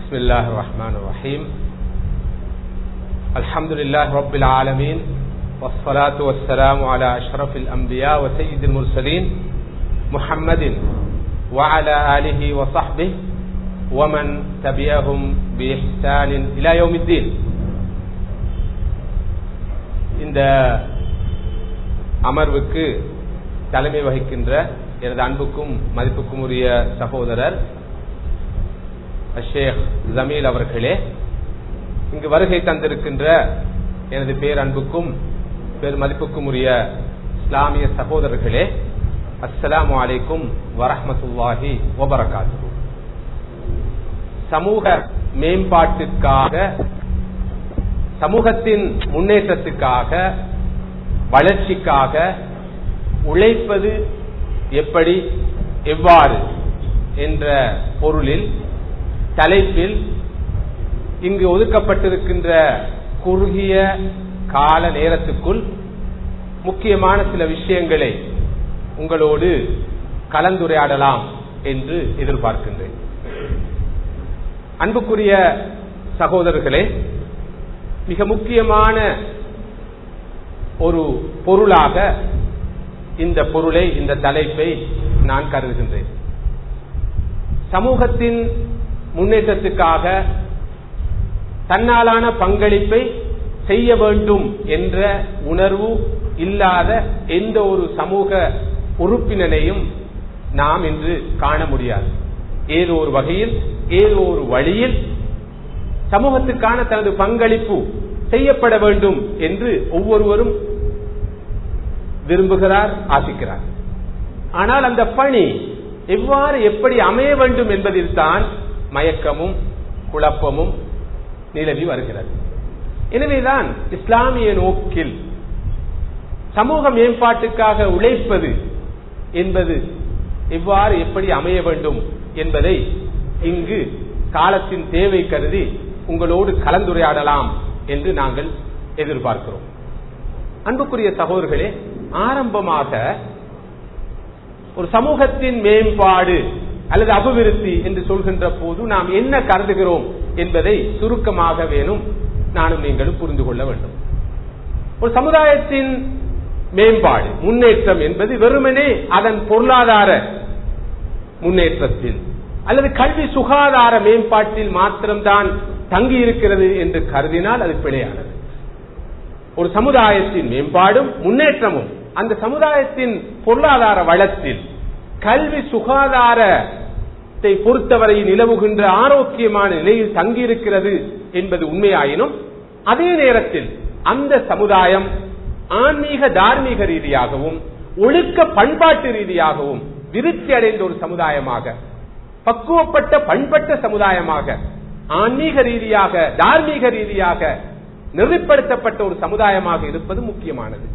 بسم الله الرحمن الرحيم الحمد لله رب العالمين والصلاة والسلام على أشرف الأنبياء وسيد المرسلين محمد وعلى آله وصحبه ومن تبعهم بإحسان إلى يوم الدين இந்த அமர்வுக்கு தலைமை வகிக்கின்ற எனது அன்புக்கும் மதிப்புக்கும் உரிய சகோதரர் ஷேக் ஜமீல் அவர்களே இங்கு வருகை தந்திருக்கின்ற எனது பேரன்புக்கும் பெரு மதிப்புக்கும் உரிய இஸ்லாமிய சகோதரர்களே அஸ்ஸலாமு அலைக்கும் வரஹமத்துல்லாஹி வபரகாத்து சமூக மேம்பாட்டுக்காக சமூகத்தின் முன்னேற்றத்துக்காக வளர்ச்சிக்காக உழைப்பது எப்படி எவ்வாறு என்ற பொருளில் தலைப்பில் இங்கு ஒதுக்கப்பட்டிருக்கின்ற குறுகிய கால நேரத்துக்குள் முக்கியமான சில விஷயங்களை உங்களோடு கலந்துரையாடலாம் என்று எதிர்பார்க்கின்றேன் அன்புக்குரிய சகோதரர்களே மிக முக்கியமான ஒரு பொருளாக இந்த பொருளை இந்த தலைப்பை நான் கருதுகின்றேன் சமூகத்தின் முன்னேற்றத்துக்காக தன்னாலான பங்களிப்பை செய்ய வேண்டும் என்ற உணர்வு இல்லாத எந்த ஒரு சமூக உறுப்பினரையும் நாம் இன்று காண முடியாது ஏதோ ஒரு வகையில் ஏதோ ஒரு வழியில் சமூகத்துக்கான தனது பங்களிப்பு செய்யப்பட வேண்டும் என்று ஒவ்வொருவரும் விரும்புகிறார் ஆசிக்கிறார் ஆனால் அந்த பணி எவ்வாறு எப்படி அமைய வேண்டும் என்பதில் தான் மயக்கமும் குழப்பமும் நிலவி வருகிறது எனவேதான் இஸ்லாமிய நோக்கில் சமூக மேம்பாட்டுக்காக உழைப்பது என்பது எவ்வாறு எப்படி அமைய வேண்டும் என்பதை இங்கு காலத்தின் தேவை கருதி உங்களோடு கலந்துரையாடலாம் என்று நாங்கள் எதிர்பார்க்கிறோம் அன்புக்குரிய சகோதரர்களே ஆரம்பமாக ஒரு சமூகத்தின் மேம்பாடு அல்லது அபிவிருத்தி என்று சொல்கின்ற போது நாம் என்ன கருதுகிறோம் என்பதை சுருக்கமாக வேணும் நானும் நீங்களும் புரிந்து கொள்ள வேண்டும் ஒரு சமுதாயத்தின் மேம்பாடு முன்னேற்றம் என்பது வெறுமனே அதன் பொருளாதார முன்னேற்றத்தில் அல்லது கல்வி சுகாதார மேம்பாட்டில் மாத்திரம்தான் தங்கி இருக்கிறது என்று கருதினால் அது பிழையானது ஒரு சமுதாயத்தின் மேம்பாடும் முன்னேற்றமும் அந்த சமுதாயத்தின் பொருளாதார வளத்தில் கல்வி சுகாதாரத்தை பொறுத்தவரை நிலவுகின்ற ஆரோக்கியமான நிலையில் தங்கியிருக்கிறது என்பது உண்மையாயினும் அதே நேரத்தில் அந்த சமுதாயம் ஆன்மீக தார்மீக ரீதியாகவும் ஒழுக்க பண்பாட்டு ரீதியாகவும் விருத்தி அடைந்த ஒரு சமுதாயமாக பக்குவப்பட்ட பண்பட்ட சமுதாயமாக ஆன்மீக ரீதியாக தார்மீக ரீதியாக நெறிப்படுத்தப்பட்ட ஒரு சமுதாயமாக இருப்பது முக்கியமானது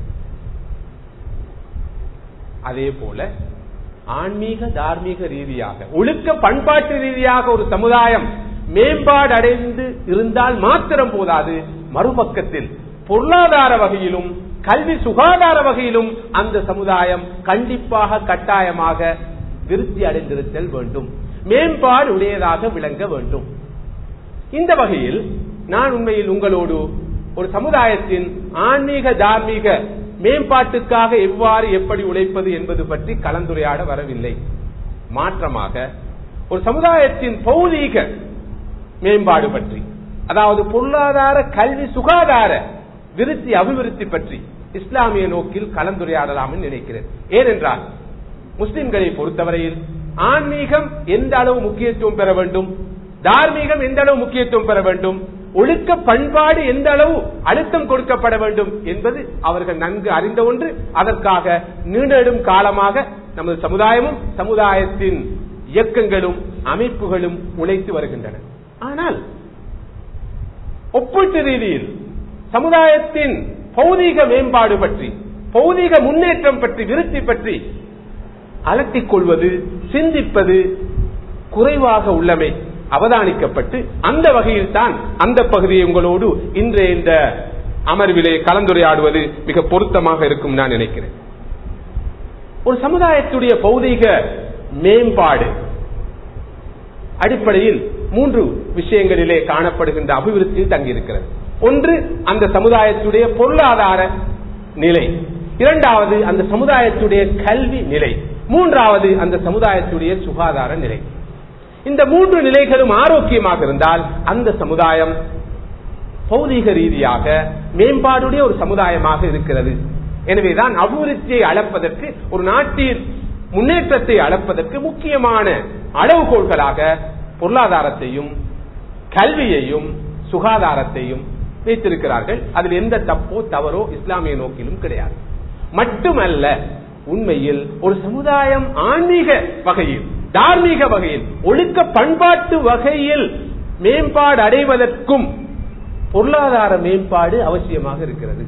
அதே போல ஆன்மீக தார்மீக ரீதியாக ஒழுக்க பண்பாட்டு ரீதியாக ஒரு சமுதாயம் மேம்பாடு அடைந்து இருந்தால் மாத்திரம் போதாது மறுபக்கத்தில் பொருளாதார வகையிலும் கல்வி சுகாதார வகையிலும் அந்த சமுதாயம் கண்டிப்பாக கட்டாயமாக விருத்தி அடைந்திருத்தல் வேண்டும் மேம்பாடு உடையதாக விளங்க வேண்டும் இந்த வகையில் நான் உண்மையில் உங்களோடு ஒரு சமுதாயத்தின் ஆன்மீக தார்மீக மேம்பாட்டுக்காக எவ்வாறு எப்படி உழைப்பது என்பது பற்றி கலந்துரையாட வரவில்லை மாற்றமாக ஒரு சமுதாயத்தின் பௌதீக மேம்பாடு பற்றி அதாவது பொருளாதார கல்வி சுகாதார விருத்தி அபிவிருத்தி பற்றி இஸ்லாமிய நோக்கில் கலந்துரையாடலாம் நினைக்கிறேன் ஏனென்றால் முஸ்லிம்களை பொறுத்தவரையில் ஆன்மீகம் எந்த அளவு முக்கியத்துவம் பெற வேண்டும் தார்மீகம் எந்த அளவு முக்கியத்துவம் பெற வேண்டும் ஒழுக்க பண்பாடு எந்த அளவு அழுத்தம் கொடுக்கப்பட வேண்டும் என்பது அவர்கள் நன்கு அறிந்த ஒன்று அதற்காக நீண்டெடும் காலமாக நமது சமுதாயமும் சமுதாயத்தின் இயக்கங்களும் அமைப்புகளும் உழைத்து வருகின்றன ஆனால் ஒப்பீட்டு ரீதியில் சமுதாயத்தின் பௌதீக மேம்பாடு பற்றி பௌதீக முன்னேற்றம் பற்றி விருத்தி பற்றி அலட்டிக் கொள்வது சிந்திப்பது குறைவாக உள்ளமை அவதானிக்கப்பட்டு அந்த வகையில் தான் அந்த பகுதியை உங்களோடு இன்றைய இந்த அமர்விலே கலந்துரையாடுவது மிக பொருத்தமாக இருக்கும் நான் நினைக்கிறேன் ஒரு சமுதாயத்துடைய பௌதீக மேம்பாடு அடிப்படையில் மூன்று விஷயங்களிலே காணப்படுகின்ற அபிவிருத்தியில் தங்கியிருக்கிறது ஒன்று அந்த சமுதாயத்துடைய பொருளாதார நிலை இரண்டாவது அந்த சமுதாயத்துடைய கல்வி நிலை மூன்றாவது அந்த சமுதாயத்துடைய சுகாதார நிலை இந்த மூன்று நிலைகளும் ஆரோக்கியமாக இருந்தால் அந்த சமுதாயம் பௌதீக ரீதியாக மேம்பாடுடைய ஒரு சமுதாயமாக இருக்கிறது எனவேதான் அபிவிருத்தியை அளப்பதற்கு ஒரு நாட்டின் முன்னேற்றத்தை அளப்பதற்கு முக்கியமான அளவுகோல்களாக பொருளாதாரத்தையும் கல்வியையும் சுகாதாரத்தையும் வைத்திருக்கிறார்கள் அதில் எந்த தப்போ தவறோ இஸ்லாமிய நோக்கிலும் கிடையாது மட்டுமல்ல உண்மையில் ஒரு சமுதாயம் ஆன்மீக வகையில் தார்மீக வகையில் ஒழுக்க பண்பாட்டு வகையில் மேம்பாடு அடைவதற்கும் பொருளாதார மேம்பாடு அவசியமாக இருக்கிறது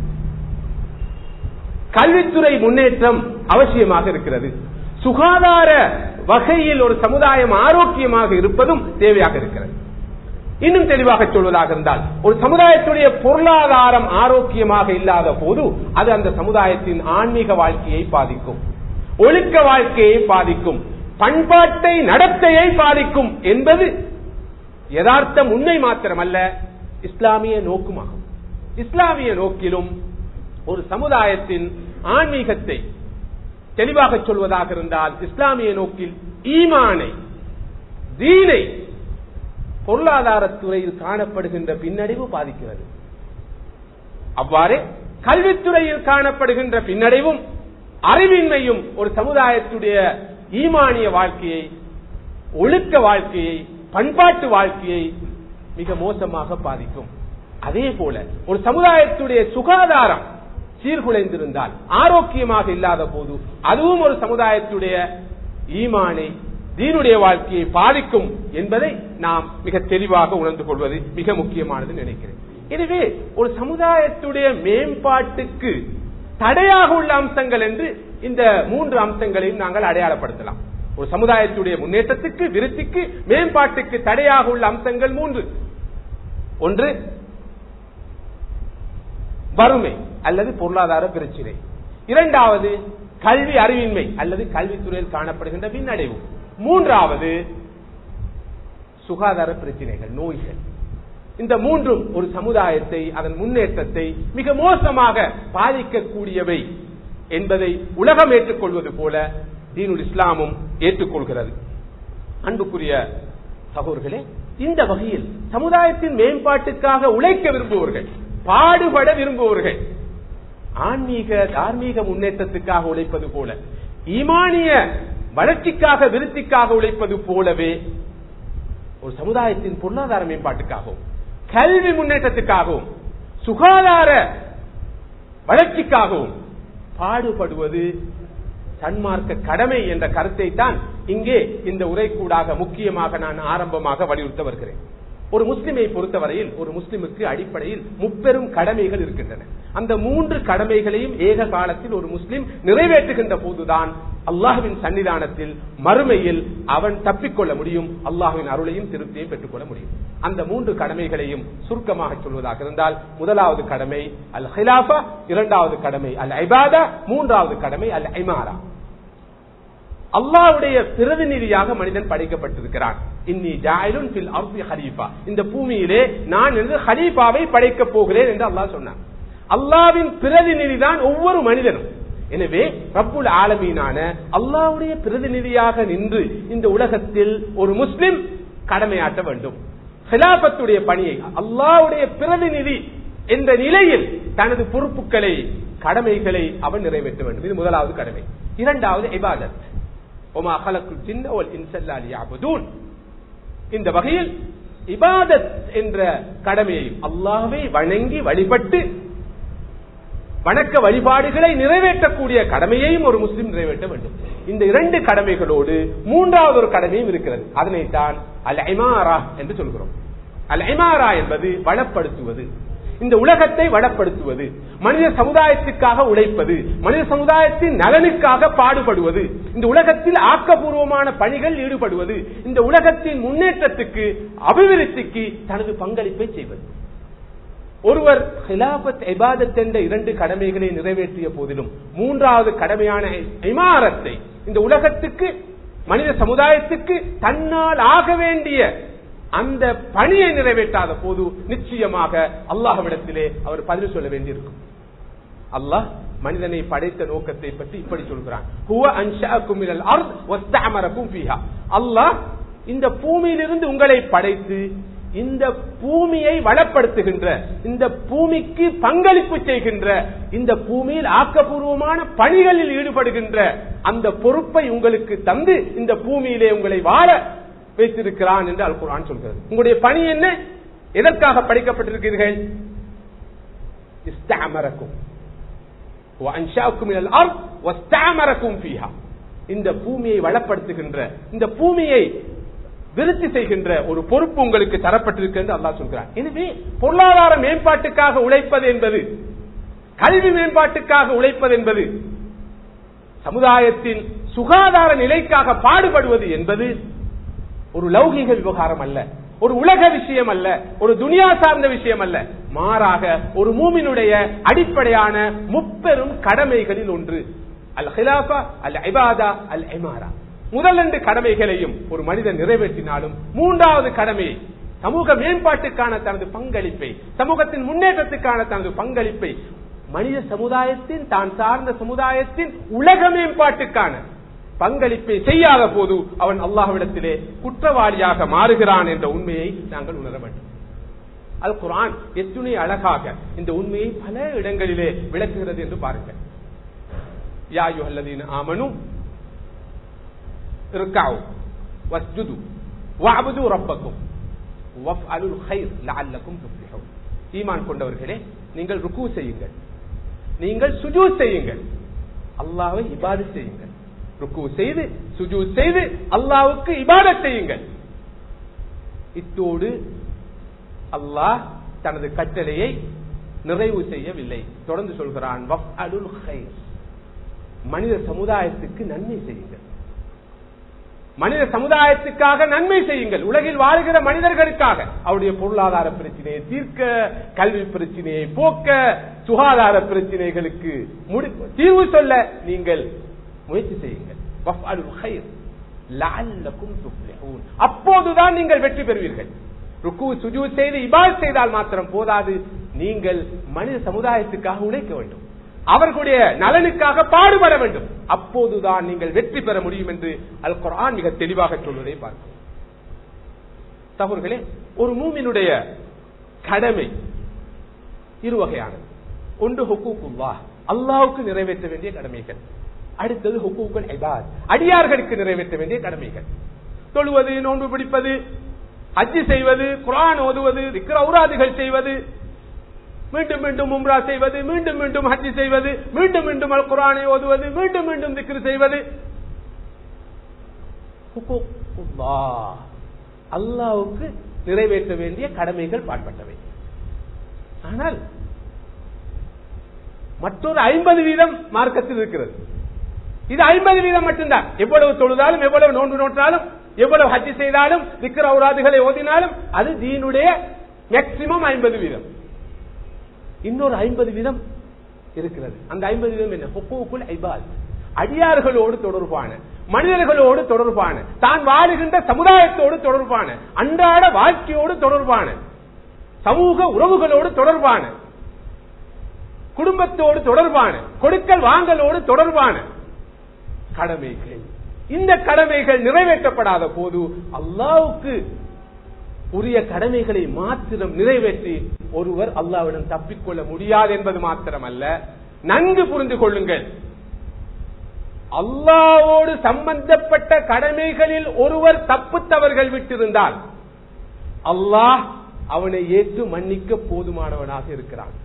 கல்வித்துறை முன்னேற்றம் அவசியமாக இருக்கிறது சுகாதார வகையில் ஒரு சமுதாயம் ஆரோக்கியமாக இருப்பதும் தேவையாக இருக்கிறது இன்னும் தெளிவாக சொல்வதாக இருந்தால் ஒரு சமுதாயத்துடைய பொருளாதாரம் ஆரோக்கியமாக இல்லாத போது அது அந்த சமுதாயத்தின் ஆன்மீக வாழ்க்கையை பாதிக்கும் ஒழுக்க வாழ்க்கையை பாதிக்கும் பண்பாட்டை நடத்தையை பாதிக்கும் என்பது யதார்த்தம் உண்மை மாத்திரமல்ல இஸ்லாமிய நோக்குமாகும் இஸ்லாமிய நோக்கிலும் ஒரு சமுதாயத்தின் ஆன்மீகத்தை தெளிவாக சொல்வதாக இருந்தால் இஸ்லாமிய நோக்கில் ஈமானை தீனை பொருளாதாரத்துறையில் காணப்படுகின்ற பின்னடைவு பாதிக்கிறது அவ்வாறே கல்வித்துறையில் காணப்படுகின்ற பின்னடைவும் அறிவின்மையும் ஒரு சமுதாயத்துடைய ஈமானிய வாழ்க்கையை ஒழுக்க வாழ்க்கையை பண்பாட்டு வாழ்க்கையை மிக மோசமாக பாதிக்கும் அதே போல ஒரு சமுதாயத்துடைய சுகாதாரம் சீர்குலைந்திருந்தால் ஆரோக்கியமாக இல்லாத போது அதுவும் ஒரு சமுதாயத்துடைய ஈமானை தீனுடைய வாழ்க்கையை பாதிக்கும் என்பதை நாம் மிக தெளிவாக உணர்ந்து கொள்வது மிக முக்கியமானது நினைக்கிறேன் எனவே ஒரு சமுதாயத்துடைய மேம்பாட்டுக்கு தடையாக உள்ள அம்சங்கள் என்று இந்த மூன்று அம்சங்களையும் நாங்கள் அடையாளப்படுத்தலாம் ஒரு சமுதாயத்துடைய முன்னேற்றத்துக்கு விருத்திக்கு மேம்பாட்டுக்கு தடையாக உள்ள அம்சங்கள் மூன்று ஒன்று வறுமை அல்லது பொருளாதார பிரச்சினை இரண்டாவது கல்வி அறிவின்மை அல்லது கல்வித்துறையில் காணப்படுகின்ற பின்னடைவு மூன்றாவது சுகாதார பிரச்சனைகள் நோய்கள் இந்த மூன்றும் ஒரு சமுதாயத்தை அதன் முன்னேற்றத்தை மிக மோசமாக பாதிக்கக்கூடியவை என்பதை உலகம் ஏற்றுக்கொள்வது போல தீனுல் இஸ்லாமும் ஏற்றுக்கொள்கிறது அன்புக்குரிய சகோதர்களே இந்த வகையில் சமுதாயத்தின் மேம்பாட்டுக்காக உழைக்க விரும்புவர்கள் பாடுபட விரும்புவர்கள் ஆன்மீக தார்மீக முன்னேற்றத்துக்காக உழைப்பது போல ஈமானிய வளர்ச்சிக்காக விருத்திக்காக உழைப்பது போலவே ஒரு சமுதாயத்தின் பொருளாதார மேம்பாட்டுக்காகவும் கல்வி முன்னேற்றத்துக்காகவும் சுகாதார வளர்ச்சிக்காகவும் பாடுபடுவது சன்மார்க்க கடமை என்ற கருத்தை தான் இங்கே இந்த உரைக்கூடாக முக்கியமாக நான் ஆரம்பமாக வலியுறுத்த வருகிறேன் ஒரு முஸ்லிமை பொறுத்தவரையில் ஒரு முஸ்லிமுக்கு அடிப்படையில் முப்பெரும் கடமைகள் இருக்கின்றன அந்த மூன்று கடமைகளையும் ஏக காலத்தில் ஒரு முஸ்லிம் நிறைவேற்றுகின்ற போதுதான் அல்லாஹுவின் சன்னிதானத்தில் மறுமையில் அவன் தப்பிக்கொள்ள முடியும் அல்லாஹுவின் அருளையும் திருப்தியை பெற்றுக்கொள்ள முடியும் அந்த மூன்று கடமைகளையும் சுருக்கமாக சொல்வதாக இருந்தால் முதலாவது கடமை அல் ஹிலாஃபா இரண்டாவது கடமை அல் ஐபாதா மூன்றாவது கடமை அல் ஐமாரா அல்லாவுடைய பிரதிநிதியாக மனிதன் படைக்கப்பட்டிருக்கிறான் இன்னி ஜாயிலுன் பில் அர்தி ஹலீஃபா இந்த பூமியிலே நான் என்று ஹலீஃபாவை படைக்கப் போகிறேன் என்று அல்லாஹ் சொன்னான் அல்லாவின் பிரதிநிதி தான் ஒவ்வொரு மனிதனும் எனவே ரப்புல் ஆலமீனான அல்லாவுடைய பிரதிநிதியாக நின்று இந்த உலகத்தில் ஒரு முஸ்லிம் கடமையாற்ற வேண்டும் ஹிலாபத்துடைய பணியை அல்லாவுடைய பிரதிநிதி என்ற நிலையில் தனது பொறுப்புகளை கடமைகளை அவன் நிறைவேற்ற வேண்டும் இது முதலாவது கடமை இரண்டாவது இபாதத் ஒமா ஹலக்கு சின்ன இன்சல்லாலியாபதூன் இந்த வகையில் இபாதத் என்ற கடமையை அல்லாவை வணங்கி வழிபட்டு வணக்க வழிபாடுகளை நிறைவேற்றக்கூடிய கடமையையும் ஒரு முஸ்லிம் நிறைவேற்ற வேண்டும் இந்த இரண்டு கடமைகளோடு மூன்றாவது ஒரு கடமையும் இருக்கிறது அதனைத்தான் அல் ஐமாரா என்று சொல்கிறோம் அல் ஐமாரா என்பது வளப்படுத்துவது இந்த உலகத்தை வளப்படுத்துவது மனித சமுதாயத்திற்காக உழைப்பது மனித சமுதாயத்தின் நலனுக்காக பாடுபடுவது இந்த உலகத்தில் ஆக்கப்பூர்வமான பணிகள் ஈடுபடுவது இந்த உலகத்தின் முன்னேற்றத்துக்கு அபிவிருத்திக்கு தனது பங்களிப்பை செய்வது ஒருவர் ஹிலாபத் இபாதத் என்ற இரண்டு கடமைகளை நிறைவேற்றிய போதிலும் மூன்றாவது கடமையான இமாரத்தை இந்த உலகத்துக்கு மனித சமுதாயத்துக்கு தன்னால் ஆக வேண்டிய அந்த பணியை நிறைவேற்றாத போது நிச்சயமாக அல்லாஹ்விடத்திலே அவர் பதில் சொல்ல வேண்டியிருக்கும் அல்லாஹ் மனிதனை படைத்த நோக்கத்தை பற்றி இப்படி சொல்கிறான் ஹுவ அன்ஷஅக்கும் மினல் அர்த் வஸ்தஅமரக்கும் ஃபீஹா அல்லாஹ் இந்த பூமியிலிருந்து உங்களை படைத்து இந்த பூமியை வளப்படுத்துகின்ற இந்த பூமிக்கு பங்களிப்பு செய்கின்ற இந்த பூமியில் ஆக்கப்பூர்வமான பணிகளில் ஈடுபடுகின்ற அந்த பொறுப்பை உங்களுக்கு தந்து இந்த பூமியிலே உங்களை வாழ வைத்திருக்கிறான் என்று அல் குர்ஆன் சொல்கிறது உங்களுடைய பணி என்ன எதற்காக படைக்கப்பட்டிருக்கிறீர்கள் இஸ்தஅமரக்கும் وأنشأكم من الأرض واستعمركم فيها இந்த பூமியை வளப்படுத்துகின்ற இந்த பூமியை விருத்தி செய்கின்ற ஒரு பொறுப்பு உங்களுக்கு தரப்பட்டிருக்கிறது அல்லாஹ் சொல்கிறார் எனவே பொருளாதார மேம்பாட்டுக்காக உழைப்பது என்பது கல்வி மேம்பாட்டுக்காக உழைப்பது என்பது சமுதாயத்தின் சுகாதார நிலைக்காக பாடுபடுவது என்பது ஒரு லௌகீக விவகாரம் அல்ல ஒரு உலக விஷயம் அல்ல ஒரு துனியா சார்ந்த விஷயம் அல்ல மாறாக ஒரு மூமினுடைய அடிப்படையான முப்பெரும் கடமைகளில் ஒன்று அல் ஹிலாஃபா அல் ஐபாதா அல் ஐமாரா முதல் ரெண்டு கடமைகளையும் ஒரு மனிதன் நிறைவேற்றினாலும் மூன்றாவது கடமையை சமூக மேம்பாட்டுக்கான தனது பங்களிப்பை சமூகத்தின் முன்னேற்றத்துக்கான தனது பங்களிப்பை மனித சமுதாயத்தின் தான் சார்ந்த சமுதாயத்தின் உலக மேம்பாட்டுக்கான பங்களிப்பை செய்யாத போது அவன் அல்லாஹ்விடத்திலே குற்றவாளியாக மாறுகிறான் என்ற உண்மையை நாங்கள் உணர வேண்டும் அல் குரான் எத்துணை அழகாக இந்த உண்மையை பல இடங்களிலே விளக்குகிறது என்று பாருங்கள் யாயு அல்லதீன் ஆமனு இருக்காவு வஸ்ஜுது வஅபுது ரப்பக்கும் வஃஅலுல் கைர் லஅல்லக்கும் துஃப்லிஹூன் ஈமான் கொண்டவர்களே நீங்கள் ருக்கு செய்யுங்கள் நீங்கள் சுஜூத் செய்யுங்கள் அல்லாஹ்வை இபாதத் செய்யுங்கள் ருக்கு செய்து சுஜூ செய்து அல்லாவுக்கு இபாதத் செய்யுங்கள் இத்தோடு அல்லாஹ் தனது கட்டளையை நிறைவு செய்யவில்லை தொடர்ந்து சொல்கிறான் வஃஅலுல் கைர் மனித சமுதாயத்துக்கு நன்மை செய்யுங்கள் மனித சமுதாயத்துக்காக நன்மை செய்யுங்கள் உலகில் வாழ்கிற மனிதர்களுக்காக அவருடைய பொருளாதார பிரச்சனையை தீர்க்க கல்வி பிரச்சனையை போக்க சுகாதார பிரச்சனைகளுக்கு முடி- தீர்வு சொல்ல நீங்கள் முயற்சி செய்யுங்கள் வஃஅலுல் கைர் லஅல்லக்கும் துஃப்லிஹூன் அப்போதுதான் நீங்கள் வெற்றி பெறுவீர்கள் ருக்கு சுஜூ செய்து இபாத் செய்தால் மாத்திரம் போதாது நீங்கள் மனித சமுதாயத்துக்காக உழைக்க வேண்டும் அவர்களுடைய நலனுக்காக பாடுபட வேண்டும் அப்போதுதான் நீங்கள் வெற்றி பெற முடியும் என்று அல் குர்ஆன் மிக தெளிவாக சொல்வதை பார்க்கிறோம் சகோதரர்களே ஒரு மூமினுடைய கடமை இரு வகையானது ஒன்று ஹுக்கூக்குல்லா அல்லாவுக்கு நிறைவேற்ற வேண்டிய கடமைகள் அடுத்தது ஹுக்கூக்குல் இபாத் அடியார்களுக்கு நிறைவேற்ற வேண்டிய கடமைகள் தொழுவது நோன்பு பிடிப்பது ஹஜ்ஜி செய்வது குர்ஆன் ஓதுவது திக்ர ஔராதுகள் செய்வது மீண்டும் மீண்டும் உம்ரா செய்வது மீண்டும் மீண்டும் ஹஜ்ஜி செய்வது மீண்டும் மீண்டும் அல் குர்ஆனை ஓதுவது மீண்டும் மீண்டும் திக்ரு செய்வது ஹுக்கூக்குல்லாஹ். அல்லாஹ்வுக்கு நிறைவேற்ற வேண்டிய கடமைகள் பாட்பட்டவை ஆனால் மற்றொரு ஐம்பது வீதம் மார்க்கத்தில் இருக்கிறது இது ஐம்பது வீதம் மட்டும்தான் எவ்வளவு தொழுதாலும் எவ்வளவு நோன்பு நோட்டாலும் எவ்வளவு ஹஜ்ஜி செய்தாலும் திக்ர ஔராதுகளை ஓதினாலும் அது தீனுடைய மேக்சிமம் ஐம்பது வீதம் இன்னொரு ஐம்பது வீதம் இருக்கிறது அந்த ஐம்பது வீதம் என்ன ஹுக்கூக்குல் ஐபாத் அடியார்களோடு தொடர்பான மனிதர்களோடு தொடர்பான தான் வாழுகின்ற சமுதாயத்தோடு தொடர்பான அன்றாட வாழ்க்கையோடு தொடர்பான சமூக உறவுகளோடு தொடர்பான குடும்பத்தோடு தொடர்பான கொடுக்கல் வாங்கலோடு தொடர்பான கடமைகள் இந்த கடமைகள் நிறைவேற்றப்படாத போது அல்லாவுக்கு உரிய கடமைகளை மாத்திரம் நிறைவேற்றி ஒருவர் அல்லாவிடம் தப்பிக்கொள்ள முடியாது என்பது மாத்திரமல்ல நன்கு புரிந்து கொள்ளுங்கள் அல்லாவோடு சம்பந்தப்பட்ட கடமைகளில் ஒருவர் தப்பு தவறுகள் விட்டிருந்தால் அல்லாஹ் அவனை ஏற்று மன்னிக்க போதுமானவனாக இருக்கிறான்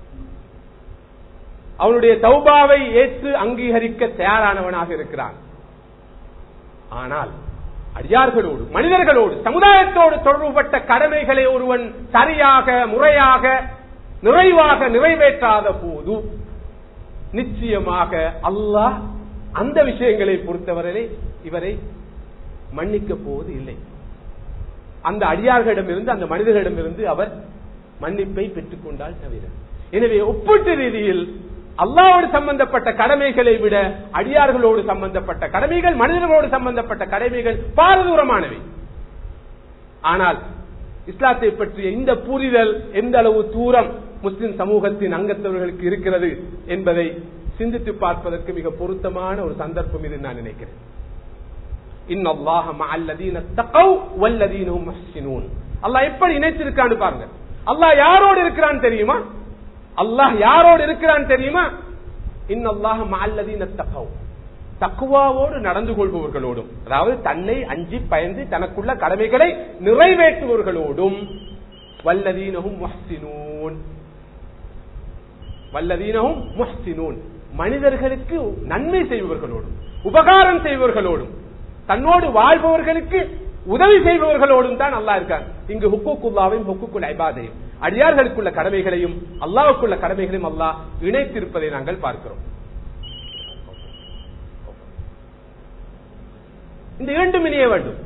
அவனுடைய தௌபாவை ஏற்று அங்கீகரிக்க தயாரானவனாக இருக்கிறான் ஆனால் அடியார்களோடு மனிதர்களோடு சமுதாயத்தோடு தொடர்புபட்ட கடமைகளை ஒருவன் சரியாக முறையாக நிறைவாக நிறைவேற்றாத போது நிச்சயமாக அல்லாஹ் அந்த விஷயங்களை பொறுத்தவரை இவரை மன்னிக்க போவது இல்லை அந்த அடியார்களிடமிருந்து அந்த மனிதர்களிடமிருந்து அவர் மன்னிப்பை பெற்றுக் கொண்டால் தவிர எனவே ஒப்பீட்டு ரீதியில் அல்லாவோடு சம்பந்தப்பட்ட கடமைகளை விட அடியார்களோடு சம்பந்தப்பட்ட கடமைகள் மனிதர்களோடு சம்பந்தப்பட்ட கடமைகள் பாரதூரமானவை ஆனால் இஸ்லாத்தை பற்றிய இந்த புரிதல் எந்த அளவு தூரம் முஸ்லிம் சமூகத்தின் அங்கத்தவர்களுக்கு இருக்கிறது என்பதை சிந்தித்து பார்ப்பதற்கு மிக பொருத்தமான ஒரு சந்தர்ப்பம் இது நான் நினைக்கிறேன் இன்னல்லாஹ மஅல்லதீன தகவ் வல்லதீனஹும் முஹ்ஸினூன் அல்லாஹ் எப்படி இணைச்சிருக்கான்னு பாருங்க அல்லாஹ் யாரோடு இருக்கிறான் தெரியுமா அல்லாஹ் யாரோடு இருக்கிறான் தெரியுமா இன்னல்லாஹ மஅல்லதீன தகவ் தக்குவாவோடு நடந்து கொள்பவர்களோடும் அதாவது தன்னை அஞ்சி பயந்து தனக்குள்ள கடமைகளை நிறைவேற்றுபவர்களோடும் வல்லதீனஹும் முஹ்ஸினூன் வல்லதீனஹும் முஹ்ஸினூன் மனிதர்களுக்கு நன்மை செய்பவர்களோடும் உபகாரம் செய்பவர்களோடும் தன்னோடு வாழ்பவர்களுக்கு உதவி செய்பவர்களோடும் தான் அல்லாஹ் இருக்கார் இங்கு ஹுக்குக்குல்லாவையும் ஹுக்குக்குல் ஐபாதையும் அடியார்களுக்குள்ள கடமைகளையும் அல்லாவுக்குள்ள கடமைகளையும் அல்லாஹ் இணைத்திருப்பதை நாங்கள் பார்க்கிறோம் இந்த இரண்டும் இணைய வேண்டும்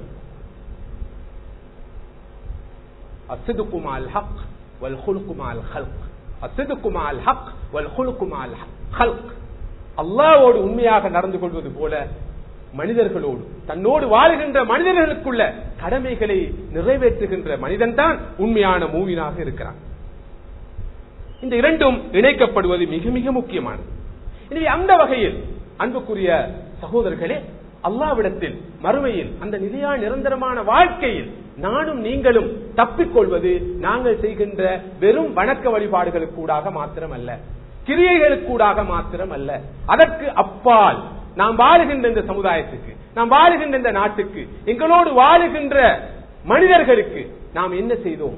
الصدق مع الحق والخلق مع الخلق الصدق مع الحق والخلق مع الخلق அல்லாவோடு உண்மையாக நடந்து கொள்வது போல மனிதர்களோடு தன்னோடு வாழுகின்ற மனிதர்களுக்குள்ள கடமைகளை நிறைவேற்றுகின்ற மனிதன் தான் உண்மையான மூவினாக இருக்கிறான் இந்த இரண்டும் இணைக்கப்படுவது மிக மிக முக்கியமானது எனவே அந்த வகையில் அன்புக்குரிய சகோதரர்களே அல்லாவிடத்தில் மறுமையில் அந்த நிலையா நிரந்தரமான வாழ்க்கையில் நானும் நீங்களும் தப்பிக்கொள்வது நாங்கள் செய்கின்ற வெறும் வணக்க வழிபாடுகளுக்கூடாக மாத்திரமல்ல கிரியைகளுக்கூடாக மாத்திரம் அல்ல அதற்கு அப்பால் நாம் வாழுகின்ற இந்த சமுதாயத்துக்கு நாம் வாழுகின்ற இந்த நாட்டுக்கு எங்களோடு வாழுகின்ற மனிதர்களுக்கு நாம் என்ன செய்தோம்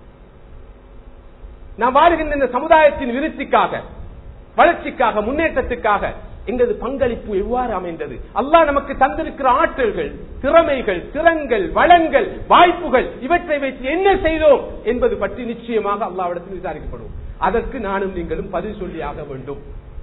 நாம் வாழுகின்ற இந்த சமுதாயத்தின் விருத்திக்காக வளர்ச்சிக்காக முன்னேற்றத்துக்காக எங்களது பங்களிப்பு எவ்வாறு அமைந்தது அல்லாஹ் நமக்கு தந்திருக்கிற ஆற்றல்கள் திறமைகள் திறன்கள் வளங்கள் வாய்ப்புகள் இவற்றை வைத்து என்ன செய்தோம் என்பது பற்றி நிச்சயமாக அல்லாவிடத்தில் விசாரிக்கப்படும் அதற்கு நானும் நீங்களும் பதில் சொல்லியாக வேண்டும்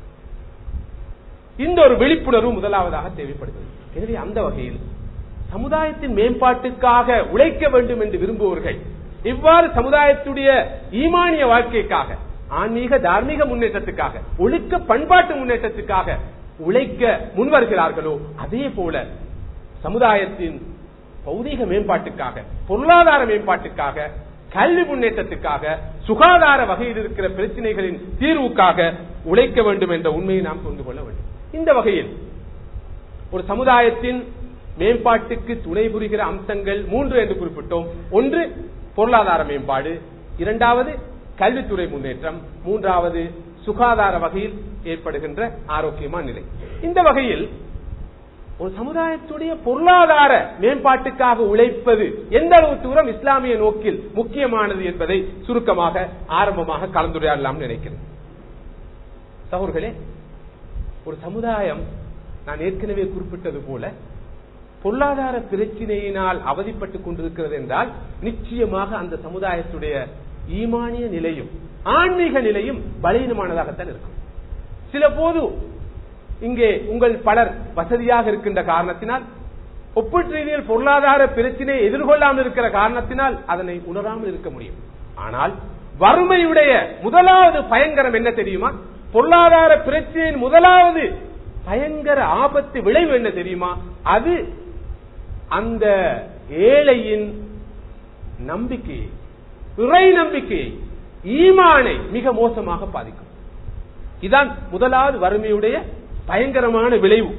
இந்த ஒரு விழிப்புணர்வு முதலாவதாக தேவைப்படுகிறது எனவே அந்த வகையில் சமுதாயத்தின் மேம்பாட்டுக்காக உழைக்க வேண்டும் என்று விரும்புவர்கள் இவ்வாறு சமுதாயத்துடைய ஈமானிய வாழ்க்கைக்காக ஆன்மீக தார்மீக முன்னேற்றத்துக்காக ஒழுக்க பண்பாட்டு முன்னேற்றத்துக்காக உழைக்க முன்வருகிறார்களோ அதே போல சமுதாயத்தின் பௌதீக மேம்பாட்டுக்காக பொருளாதார மேம்பாட்டுக்காக கல்வி முன்னேற்றத்துக்காக சுகாதார வகையில் இருக்கிற பிரச்சனைகளின் தீர்வுக்காக உழைக்க வேண்டும் என்ற உண்மையை நாம் புரிந்து கொள்ள வேண்டும் இந்த வகையில் ஒரு சமுதாயத்தின் மேம்பாட்டுக்கு துணை புரிகிற அம்சங்கள் மூன்று என்று குறிப்பிட்டோம் ஒன்று பொருளாதார மேம்பாடு இரண்டாவது கல்வித்துறை முன்னேற்றம் மூன்றாவது சுகாதார வகையில் ஏற்படுகின்ற ஆரோக்கியமான நிலை இந்த வகையில் ஒரு சமுதாயத்துடைய பொருளாதார மேம்பாட்டுக்காக உழைப்பது எந்த அளவு தூரம் இஸ்லாமிய நோக்கில் முக்கியமானது என்பதை சுருக்கமாக ஆரம்பமாக கலந்துரையாடலாம் நினைக்கிறேன் சகோர்களே ஒரு சமுதாயம் நான் ஏற்கனவே குறிப்பிட்டது போல பொருளாதார பிரச்சினையினால் அவதிப்பட்டுக் கொண்டிருக்கிறது என்றால் நிச்சயமாக அந்த சமுதாயத்துடைய ஈமானிய நிலையும் ஆன்மீக நிலையும் பலவீனமானதாகத்தான் இருக்கும் சில போது இங்கே உங்கள் பலர் வசதியாக இருக்கின்ற காரணத்தினால் ஒப்பீட்டு ரீதியில் பொருளாதார பிரச்சனையை எதிர்கொள்ளாமல் இருக்கிற காரணத்தினால் அதனை உணராமல் இருக்க முடியும் ஆனால் வறுமையுடைய முதலாவது பயங்கரம் என்ன தெரியுமா பொருளாதார பிரச்சனையின் முதலாவது பயங்கர ஆபத்து விளைவு என்ன தெரியுமா அது அந்த ஏழையின் நம்பிக்கையை இறை நம்பிக்கையை ஈமானை மிக மோசமாக பாதிக்கும் இதான் முதலாவது வறுமையுடைய பயங்கரமான விளைவு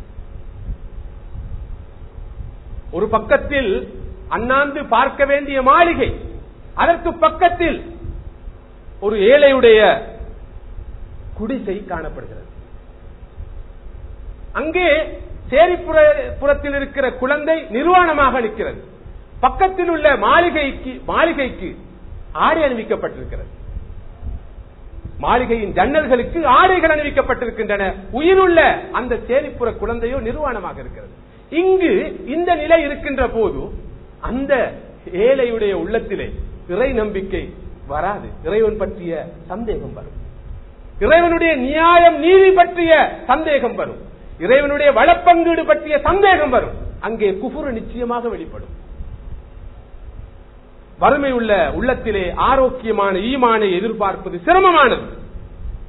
ஒரு பக்கத்தில் அண்ணாந்து பார்க்க வேண்டிய மாளிகை அதற்கு பக்கத்தில் ஒரு ஏழையுடைய குடிசை காணப்படுகிறது அங்கே சேரிப்புற புறத்தில் இருக்கிற குழந்தை நிர்வாணமாக நிற்கிறது பக்கத்தில் உள்ள மாளிகைக்கு மாளிகைக்கு ஆடை அணிவிக்கப்பட்டிருக்கிறது மாளிகையின் ஜன்னல்களுக்கு ஆடைகள் அணிவிக்கப்பட்டிருக்கின்றன உயிருள்ள அந்த சேரிப்புற குழந்தையோ நிர்வாணமாக இருக்கிறது இங்கு இந்த நிலை இருக்கின்ற போது அந்த ஏழையுடைய உள்ளத்திலே இறை நம்பிக்கை வராது இறைவன் பற்றிய சந்தேகம் வரும் இறைவனுடைய நியாயம் நீதி பற்றிய சந்தேகம் வரும் இறைவனுடைய வளப்பங்கீடு பற்றிய சந்தேகம் வரும் அங்கே குஃபுரு நிச்சயமாக வெளிப்படும் வறுமை உள்ள உள்ளத்திலே ஆரோக்கியமான ஈமானை எதிர்பார்ப்பது சிரமமானது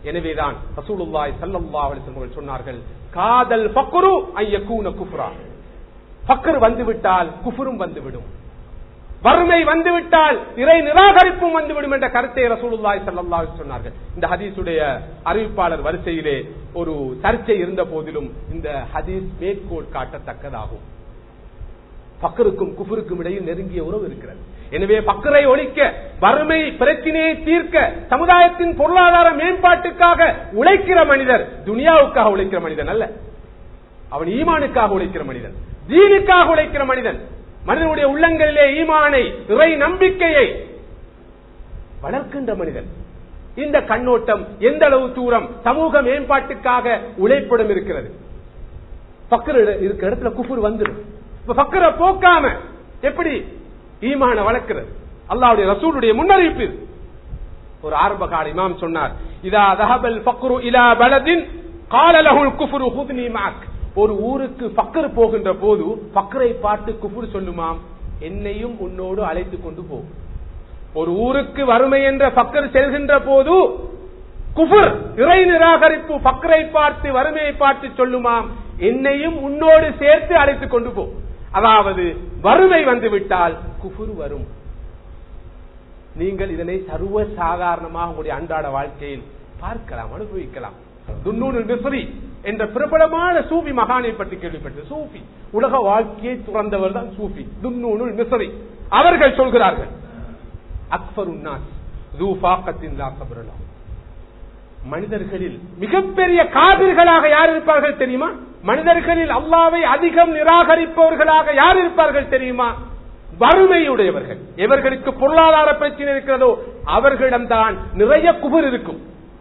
எனவேதான் ரசூலுல்லாஹி ஸல்லல்லாஹு அலைஹி வஸல்லம் சொன்னார்கள் காதல் ஃபக்ரு ஐயக்கூன குஃப்ரா ஃபக்ர் வந்துவிட்டால் குஃபரும் வந்துவிடும் வறுமை வந்துவிட்டால் இறை நிராகரிப்பும் வந்துவிடும் என்ற கருத்தை ரசூலுல்லாஹி ஸல்லல்லாஹு அலைஹி சொன்னார்கள் இந்த ஹதீஸுடைய அறிவிப்பாளர் வரிசையிலே ஒரு சர்ச்சை இருந்த போதிலும் இந்த ஹதீஸ் மேற்கோள் காட்டத்தக்கதாகும் பக்கருக்கும் குஃபருக்கும் இடையில் நெருங்கிய உறவு இருக்கிறது எனவே பக்கரை ஒழிக்க வறுமை பிரச்சினையை தீர்க்க சமுதாயத்தின் பொருளாதார மேம்பாட்டுக்காக உழைக்கிற மனிதர் துனியாவுக்காக உழைக்கிற மனிதன் அல்ல அவன் ஈமானுக்காக உழைக்கிற மனிதன் தீனுக்காக உழைக்கிற மனிதன் மனிதனுடைய உள்ளங்களிலே ஈமானை இறை நம்பிக்கையை வளர்க்கின்ற மனிதன் இந்த கண்ணோட்டம் எந்த அளவு தூரம் சமூக மேம்பாட்டுக்காக உழைப்பிடம் இருக்கிறது பக்கர் இருக்கிற இடத்துல குஃபுர் வந்துடும் இப்ப பக்கரை போக்காம எப்படி ஈமான வளர்க்கிறது அல்லாவுடைய ரசூலுடைய முன்னறிவிப்பு இது. ஒரு ஆரம்ப கால இமாம் சொன்னார் இதா தஹபல் ஃபக்ரு இலா பலதின் கால லஹுல் குஃப்ரு ஹுத்னி மாக் ஒரு ஊருக்கு பக்கர் போகின்ற போது பக்கரை பார்த்து குஃபுர் சொல்லுமாம் என்னையும் உன்னோடு அழைத்து கொண்டு போ ஒரு ஊருக்கு வறுமை என்ற பக்கர் செல்கின்ற போது குஃபுர் இறை நிராகரிப்பு பக்கரை பார்த்து வறுமையை பார்த்து சொல்லுமாம் என்னையும் உன்னோடு சேர்த்து அழைத்துக் கொண்டு போ அதாவது வறுமை வந்து விட்டால் குஃபுர் வரும் நீங்கள் இதனை சர்வ சாதாரணமாக உங்களுடைய அன்றாட வாழ்க்கையில் பார்க்கலாம் அனுபவிக்கலாம் துன்னூன் மிஸ்ரி என்ற பிரபலமான சூஃபி மகானை பற்றி கேள்விப்பட்டது சூஃபி உலக வாழ்க்கையை துறந்தவர் தான் சூஃபி துன்னூனுல் மிஸ்ரி அவர்கள் சொல்கிறார்கள் அக்பர் உன்னாஸ் ஜூஃபாக்கத்தின் லா சபரலாம் மனிதர்களில் மிகப்பெரிய காவிர்களாக யார் இருப்பார்கள் தெரியுமா மனிதர்களில் அல்லாவை அதிகம் நிராகரிப்பவர்களாக யார் இருப்பார்கள் தெரியுமா வறுமையுடையவர்கள் எவர்களுக்கு பொருளாதார பிரச்சனை இருக்கிறதோ அவர்களிடம்தான் நிறைய குபர் இருக்கும்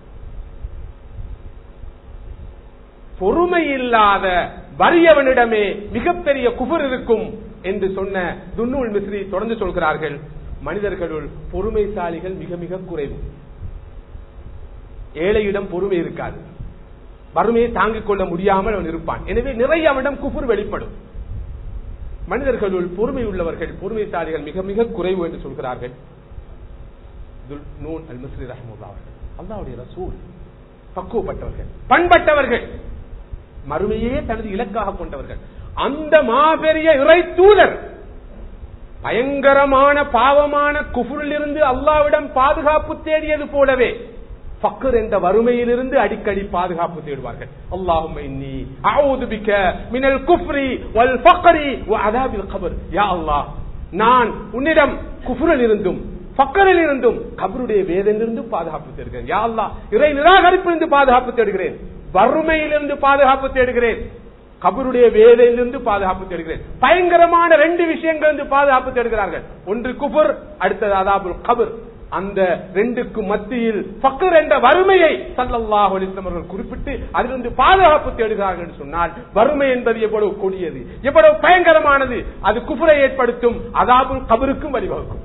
பொறுமை இல்லாத வறியவனிடமே மிகப்பெரிய குபர் இருக்கும் என்று சொன்ன துன்னூல் மிஸ்ரி தொடர்ந்து சொல்கிறார்கள் மனிதர்களுள் பொறுமைசாலிகள் மிக மிக குறைவு ஏழையிடம் பொறுமை இருக்காது வறுமையை தாங்கிக் கொள்ள முடியாமல் அவன் இருப்பான் எனவே நிறைய அவனிடம் குஃபுர் வெளிப்படும் மனிதர்களுள் பொறுமை உள்ளவர்கள் பொறுமைசாலிகள் மிக மிக குறைவு என்று சொல்கிறார்கள் நூன் அல் மிஸ்ரி ரஹமுல்லா அவர்கள் அல்லாவுடைய ரசூல் பக்குவப்பட்டவர்கள் பண்பட்டவர்கள் மறுமையே தனது இலக்காக கொண்டவர்கள் அந்த மாபெரிய இறை தூதர் பயங்கரமான பாவமான குஃபுரிலிருந்து அல்லாவிடம் பாதுகாப்பு தேடியது போலவே பக்கர் என்ற வறுமையிலிருந்து அடிக்கடி பாதுகாப்பு தேடுவார்கள் அல்லாஹும் இன்னி அஊது பிக்க மினல் குஃப்ரி வல் ஃபக்ரி வ அதாபில் கபர் யா அல்லாஹ் நான் உன்னிடம் குஃப்ரில் இருந்தும் பக்கரில் இருந்தும் கபருடைய வேதனிலிருந்து பாதுகாப்பு தேடுகிறேன் யா அல்லாஹ் இறை நிராகரிப்பிலிருந்து பாதுகாப்பு தேடுகிறேன் வறுமையிலிருந்து பாதுகாப்பு தேடுகிறேன் கபருடைய வேதையிலிருந்து பாதுகாப்பு தேடுகிறேன் பயங்கரமான ரெண்டு விஷயங்கள் இருந்து பாதுகாப்பு தேடுகிறார்கள் ஒன்று குபர் அடுத்தது அதாபுல் கபர் அந்த ரெண்டுக்கு மத்தியில் பக்கர் என்ற வறுமையை சல்லல்லாஹு அலிஸ்லம் அவர்கள் குறிப்பிட்டு அதிலிருந்து பாதுகாப்பு தேடுகிறார்கள் என்று சொன்னால் வறுமை என்பது எவ்வளவு கொடியது எவ்வளவு பயங்கரமானது அது குஃபரை ஏற்படுத்தும் அதாபுல் கபருக்கும் வழிவகுக்கும்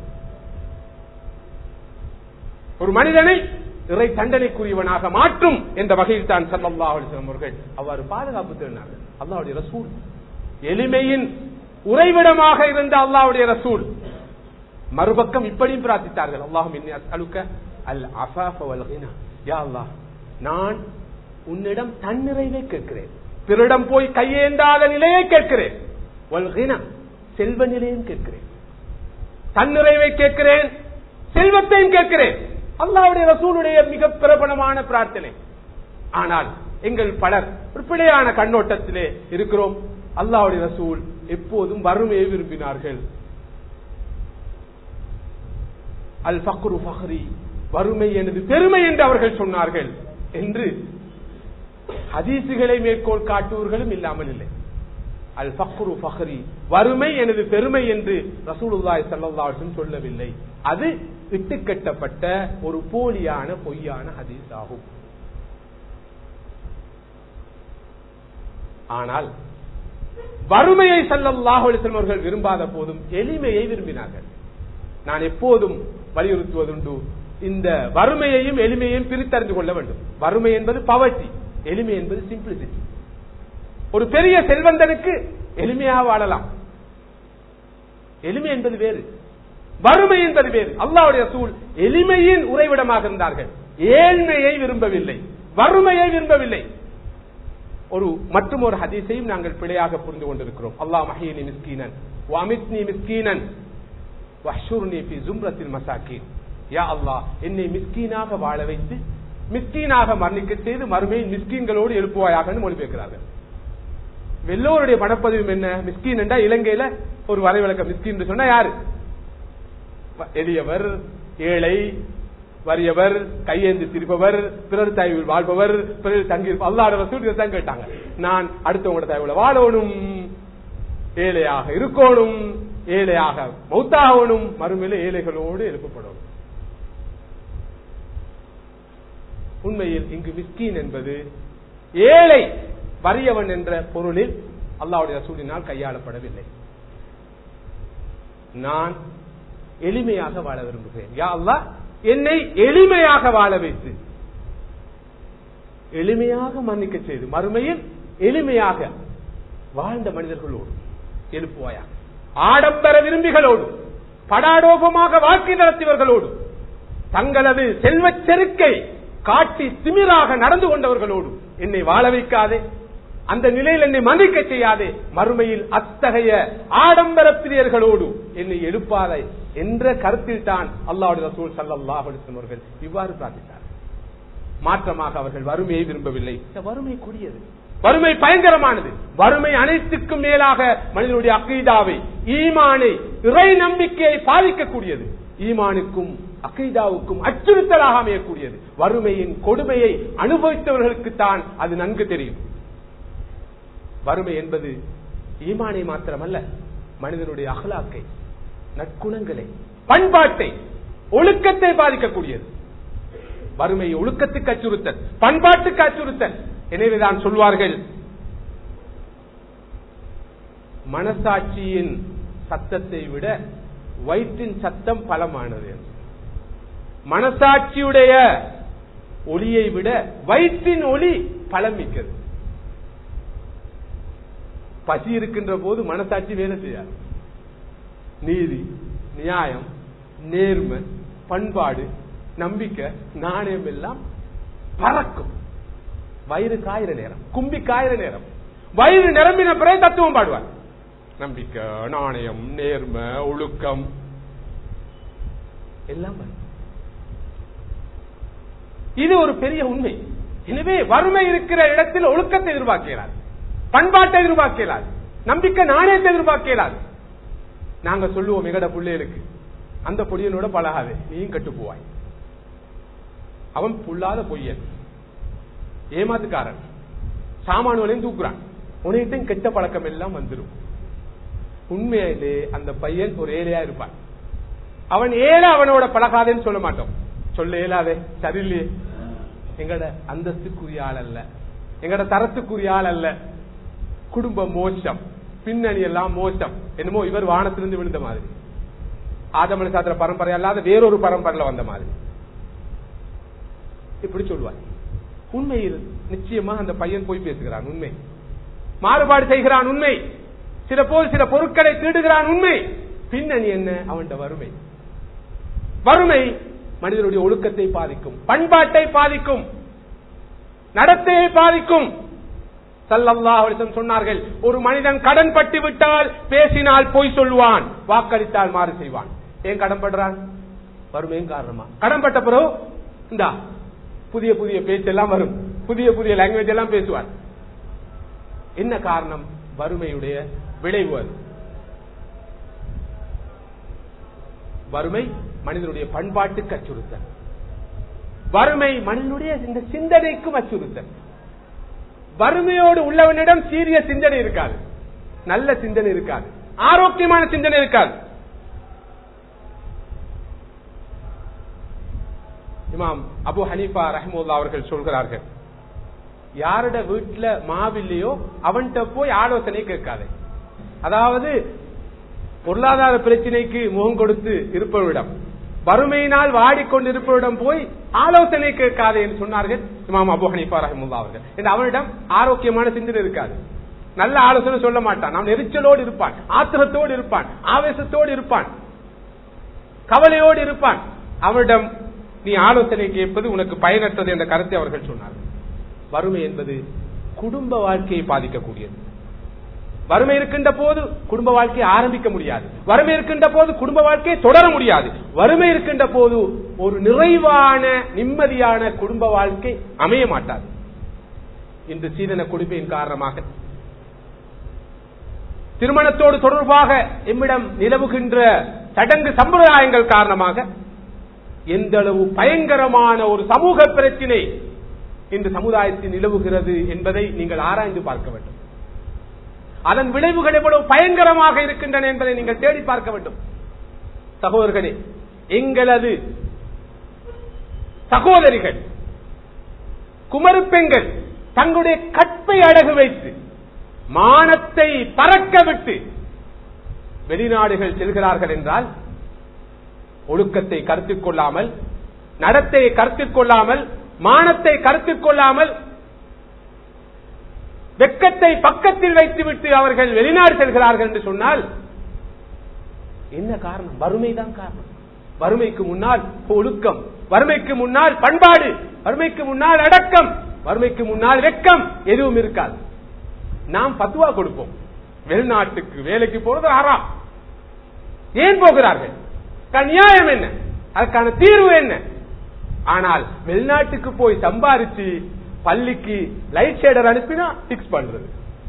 ஒரு மனிதனை இறை தண்டனைக்குரியவனாக மாற்றும் என்ற வகையில் தான் சல்லல்லாஹு அலிஸ்லம் அவர்கள் அவ்வாறு பாதுகாப்பு தேடினார்கள் அல்லாவுடைய ரசூல் எளிமையின் உறைவிடமாக இருந்த அல்லாவுடைய ரசூல் மறுபக்கம் இப்படியும் பிரார்த்தித்தார்கள் அல்லாஹும் அலுக்க அல் அஃபாஃப வல் கினா யா அல்லாஹ் நான் உன்னிடம் தன்னிறைவை கேட்கிறேன் பிறரிடம் போய் கையேந்தாத நிலையை கேட்கிறேன் வல் கினா செல்வ நிலையும் கேட்கிறேன் தன்னிறைவை கேட்கிறேன் செல்வத்தையும் கேட்கிறேன் அல்லாவுடைய ரசூலுடைய மிக பிரபலமான பிரார்த்தனை ஆனால் எங்கள் பலர் ஒரு பிழையான கண்ணோட்டத்திலே இருக்கிறோம் அல்லாவுடைய ரசூல் எப்போதும் வறுமையை விரும்பினார்கள் அல் ஃபக்ரு ஃபஹ்ரி வறுமை எனது பெருமை என்று அவர்கள் சொன்னார்கள் என்று ஹதீசுகளை மேற்கோள் காட்டுவர்களும் இல்லாமல் இல்லை அல் ஃபக்ரு ஃபஹ்ரி வறுமை எனது பெருமை என்று ரசூலுல்லாய் சல்லாஹும் சொல்லவில்லை அது இட்டுக்கட்டப்பட்ட ஒரு போலியான பொய்யான ஹதீஸ் ஆகும் ஆனால் வறுமையை சல்லல்லாஹு அலிஸ்லம் அவர்கள் விரும்பாத போதும் எளிமையை விரும்பினார்கள் நான் எப்போதும் வலியுறுத்துவதுண்டு இந்த வறுமையையும் எளிமையையும் பிரித்தறிந்து கொள்ள வேண்டும் வறுமை என்பது பவர்ட்டி எளிமை என்பது சிம்பிளிசிட்டி ஒரு பெரிய செல்வந்தனுக்கு எளிமையாக வாழலாம் எளிமை என்பது வேறு வறுமை என்பது வேறு அல்லாவுடைய சூழ் எளிமையின் உறைவிடமாக இருந்தார்கள் ஏழ்மையை விரும்பவில்லை வறுமையை விரும்பவில்லை ஒரு மற்றும் ஒரு ஹதீஸையும் நாங்கள் பிழையாக புரிந்து கொண்டிருக்கிறோம் அல்லாஹ் மஹீனி மிஸ்கீனன் வமித்னி மிஸ்கீனன் வஹ்ஷுர்னி ஃபி ஜும்ரத்தில் மசாக்கீன் யா அல்லாஹ் என்னை மிஸ்கீனாக வாழ வைத்து மிஸ்கீனாக மரணிக்க செய்து மறுமையில் மிஸ்கீன்களோடு எழுப்புவாயாகன்னு மொழிபெயர்க்கிறார்கள் எல்லோருடைய பணப்பதிவும் என்ன மிஸ்கீன் என்றா இலங்கையில ஒரு வரைவிலக்க மிஸ்கீன் சொன்னா யாரு எளியவர் ஏழை வறியவர் கையேந்தி திரிப்பவர் பிறர் தயவில் வாழ்பவர் பிறர் தங்கி அல்லாட வசூல் இதைத்தான் கேட்டாங்க நான் அடுத்தவங்களோட தயவுல வாழணும் ஏழையாக இருக்கணும் ஏழையாக மௌத்தாகணும் மறுமையில ஏழைகளோடு எழுப்பப்படணும் உண்மையில் இங்கு மிஸ்கீன் என்பது ஏழை வறியவன் என்ற பொருளில் அல்லாவுடைய ரசூலினால் கையாளப்படவில்லை நான் எளிமையாக வாழ விரும்புகிறேன் யா அல்லாஹ் என்னை எளிமையாக வாழ வைத்து எளிமையாக மன்னிக்க செய்து மறுமையில் எளிமையாக வாழ்ந்த மனிதர்களோடு எழுப்புவாயா ஆடம்பர விரும்பிகளோடு படாடோபமாக வாழ்க்கை நடத்தியவர்களோடு தங்களது செல்வச் செருக்கை காட்டி திமிராக நடந்து கொண்டவர்களோடு என்னை வாழ வைக்காதே அந்த நிலையில் என்னை மன்னிக்க செய்யாதே மறுமையில் அத்தகைய ஆடம்பர பிரியர்களோடு என்னை எழுப்பாதே என்ற கருத்தில் தான் அல்லாவுடைய ரசூல் சல்லாஹ் அவர்கள் இவ்வாறு பிரார்த்தித்தார் மாற்றமாக அவர்கள் வறுமையை விரும்பவில்லை இந்த வறுமை கூடியது வறுமை பயங்கரமானது வறுமை அனைத்துக்கும் மேலாக மனிதனுடைய அக்கீதாவை ஈமானை இறை நம்பிக்கையை பாதிக்கக்கூடியது ஈமானுக்கும் அக்கைதாவுக்கும் அச்சுறுத்தலாக அமையக்கூடியது வறுமையின் கொடுமையை அனுபவித்தவர்களுக்கு தான் அது நன்கு தெரியும் வறுமை என்பது ஈமானை மாத்திரமல்ல மனிதனுடைய அகலாக்கை நற்குணங்களை பண்பாட்டை ஒழுக்கத்தை பாதிக்கக்கூடியது வறுமை ஒழுக்கத்துக்கு அச்சுறுத்தல் பண்பாட்டுக்கு அச்சுறுத்தல் எனவேதான் சொல்வார்கள் மனசாட்சியின் சத்தத்தை விட வயிற்றின் சத்தம் பலமானது மனசாட்சியுடைய ஒளியை விட வயிற்றின் ஒளி பலம் மிக்கது பசி இருக்கின்ற போது மனசாட்சி வேலை செய்யாது நீதி நியாயம் நேர்மை பண்பாடு நம்பிக்கை நாணயம் எல்லாம் பறக்கும் வயிறு காயிற நேரம் கும்பி காயிற நேரம் வயிறு நிரம்பின பிறகு தத்துவம் பாடுவார் நம்பிக்கை நாணயம் நேர்மை ஒழுக்கம் எல்லாம் வரும். இது ஒரு பெரிய உண்மை எனவே வறுமை இருக்கிற இடத்தில் ஒழுக்கத்தை எதிர்பார்க்கிறார் பண்பாட்டை எதிர்பார்க்கிறார் நம்பிக்கை நாணயத்தை எதிர்பார்க்கிறார் நாங்க சொல்லுவோம் எங்கட பிள்ளைகளுக்கு அந்த பொடியனோட பழகாதே நீயும் கட்டு போவாய் அவன் புல்லாத பொய்யன் ஏமாத்துக்காரன் சாமானுவலையும் தூக்குறான் உனக்கிட்டும் கெட்ட பழக்கம் எல்லாம் வந்துடும் உண்மையிலே அந்த பையன் ஒரு ஏழையா இருப்பான் அவன் ஏழை அவனோட பழகாதேன்னு சொல்ல மாட்டோம் சொல்ல இயலாதே சரியில்லையே எங்கட அந்தஸ்துக்குரிய ஆள் அல்ல எங்கட தரத்துக்குரிய ஆள் அல்ல குடும்பம் மோசம் பின்னணி எல்லாம் மோசம் என்னமோ இவர் வானத்திலிருந்து விழுந்த மாதிரி ஆதமன சாத்திர பரம்பரை அல்லாத வேறொரு பரம்பரையில வந்த மாதிரி இப்படி சொல்வார் உண்மையில் நிச்சயமா அந்த பையன் போய் பேசுகிறான் உண்மை மாறுபாடு செய்கிறான் உண்மை சில போல் சில பொருட்களை திருடுகிறான் உண்மை பின்னணி என்ன அவன் வறுமை வறுமை மனிதனுடைய ஒழுக்கத்தை பாதிக்கும் பண்பாட்டை பாதிக்கும் நடத்தையை பாதிக்கும் சல்லல்லாஹு அலைஹி வஸல்லம் சொன்னார்கள் ஒரு மனிதன் கடன் பட்டு விட்டால் பேசினால் பொய் சொல்வான் வாக்களித்தால் மாறு செய்வான் ஏன் கடன் படுறான் வறுமையும் காரணமா கடன் பட்ட பிறகு இந்தா புதிய புதிய பேச்செல்லாம் வரும் புதிய புதிய லாங்குவேஜ் எல்லாம் பேசுவார் என்ன காரணம் வறுமையுடைய விளைவு அது வறுமை மனிதனுடைய பண்பாட்டுக்கு அச்சுறுத்தல் வறுமை மனிதனுடைய இந்த சிந்தனைக்கும் அச்சுறுத்தல் வறுமையோடு உள்ளவனிடம் சீரிய சிந்தனை இருக்காது நல்ல சிந்தனை இருக்காது ஆரோக்கியமான சிந்தனை இருக்காது இமாம் அபு ஹனீஃபா ரஹமுல்லா அவர்கள் சொல்கிறார்கள் யாரோட வீட்டுல மாவில்லையோ அவன்கிட்ட போய் ஆலோசனை கேட்காதே அதாவது பொருளாதார பிரச்சனைக்கு முகம் கொடுத்து இருப்பவரிடம் வறுமையினால் வாடிக்கொண்டிருப்பவரிடம் போய் ஆலோசனை கேட்காதே என்று சொன்னார்கள் இமாம் அபு ஹனீஃபா ரஹமுல்லா அவர்கள் என்று அவனிடம் ஆரோக்கியமான சிந்தனை இருக்காது நல்ல ஆலோசனை சொல்ல மாட்டான் அவன் எரிச்சலோடு இருப்பான் ஆத்திரத்தோடு இருப்பான் ஆவேசத்தோடு இருப்பான் கவலையோடு இருப்பான் அவனிடம் நீ ஆலோசனை கேட்பது உனக்கு பயனற்றது என்ற கருத்தை அவர்கள் சொன்னார்கள் வறுமை என்பது குடும்ப வாழ்க்கையை பாதிக்கக்கூடியது வறுமை இருக்கின்ற போது குடும்ப வாழ்க்கையை ஆரம்பிக்க முடியாது வறுமை இருக்கின்ற போது குடும்ப வாழ்க்கையை தொடர முடியாது வறுமை இருக்கின்ற போது ஒரு நிறைவான நிம்மதியான குடும்ப வாழ்க்கை அமைய மாட்டாது இன்று சீதன குடிமையின் காரணமாக திருமணத்தோடு தொடர்பாக எம்மிடம் நிலவுகின்ற சடங்கு சம்பிரதாயங்கள் காரணமாக எந்த அளவு பயங்கரமான ஒரு சமூக பிரச்சினை இந்த சமுதாயத்தில் நிலவுகிறது என்பதை நீங்கள் ஆராய்ந்து பார்க்க வேண்டும் அதன் விளைவுகள் எவ்வளவு பயங்கரமாக இருக்கின்றன என்பதை நீங்கள் தேடி பார்க்க வேண்டும் சகோதரர்களே எங்களது சகோதரிகள் குமரு பெண்கள் தங்களுடைய கற்பை அடகு வைத்து மானத்தை பறக்க விட்டு வெளிநாடுகள் செல்கிறார்கள் என்றால் ஒழுக்கத்தை கருத்தில் கொள்ளாமல் நடத்தையை கருத்தில் கொள்ளாமல் மானத்தை கருத்தில் கொள்ளாமல் வெக்கத்தை பக்கத்தில் வைத்துவிட்டு அவர்கள் வெளிநாடு செல்கிறார்கள் என்று சொன்னால் என்ன காரணம் வறுமைதான் காரணம் வறுமைக்கு முன்னால் ஒழுக்கம் வறுமைக்கு முன்னால் பண்பாடு வறுமைக்கு முன்னால் அடக்கம் வறுமைக்கு முன்னால் வெக்கம் எதுவும் இருக்காது நாம் பத்துவா கொடுப்போம் வெளிநாட்டுக்கு வேலைக்கு போறது ஆறாம் ஏன் போகிறார்கள் நியாயம் என்ன அதுக்கான தீர்வு என்ன ஆனால் வெளிநாட்டுக்கு போய் சம்பாரிச்சு பள்ளிக்கு லைட் ஷேடர் அனுப்பினா பிக்ஸ் பண்றது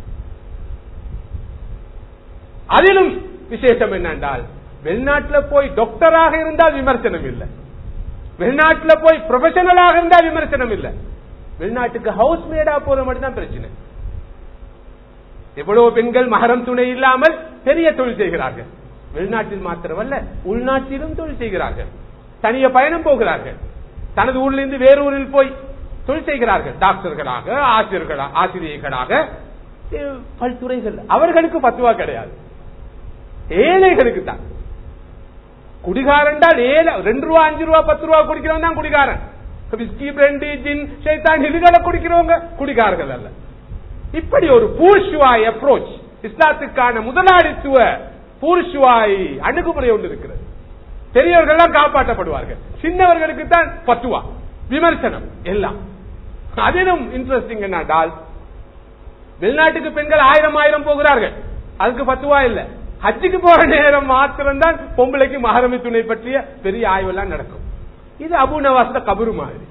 அதிலும் விசேஷம் என்னென்றால் வெளிநாட்டில் போய் டாக்டராக இருந்தால் விமர்சனம் இல்லை வெளிநாட்டில் போய் ப்ரொஃபஷனலாக இருந்தால் விமர்சனம் இல்லை வெளிநாட்டுக்கு ஹவுஸ் மேடா போற மட்டும்தான் பிரச்சனை எவ்வளவு பெண்கள் மகரம் துணை இல்லாமல் பெரிய தொழில் செய்கிறார்கள் வெளிநாட்டில் மாத்திரமல்ல உள்நாட்டிலும் தொழில் செய்கிறார்கள் தனிய பயணம் போகிறார்கள் தனது ஊரிலிருந்து வேறு ஊரில் போய் தொழில் செய்கிறார்கள் டாக்டர்களாக ஆசிரியர்களா ஆசிரியர்களாக பல்துறைகள் அவர்களுக்கு பத்துவா கிடையாது ஏழைகளுக்கு தான் குடிகாரன்டால் ஏழை ரெண்டு ரூபா அஞ்சு ரூபா பத்து ரூபா குடிக்கிறவன் தான் குடிகாரன் விஸ்கி பிரெண்டு ஜின் ஷைத்தான் இதுகளை குடிக்கிறவங்க குடிகாரர்கள் அல்ல இப்படி ஒரு பூர்ஷுவாய் அப்ரோச் இஸ்லாத்துக்கான முதலாளித்துவ பூர்ஷுவாய் அணுகுமுறை ஒன்று இருக்கிறது பெரியவர்கள் காப்பாற்றப்படுவார்கள் சின்னவர்களுக்கு தான் பத்துவா விமர்சனம் எல்லாம் அதிலும் இன்ட்ரெஸ்டிங் என்னடால் வெளிநாட்டுக்கு பெண்கள் ஆயிரம் ஆயிரம் போகிறார்கள் அதுக்கு பத்துவா இல்ல ஹஜ்ஜுக்கு போற நேரம் மாத்திரம்தான் பொம்பளைக்கு மகரமி துணை பற்றிய பெரிய ஆய்வெல்லாம் நடக்கும் இது அபு நவாச கபரு மாதிரி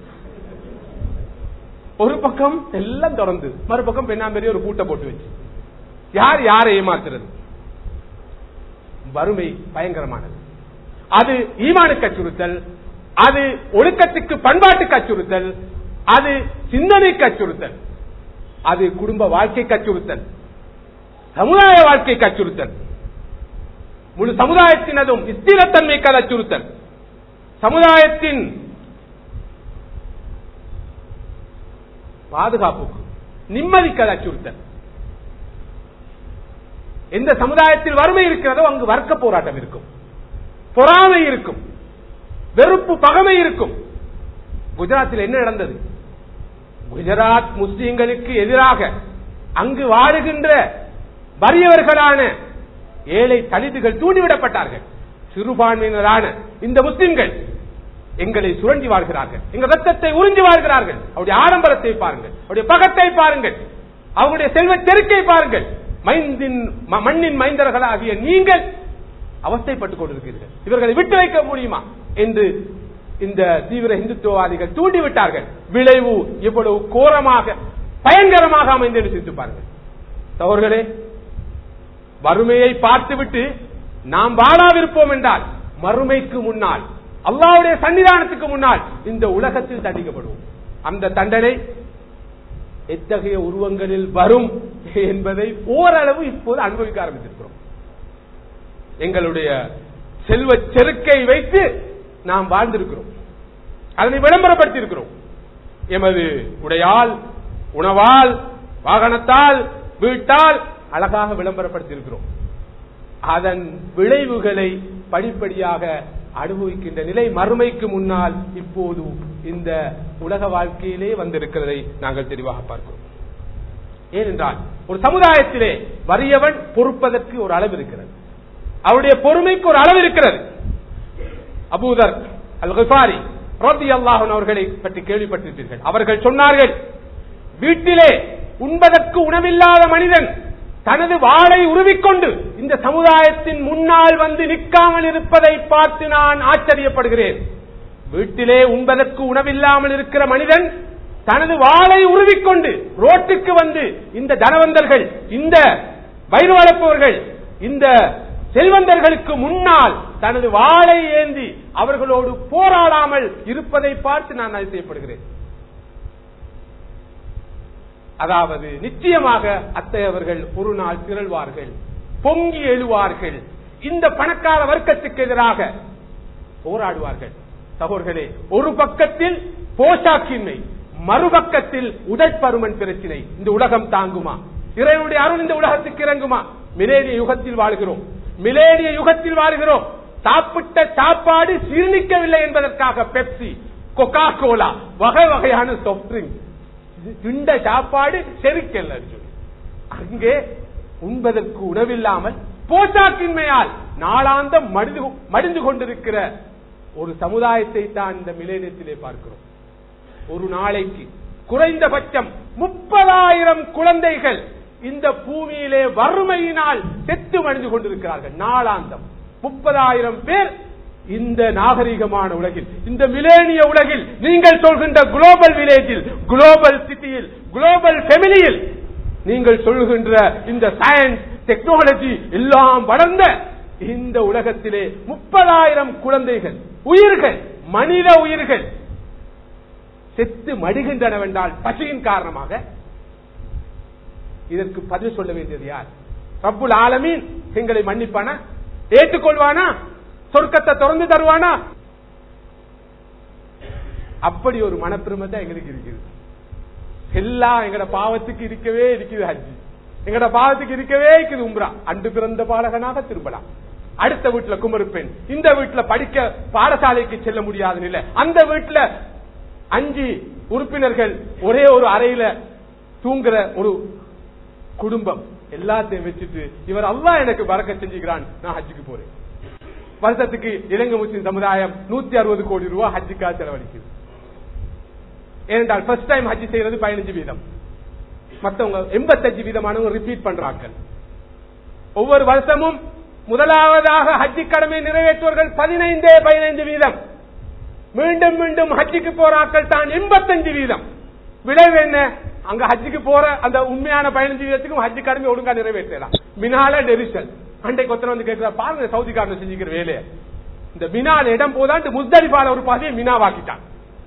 ஒரு பக்கம் எல்லாம் தொடர்ந்து மறுபக்கம் பெண்ணாம்பெரிய ஒரு பூட்டை போட்டு வச்சு யார் யாரை ஏமாத்துறது வறுமை பயங்கரமானது அது ஈமானுக்கு அச்சுறுத்தல் அது ஒழுக்கத்துக்கு பண்பாட்டுக்கு அச்சுறுத்தல் அது சிந்தனைக்கு அச்சுறுத்தல் அது குடும்ப வாழ்க்கைக்கு அச்சுறுத்தல் சமுதாய வாழ்க்கைக்கு அச்சுறுத்தல் முழு சமுதாயத்தினதும் ஸ்திரத்தன்மைக்கு அது அச்சுறுத்தல் சமுதாயத்தின் பாதுகாப்புக்கு நிம்மதிக்கு அது அச்சுறுத்தல் எந்த சமுதாயத்தில் வறுமை இருக்கிறதோ அங்கு வர்க்க போராட்டம் இருக்கும் பொறாமை இருக்கும் வெறுப்பு பகமை இருக்கும் குஜராத்தில் என்ன நடந்தது குஜராத் முஸ்லிம்களுக்கு எதிராக அங்கு வாழுகின்ற வறியவர்களான ஏழை தலித்துகள் தூண்டிவிடப்பட்டார்கள் சிறுபான்மையினரான இந்த முஸ்லிம்கள் எங்களை சுரண்டி வாழ்கிறார்கள் எங்கள் ரத்தத்தை உறிஞ்சி வாழ்கிறார்கள் அவருடைய ஆடம்பரத்தை பாருங்கள் அவருடைய பகத்தை பாருங்கள் அவருடைய செல்வ செருக்கை பாருங்கள் மைந்தின் மண்ணின் மைந்தர்களாகிய நீங்கள் அவஸ்தைப்பட்டுக் கொண்டிருக்கிறீர்கள் இவர்களை விட்டு வைக்க முடியுமா என்று இந்த தீவிர இந்துத்துவவாதிகள் தூண்டிவிட்டார்கள் விளைவு இவ்வளவு கோரமாக பயங்கரமாக அமைந்து சிந்தித்து பாருங்கள் சகோதரர்களே வறுமையை பார்த்துவிட்டு நாம் வாழாவிருப்போம் என்றால் மறுமைக்கு முன்னால் அல்லாவுடைய சன்னிதானத்துக்கு முன்னால் இந்த உலகத்தில் தண்டிக்கப்படுவோம் அந்த தண்டனை எத்தகைய உருவங்களில் வரும் என்பதை ஓரளவு இப்போது அனுபவிக்க ஆரம்பித்திருக்கிறோம் எங்களுடைய செல்வ செருக்கை வைத்து நாம் வாழ்ந்திருக்கிறோம் அதனை விளம்பரப்படுத்தி இருக்கிறோம் எமது உடையால் உணவால் வாகனத்தால் வீட்டால் அழகாக விளம்பரப்படுத்தி இருக்கிறோம் அதன் விளைவுகளை படிப்படியாக அனுபவிக்கின்ற நிலை மறுமைக்கு முன்னால் இப்போது இந்த உலக வாழ்க்கையிலே வந்திருக்கிறதை நாங்கள் தெளிவாக பார்க்கிறோம் ஏனென்றால் ஒரு சமுதாயத்திலே வறியவன் பொறுப்பதற்கு ஒரு அளவு இருக்கிறது அவருடைய பொறுமைக்கு ஒரு அளவு இருக்கிறது அபூதர் அல் கிஃபாரி ரோதி அல்லாஹன் அவர்களை பற்றி கேள்விப்பட்டிருப்பீர்கள் அவர்கள் சொன்னார்கள் வீட்டிலே உண்பதற்கு உணவில்லாத மனிதன் தனது வாளை உருவிக்கொண்டு இந்த சமுதாயத்தின் முன்னால் வந்து நிற்காமல் இருப்பதை பார்த்து நான் ஆச்சரியப்படுகிறேன் வீட்டிலே உண்பதற்கு உணவில்லாமல் இருக்கிற மனிதன் தனது வாளை உருவிக்கொண்டு ரோட்டுக்கு வந்து இந்த தனவந்தர்கள் இந்த வயிறு வளர்ப்பவர்கள் இந்த செல்வந்தர்களுக்கு முன்னால் தனது வாளை ஏந்தி அவர்களோடு போராடாமல் இருப்பதை பார்த்து நான் அதிசயப்படுகிறேன் அதாவது நிச்சயமாக அத்தையவர்கள் ஒரு நாள் திரள்வார்கள் பொங்கி எழுவார்கள் இந்த பணக்கார வர்க்கத்துக்கு எதிராக போராடுவார்கள் சகோர்களே ஒரு பக்கத்தில் போஷாக்கின்மை மறுபக்கத்தில் உடற்பருமன் பிரச்சினை இந்த உலகம் தாங்குமா இறைவனுடைய அருள் இந்த உலகத்துக்கு இறங்குமா மிலேனிய யுகத்தில் வாழ்கிறோம் மிலேனிய யுகத்தில் வாழ்கிறோம் சாப்பிட்ட சாப்பாடு சீர்ணிக்கவில்லை என்பதற்காக பெப்சி கொக்கா கோலா வகை வகையான சாஃப்ட் ட்ரிங்க் திண்ட சாப்பாடு செரிக்கல்ல அங்கே உண்பதற்கு உணவில்லாமல் போஷாக்கின்மையால் நாளாந்தம் மடிந்து மடிந்து கொண்டிருக்கிற ஒரு சமுதாயத்தை தான் இந்த மிலேனியத்திலே பார்க்கிறோம் ஒரு நாளைக்கு குறைந்தபட்சம் முப்பதாயிரம் குழந்தைகள் இந்த பூமியிலே வறுமையினால் செத்து மடிந்து கொண்டிருக்கிறார்கள் நாளாந்தம் முப்பதாயிரம் பேர் இந்த நாகரிகமான உலகில் இந்த மிலேனிய உலகில் நீங்கள் சொல்கின்ற குளோபல் வில்லேஜில் குளோபல் சிட்டியில் குளோபல் ஃபெமிலியில் நீங்கள் சொல்கின்ற இந்த சயின்ஸ் டெக்னாலஜி எல்லாம் வளர்ந்த இந்த உலகத்திலே முப்பதாயிரம் குழந்தைகள் உயிர்கள் மனித உயிர்கள் செத்து மடிகின்றனவென்றால் பசியின் காரணமாக இதற்கு பதில் சொல்ல வேண்டியது யார் ரப்புல் ஆலமீன் எங்களை மன்னிப்பானா ஏற்றுக்கொள்வானா சொர்க்கத்தை திறந்து தருவானா அப்படி ஒரு மனப்பெருமை தான் எங்களுக்கு இருக்குது எல்லாம் எங்கட பாவத்துக்கு இருக்கவே இருக்குது ஹஜ்ஜி எங்கட பாவத்துக்கு இருக்கவே இருக்குது உம்ரா அன்று பிறந்த பாலகனாக திரும்பலாம் அடுத்த வீட்டுல குமருப்பெண் இந்த வீட்டுல படிக்க பாடசாலைக்கு செல்ல முடியாத நிலை அந்த வீட்டுல அஞ்சு உறுப்பினர்கள் ஒரே ஒரு அறையில தூங்குற ஒரு குடும்பம் எல்லாத்தையும் வச்சுட்டு இவர் அல்லா எனக்கு பறக்க செஞ்சுக்கிறான் நான் ஹஜ்ஜுக்கு போறேன் வருஷத்துக்கு இலங்கை முஸ்லிம் சமுதாயம் நூத்தி அறுபது கோடி ரூபாய் ஹஜ்ஜுக்காக செலவழிக்குது ஏனென்றால் ஃபர்ஸ்ட் டைம் ஹஜ் செய்யறது பதினஞ்சு வீதம் மத்தவங்க எண்பத்தஞ்சு வீதமானவங்க ரிப்பீட் பண்றாங்க ஒவ்வொரு வருஷமும் முதலாவதாக ஹஜ்ஜி கடமை நிறைவேற்றுவர்கள் பதினைந்தே பதினைந்து வீதம் மீண்டும் மீண்டும் ஹஜ்ஜுக்கு போறாக்கள் தான் எண்பத்தஞ்சு வீதம் விளைவு என்ன அங்க ஹஜ்ஜுக்கு போற அந்த உண்மையான பதினஞ்சு வீதத்துக்கும் ஹஜ்ஜி கடமை ஒழுங்கா நிறைவேற்றலாம் மினால நெரிசல் அன்றைக்கு ஒருத்தர் வந்து கேட்கிற பாருங்க சவுதிக்காரன் செஞ்சுக்கிற வேலையை இந்த மினால இடம் போதாண்டு முஸ்தலிபால ஒரு பாதையை மினாவாக்கிட்டான்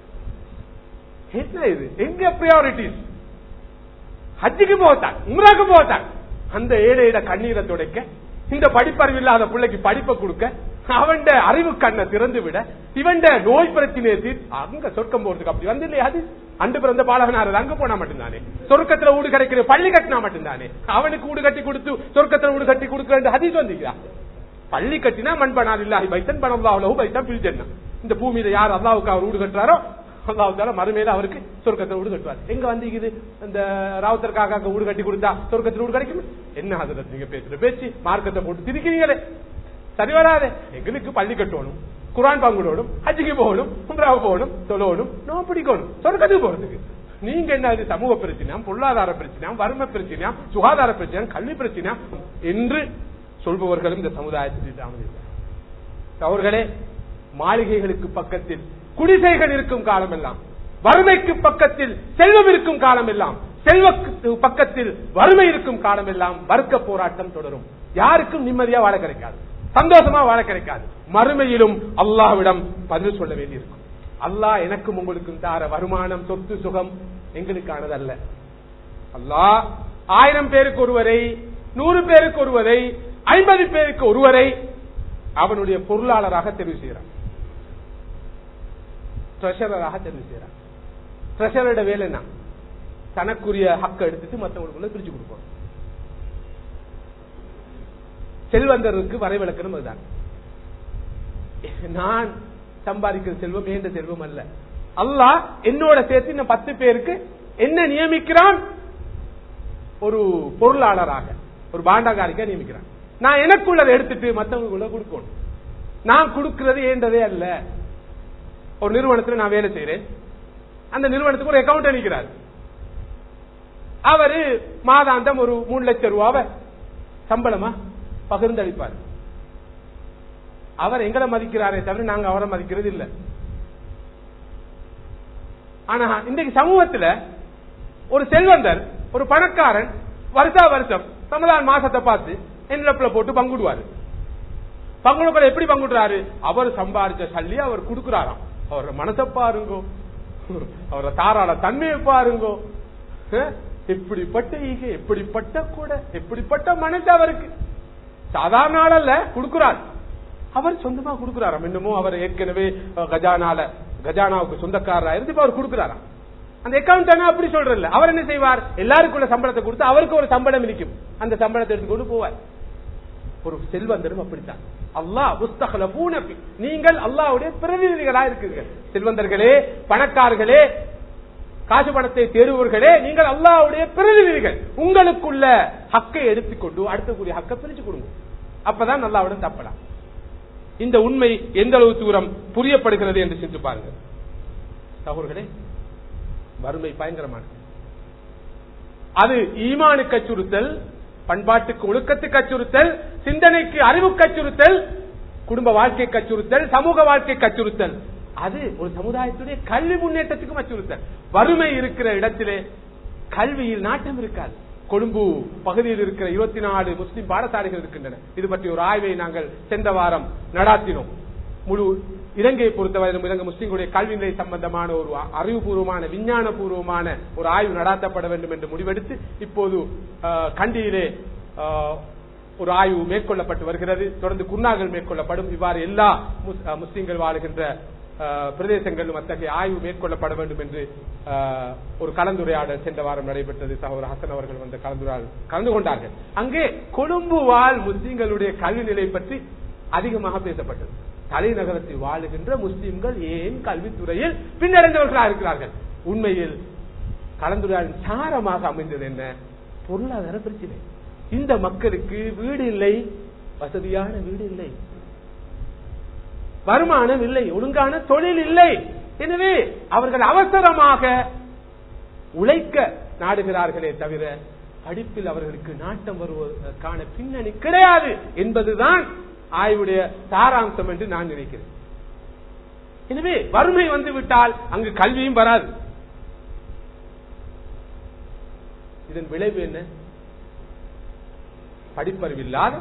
என்ன இது எங்க பிரியாரிட்டிஸ் ஹஜ்ஜுக்கு போட்டான் உம்ராக்கு போட்டான் அந்த ஏழையிட கண்ணீரை துடைக்க இந்த படிப்பறிவு இல்லாத பிள்ளைக்கு படிப்பை கொடுக்க அவன் அறிவு கண்ணை திறந்து விட இவன் நோய் பிரச்சனையை தீர் அங்க சொர்க்கம் போறதுக்கு அப்படி வந்து இல்லையா அது அண்டு பிறந்த பாலகனார் அங்க போனா மட்டும்தானே சொர்க்கத்துல ஊடு கிடைக்கிற பள்ளி கட்டினா மட்டும்தானே அவனுக்கு ஊடு கட்டி கொடுத்து சொர்க்கத்துல ஊடு கட்டி கொடுக்கிற ஹதீஸ் வந்தீங்களா பள்ளி கட்டினா மண்பனால் இல்லாஹி பைத்தன் பணம் அவ்வளவு பைத்தன் பிரிஜன்னா இந்த பூமியில யார் அல்லாவுக்கு அவர் ஊடு கட்டுறாரோ அல்லாவுக்கால மறுமையில அவருக்கு சொர்க்கத்தில் வீடு கட்டுவார் எங்க வந்தீங்குது இந்த ராவுத்தர் காக்காக்கு வீடு கட்டி கொடுத்தா சொர்க்கத்தில் வீடு கிடைக்கும் என்ன அதுல நீங்க பேசுற பேச்சு மார்க்கத்தை போட்டு திரிக்கிறீங்களே சரி வராது எங்களுக்கு பள்ளி கட்டணும் குரான் பங்குடணும் ஹஜ்ஜிக்கு போகணும் உம்ராவு போகணும் தொழணும் நோ பிடிக்கணும் சொர்க்கத்துக்கு போறதுக்கு நீங்க என்ன இது சமூக பிரச்சனையா பொருளாதார பிரச்சனையா வறுமை பிரச்சனையா சுகாதார பிரச்சனையா கல்வி பிரச்சனையா என்று சொல்பவர்களும் இந்த சமுதாயத்தில் அவர்களே மாளிகைகளுக்கு பக்கத்தில் குடிசைகள் இருக்கும் காலம் எல்லாம் வறுமைக்கு பக்கத்தில் செல்வம் இருக்கும் காலம் எல்லாம் செல்வக்கு பக்கத்தில் வறுமை இருக்கும் காலம் எல்லாம் வர்க்க போராட்டம் தொடரும் யாருக்கும் நிம்மதியா வாழ கிடைக்காது சந்தோஷமா வாழ கிடைக்காது மறுமையிலும் அல்லாஹ்விடம் பதில் சொல்ல வேண்டியிருக்கும் அல்லாஹ் எனக்கும் உங்களுக்கும் தார வருமானம் சொத்து சுகம் எங்களுக்கானது அல்ல அல்லாஹ் ஆயிரம் பேருக்கு ஒருவரை நூறு பேருக்கு ஒருவரை ஐம்பது பேருக்கு ஒருவரை அவனுடைய பொருளாளராக தெரிவு செய்கிறான் ட்ரெஷரராக தெரிவு செய்யறான் ட்ரெஷரோட வேலை என்ன தனக்குரிய ஹக்க எடுத்துட்டு மற்றவங்களுக்குள்ள பிரிச்சு கொடுப்போம் செல்வந்தருக்கு வரைவிலக்கணும் அதுதான் நான் சம்பாதிக்கிற செல்வம் ஏந்த செல்வம் அல்ல அல்லாஹ் என்னோட சேர்த்து இந்த பத்து பேருக்கு என்ன நியமிக்கிறான் ஒரு பொருளாளராக ஒரு பாண்டாகாரிக்க நியமிக்கிறான் நான் எனக்குள்ளதை எடுத்துட்டு மற்றவங்களுக்குள்ள கொடுக்கணும் நான் கொடுக்கிறது ஏண்டதே அல்ல ஒரு நிறுவனத்துல நான் வேலை செய்யறேன் அந்த நிறுவனத்துக்கு ஒரு அக்கௌண்ட் அளிக்கிறார் அவரு மாதாந்தம் ஒரு மூணு லட்சம் ரூபாவை சம்பளமா பகிர்ந்து அளிப்பார் அவர் எங்களை மதிக்கிறாரே தவிர நாங்க அவரை மதிக்கிறது இல்ல ஆனா இன்றைக்கு சமூகத்துல ஒரு செல்வந்தர் ஒரு பணக்காரன் வருஷா வருஷம் ரமலான் மாசத்தை பார்த்து என்லப்ல போட்டு பங்குடுவாரு பங்குடுக்கிற எப்படி பங்குடுறாரு அவர் சம்பாதிச்ச சல்லி அவர் கொடுக்கிறாராம் அவரோட மனசை பாருங்கோ அவரோட தாராள தன்மையை பாருங்கோ அஹ், எப்படிப்பட்ட ஈகை எப்படிப்பட்ட கூட எப்படிப்பட்ட மனசு அவருக்கு சாதாரண ஆள் அல்ல கொடுக்கிறார் அவர் சொந்தமா கொடுக்கிறாராம் இன்னமும் அவர் ஏற்கனவே அஹ், கஜானால கஜானாவுக்கு சொந்தக்காரரா இருந்து இப்ப அவர் கொடுக்கிறாராம் அந்த அக்கௌண்ட் அப்படி சொல்றல அவர் என்ன செய்வார் எல்லாருக்குள்ள சம்பளத்தை கொடுத்து அவருக்கு ஒரு சம்பளம் இருக்கும் அந்த சம்பளத்தை எடுத்துக்கொண்டு போவார் ஒரு செல்வந்தரும் அப்படித்தான் அல்லாஹ் புஸ்தகல நீங்கள் அல்லாஹ்வுடைய பிரதிநிதிகளா இருக்கிறீர்கள் செல்வந்தர்களே பணக்காரர்களே காசு பணத்தை தேடுவர்களே நீங்கள் அல்லாஹ்வுடைய பிரதிநிதிகள் உங்களுக்குள்ள ஹக்கை எடுத்துக்கொண்டு அடுத்தக்கூடிய ஹக்கை பிரிச்சு கொடுங்க அப்பதான் அல்லாஹ்வுடன் தப்பலாம் இந்த உண்மை எந்த அளவு தூரம் புரியப்படுகிறது என்று சிந்தித்து பாருங்க சகோதரர்களே வறுமை பயங்கரமானது அது ஈமானுக்கு அச்சுறுத்தல் பண்பாட்டுக்கு ஒழுக்கத்துக்கு அச்சுறுத்தல் சிந்தனைக்கு அறிவுக்கு அச்சுறுத்தல் குடும்ப வாழ்க்கைக்கு அச்சுறுத்தல் சமூக வாழ்க்கைக்கு அச்சுறுத்தல் அது ஒரு சமுதாயத்துடைய கல்வி முன்னேற்றத்துக்கும் அச்சுறுத்தல் வறுமை இருக்கிற இடத்திலே கல்வியில் நாட்டம் இருக்காது கொழும்பு பகுதியில் இருக்கிற இருபத்தி நாலு முஸ்லிம் பாடசாலைகள் இருக்கின்றன இது பற்றி ஒரு ஆய்வை நாங்கள் சென்ற வாரம் நடாத்தினோம் முழு இலங்கையை பொறுத்தவரை இலங்கை முஸ்லிம்களுடைய கல்வி நிலை சம்பந்தமான ஒரு அறிவுபூர்வமான விஞ்ஞான பூர்வமான ஒரு ஆய்வு நடாத்தப்பட வேண்டும் என்று முடிவெடுத்து இப்போது அஹ், கண்டியிலே அஹ், ஒரு ஆய்வு மேற்கொள்ளப்பட்டு வருகிறது தொடர்ந்து குர்நாகள் மேற்கொள்ளப்படும் இவ்வாறு எல்லா முஸ்- அஹ், முஸ்லிம்கள் வாழுகின்ற அஹ், பிரதேசங்களிலும் அத்தகைய ஆய்வு மேற்கொள்ளப்பட வேண்டும் என்று அஹ், ஒரு கலந்துரையாடல் சென்ற வாரம் நடைபெற்றது சகோதரர் ஹசன் அவர்கள் வந்த கலந்துரையாடல் கலந்து கொண்டார்கள் அங்கே கொழும்பு வாழ் முஸ்லிம்களுடைய கல்வி நிலை பற்றி அதிகமாக பேசப்பட்டது தலைநகரத்தில் வாழுகின்ற முஸ்லிம்கள் ஏன் கல்வித்துறையில் பின்னடைந்தவர்களாக இருக்கிறார்கள் உண்மையில் கலந்துரையாடல் சாரமாக அமைந்தது என்ன பொருளாதார பிரச்சனை இந்த மக்களுக்கு வீடு இல்லை வசதியான வீடு இல்லை வருமானம் இல்லை ஒழுங்கான தொழில் இல்லை எனவே அவர்கள் அவசரமாக உழைக்க நாடுகிறார்களே தவிர படிப்பில் அவர்களுக்கு நாட்டம் வருவதற்கான பின்னணி கிடையாது என்பதுதான் ஆய்வுடைய சாராம்சம் என்று நான் நினைக்கிறேன் எனவே வறுமை வந்து விட்டால் அங்கு கல்வியும் வராது இதன் விளைவு என்ன படிப்பறிவில்லாத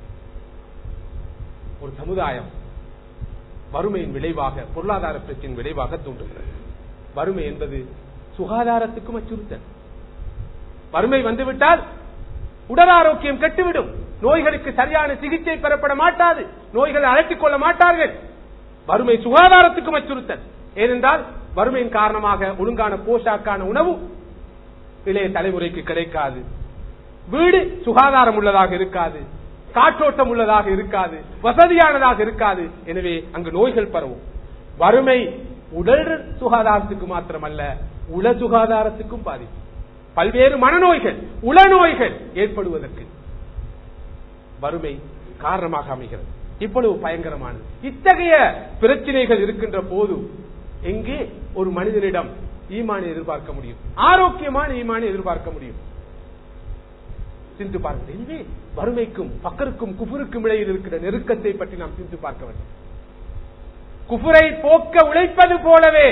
ஒரு சமுதாயம் வறுமையின் விளைவாக பொருளாதார பிரச்சனையின் விளைவாக தோன்றுகிறது வறுமை என்பது சுகாதாரத்துக்கும் அச்சுறுத்தல் வறுமை வந்துவிட்டால் உடல் ஆரோக்கியம் கெட்டுவிடும் நோய்களுக்கு சரியான சிகிச்சை பெறப்பட மாட்டாது நோய்களை அழைத்துக் கொள்ள மாட்டார்கள் வறுமை சுகாதாரத்துக்கும் அச்சுறுத்தல் ஏனென்றால் வறுமையின் காரணமாக ஒழுங்கான போஷாக்கான உணவு இளைய தலைமுறைக்கு கிடைக்காது வீடு சுகாதாரம் உள்ளதாக இருக்காது காற்றோட்டம் உள்ளதாக இருக்காது வசதியானதாக இருக்காது எனவே அங்கு நோய்கள் பரவும் வறுமை உடல் சுகாதாரத்துக்கு மாத்திரமல்ல உள சுகாதாரத்துக்கும் பாதிக்கும் பல்வேறு மனநோய்கள் உளநோய்கள் ஏற்படுவதற்கு வறுமை காரணமாக அமைகிறது இவ்வளவு பயங்கரமானது இத்தகைய பிரச்சனைகள் இருக்கின்ற போது எங்கே ஒரு மனிதனிடம் ஈமானை எதிர்பார்க்க முடியும் ஆரோக்கியமான ஈமானை எதிர்பார்க்க முடியும் சிந்து பார்க்க எனவே வறுமைக்கும் பக்கருக்கும் குஃபருக்கும் இடையில் இருக்கிற நெருக்கத்தை பற்றி நாம் சிந்து பார்க்க வேண்டும் குஃபரை போக்க உழைப்பது போலவே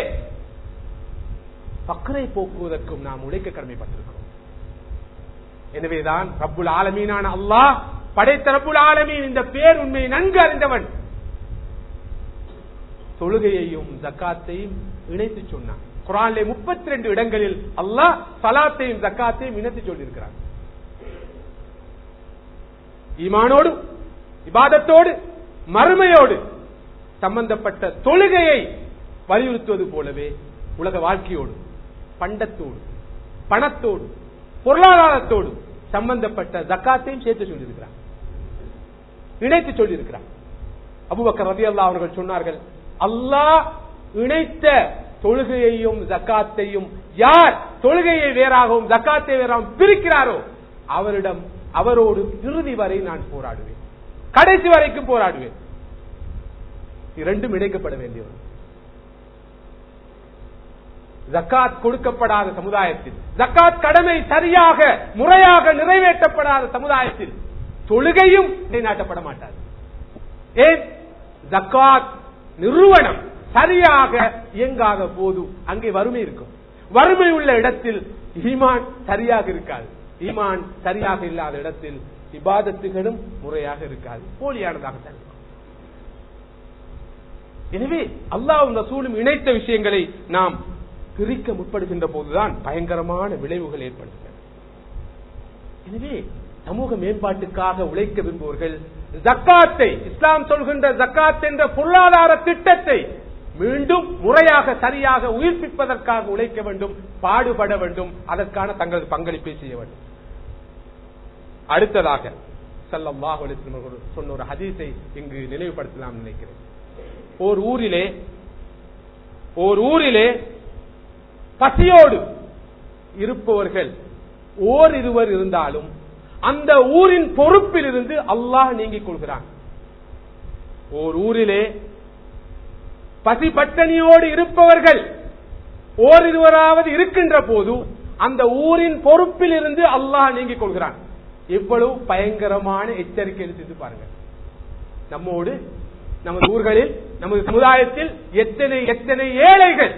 பக்கரை போக்குவதற்கும் நாம் உழைக்க கடமைப்பட்டிருக்கிறோம் எனவேதான் ரப்புல் ஆலமீனான அல்லாஹ் படைத்த ரப்புல் ஆலமீன் இந்த பேர் உண்மையை நன்கு அறிந்தவன் தொழுகையையும் ஜக்காத்தையும் இணைத்து சொன்னான் குரானிலே முப்பத்தி ரெண்டு இடங்களில் அல்லாஹ் சலாத்தையும் ஜக்காத்தையும் இணைத்து சொல்லியிருக்கிறான் ஈமானோடு இபாதத்தோடு மறுமையோடு சம்பந்தப்பட்ட தொழுகையை வலியுறுத்துவது போலவே உலக வாழ்க்கையோடு பண்டத்தோடு பணத்தோடு பொருளாதாரத்தோடு சம்பந்தப்பட்ட ஜக்காத்தையும் சேர்த்து சொல்லியிருக்கிறார் இணைத்து சொல்லியிருக்கிறார் அபுபக்கர் ரதி அல்லா அவர்கள் சொன்னார்கள் அல்லாஹ் இணைத்த தொழுகையையும் ஜக்காத்தையும் யார் தொழுகையை வேறாகவும் ஜக்காத்தை வேறாகவும் பிரிக்கிறாரோ அவரிடம் அவரோடு இறுதி வரை நான் போராடுவேன் கடைசி வரைக்கும் போராடுவேன் இரண்டும் இணைக்கப்பட வேண்டியவர் ஜக்காத் கொடுக்கப்படாத சமுதாயத்தில் ஜக்காத் கடமை சரியாக முறையாக நிறைவேற்றப்படாத சமுதாயத்தில் தொழுகையும் நிலைநாட்டப்பட மாட்டாது ஏன் ஜக்காத் நிறுவனம் சரியாக இயங்காத போது அங்கே வறுமை இருக்கும் வறுமை உள்ள இடத்தில் ஈமான் சரியாக இருக்காது ஈமான் சரியாக இல்லாத இடத்தில் இபாதத்துகளும் முறையாக இருக்காது போலியானதாக இருக்கும் எனவே அல்லாஹ் ரசூலும் இணைத்த விஷயங்களை நாம் பிரிக்க முற்படுகின்ற போதுதான் பயங்கரமான விளைவுகள் ஏற்படுகின்றன எனவே சமூக மேம்பாட்டுக்காக உழைக்க விரும்புவர்கள் ஜக்காத்தை இஸ்லாம் சொல்கின்ற ஜக்காத் என்ற பொருளாதார திட்டத்தை மீண்டும் முறையாக சரியாக உயிர்ப்பிப்பதற்காக உழைக்க வேண்டும் பாடுபட வேண்டும் அதற்கான தங்களது பங்களிப்பை செய்ய வேண்டும் அடுத்ததாக சல்லல்லாஹு அலைஹி வஸல்லம் அவர்கள் சொன்ன ஒரு ஹதீஸை இங்கு நினைவுபடுத்தலாம் நினைக்கிறேன் ஓர் ஊரிலே ஓர் ஊரிலே பசியோடு இருப்பவர்கள் ஓர் இருவர் இருந்தாலும் அந்த ஊரின் பொறுப்பில் இருந்து அல்லாஹ் நீங்கிக் கொள்கிறான் ஓர் ஊரிலே பசி பட்டணியோடு இருப்பவர்கள் ஓரிருவராவது இருக்கின்ற போது அந்த ஊரின் பொறுப்பில் இருந்து அல்லாஹ் நீங்கிக் கொள்கிறான் எவ்வளவு பயங்கரமான எச்சரிக்கை சிந்து பாருங்க நம்மோடு நமது ஊர்களில் நமது சமுதாயத்தில் எத்தனை எத்தனை ஏழைகள்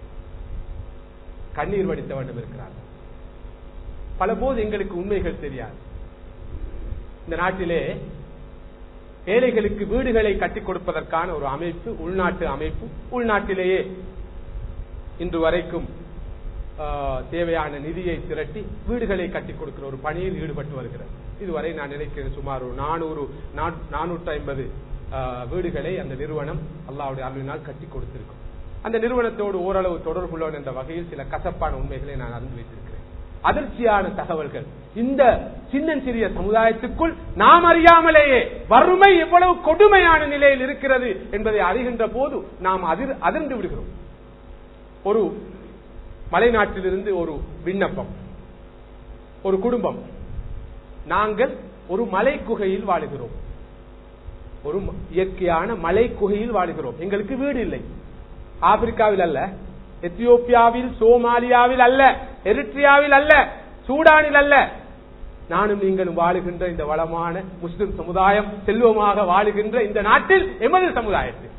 கண்ணீர் வடித்த வேண்டும் இருக்கிறார்கள் பல போது எங்களுக்கு உண்மைகள் தெரியாது இந்த நாட்டிலே ஏழைகளுக்கு வீடுகளை கட்டிக் கொடுப்பதற்கான ஒரு அமைப்பு உள்நாட்டு அமைப்பு உள்நாட்டிலேயே இன்று வரைக்கும் தேவையான நிதியை திரட்டி வீடுகளை கட்டிக் கொடுக்கிற ஒரு பணியில் ஈடுபட்டு வருகிறது இதுவரை நான் நினைக்கிறேன் சுமார் ஒரு நானூறு நானூற்றி ஐம்பது வீடுகளை அந்த நிறுவனம் அல்லாவுடைய அருளினால் கட்டி கொடுத்திருக்கும் அந்த நிறுவனத்தோடு ஓரளவு தொடர்புள்ளவன் என்ற வகையில் சில கசப்பான உண்மைகளை நான் அறிந்து வைத்திருக்கிறேன் அதிர்ச்சியான தகவல்கள் இந்த சின்னஞ்சிறிய சமுதாயத்துக்குள் நாம் அறியாமலேயே வறுமை எவ்வளவு கொடுமையான நிலையில் இருக்கிறது என்பதை அறிகின்ற போது நாம் அதிர் அதிர்ந்து விடுகிறோம் ஒரு மலைநாட்டிலிருந்து ஒரு விண்ணப்பம் ஒரு குடும்பம் நாங்கள் ஒரு மலை குகையில் வாழுகிறோம் ஒரு இயற்கையான மலை குகையில் வாழுகிறோம் எங்களுக்கு வீடு இல்லை ஆப்பிரிக்காவில் அல்ல எத்தியோப்பியாவில் சோமாலியாவில் அல்ல எரிட்ரியாவில் அல்ல சூடானில் அல்ல நானும் நீங்களும் வாழுகின்ற இந்த வளமான முஸ்லிம் சமுதாயம் செல்வமாக வாழுகின்ற இந்த நாட்டில் எமது சமுதாயத்தில்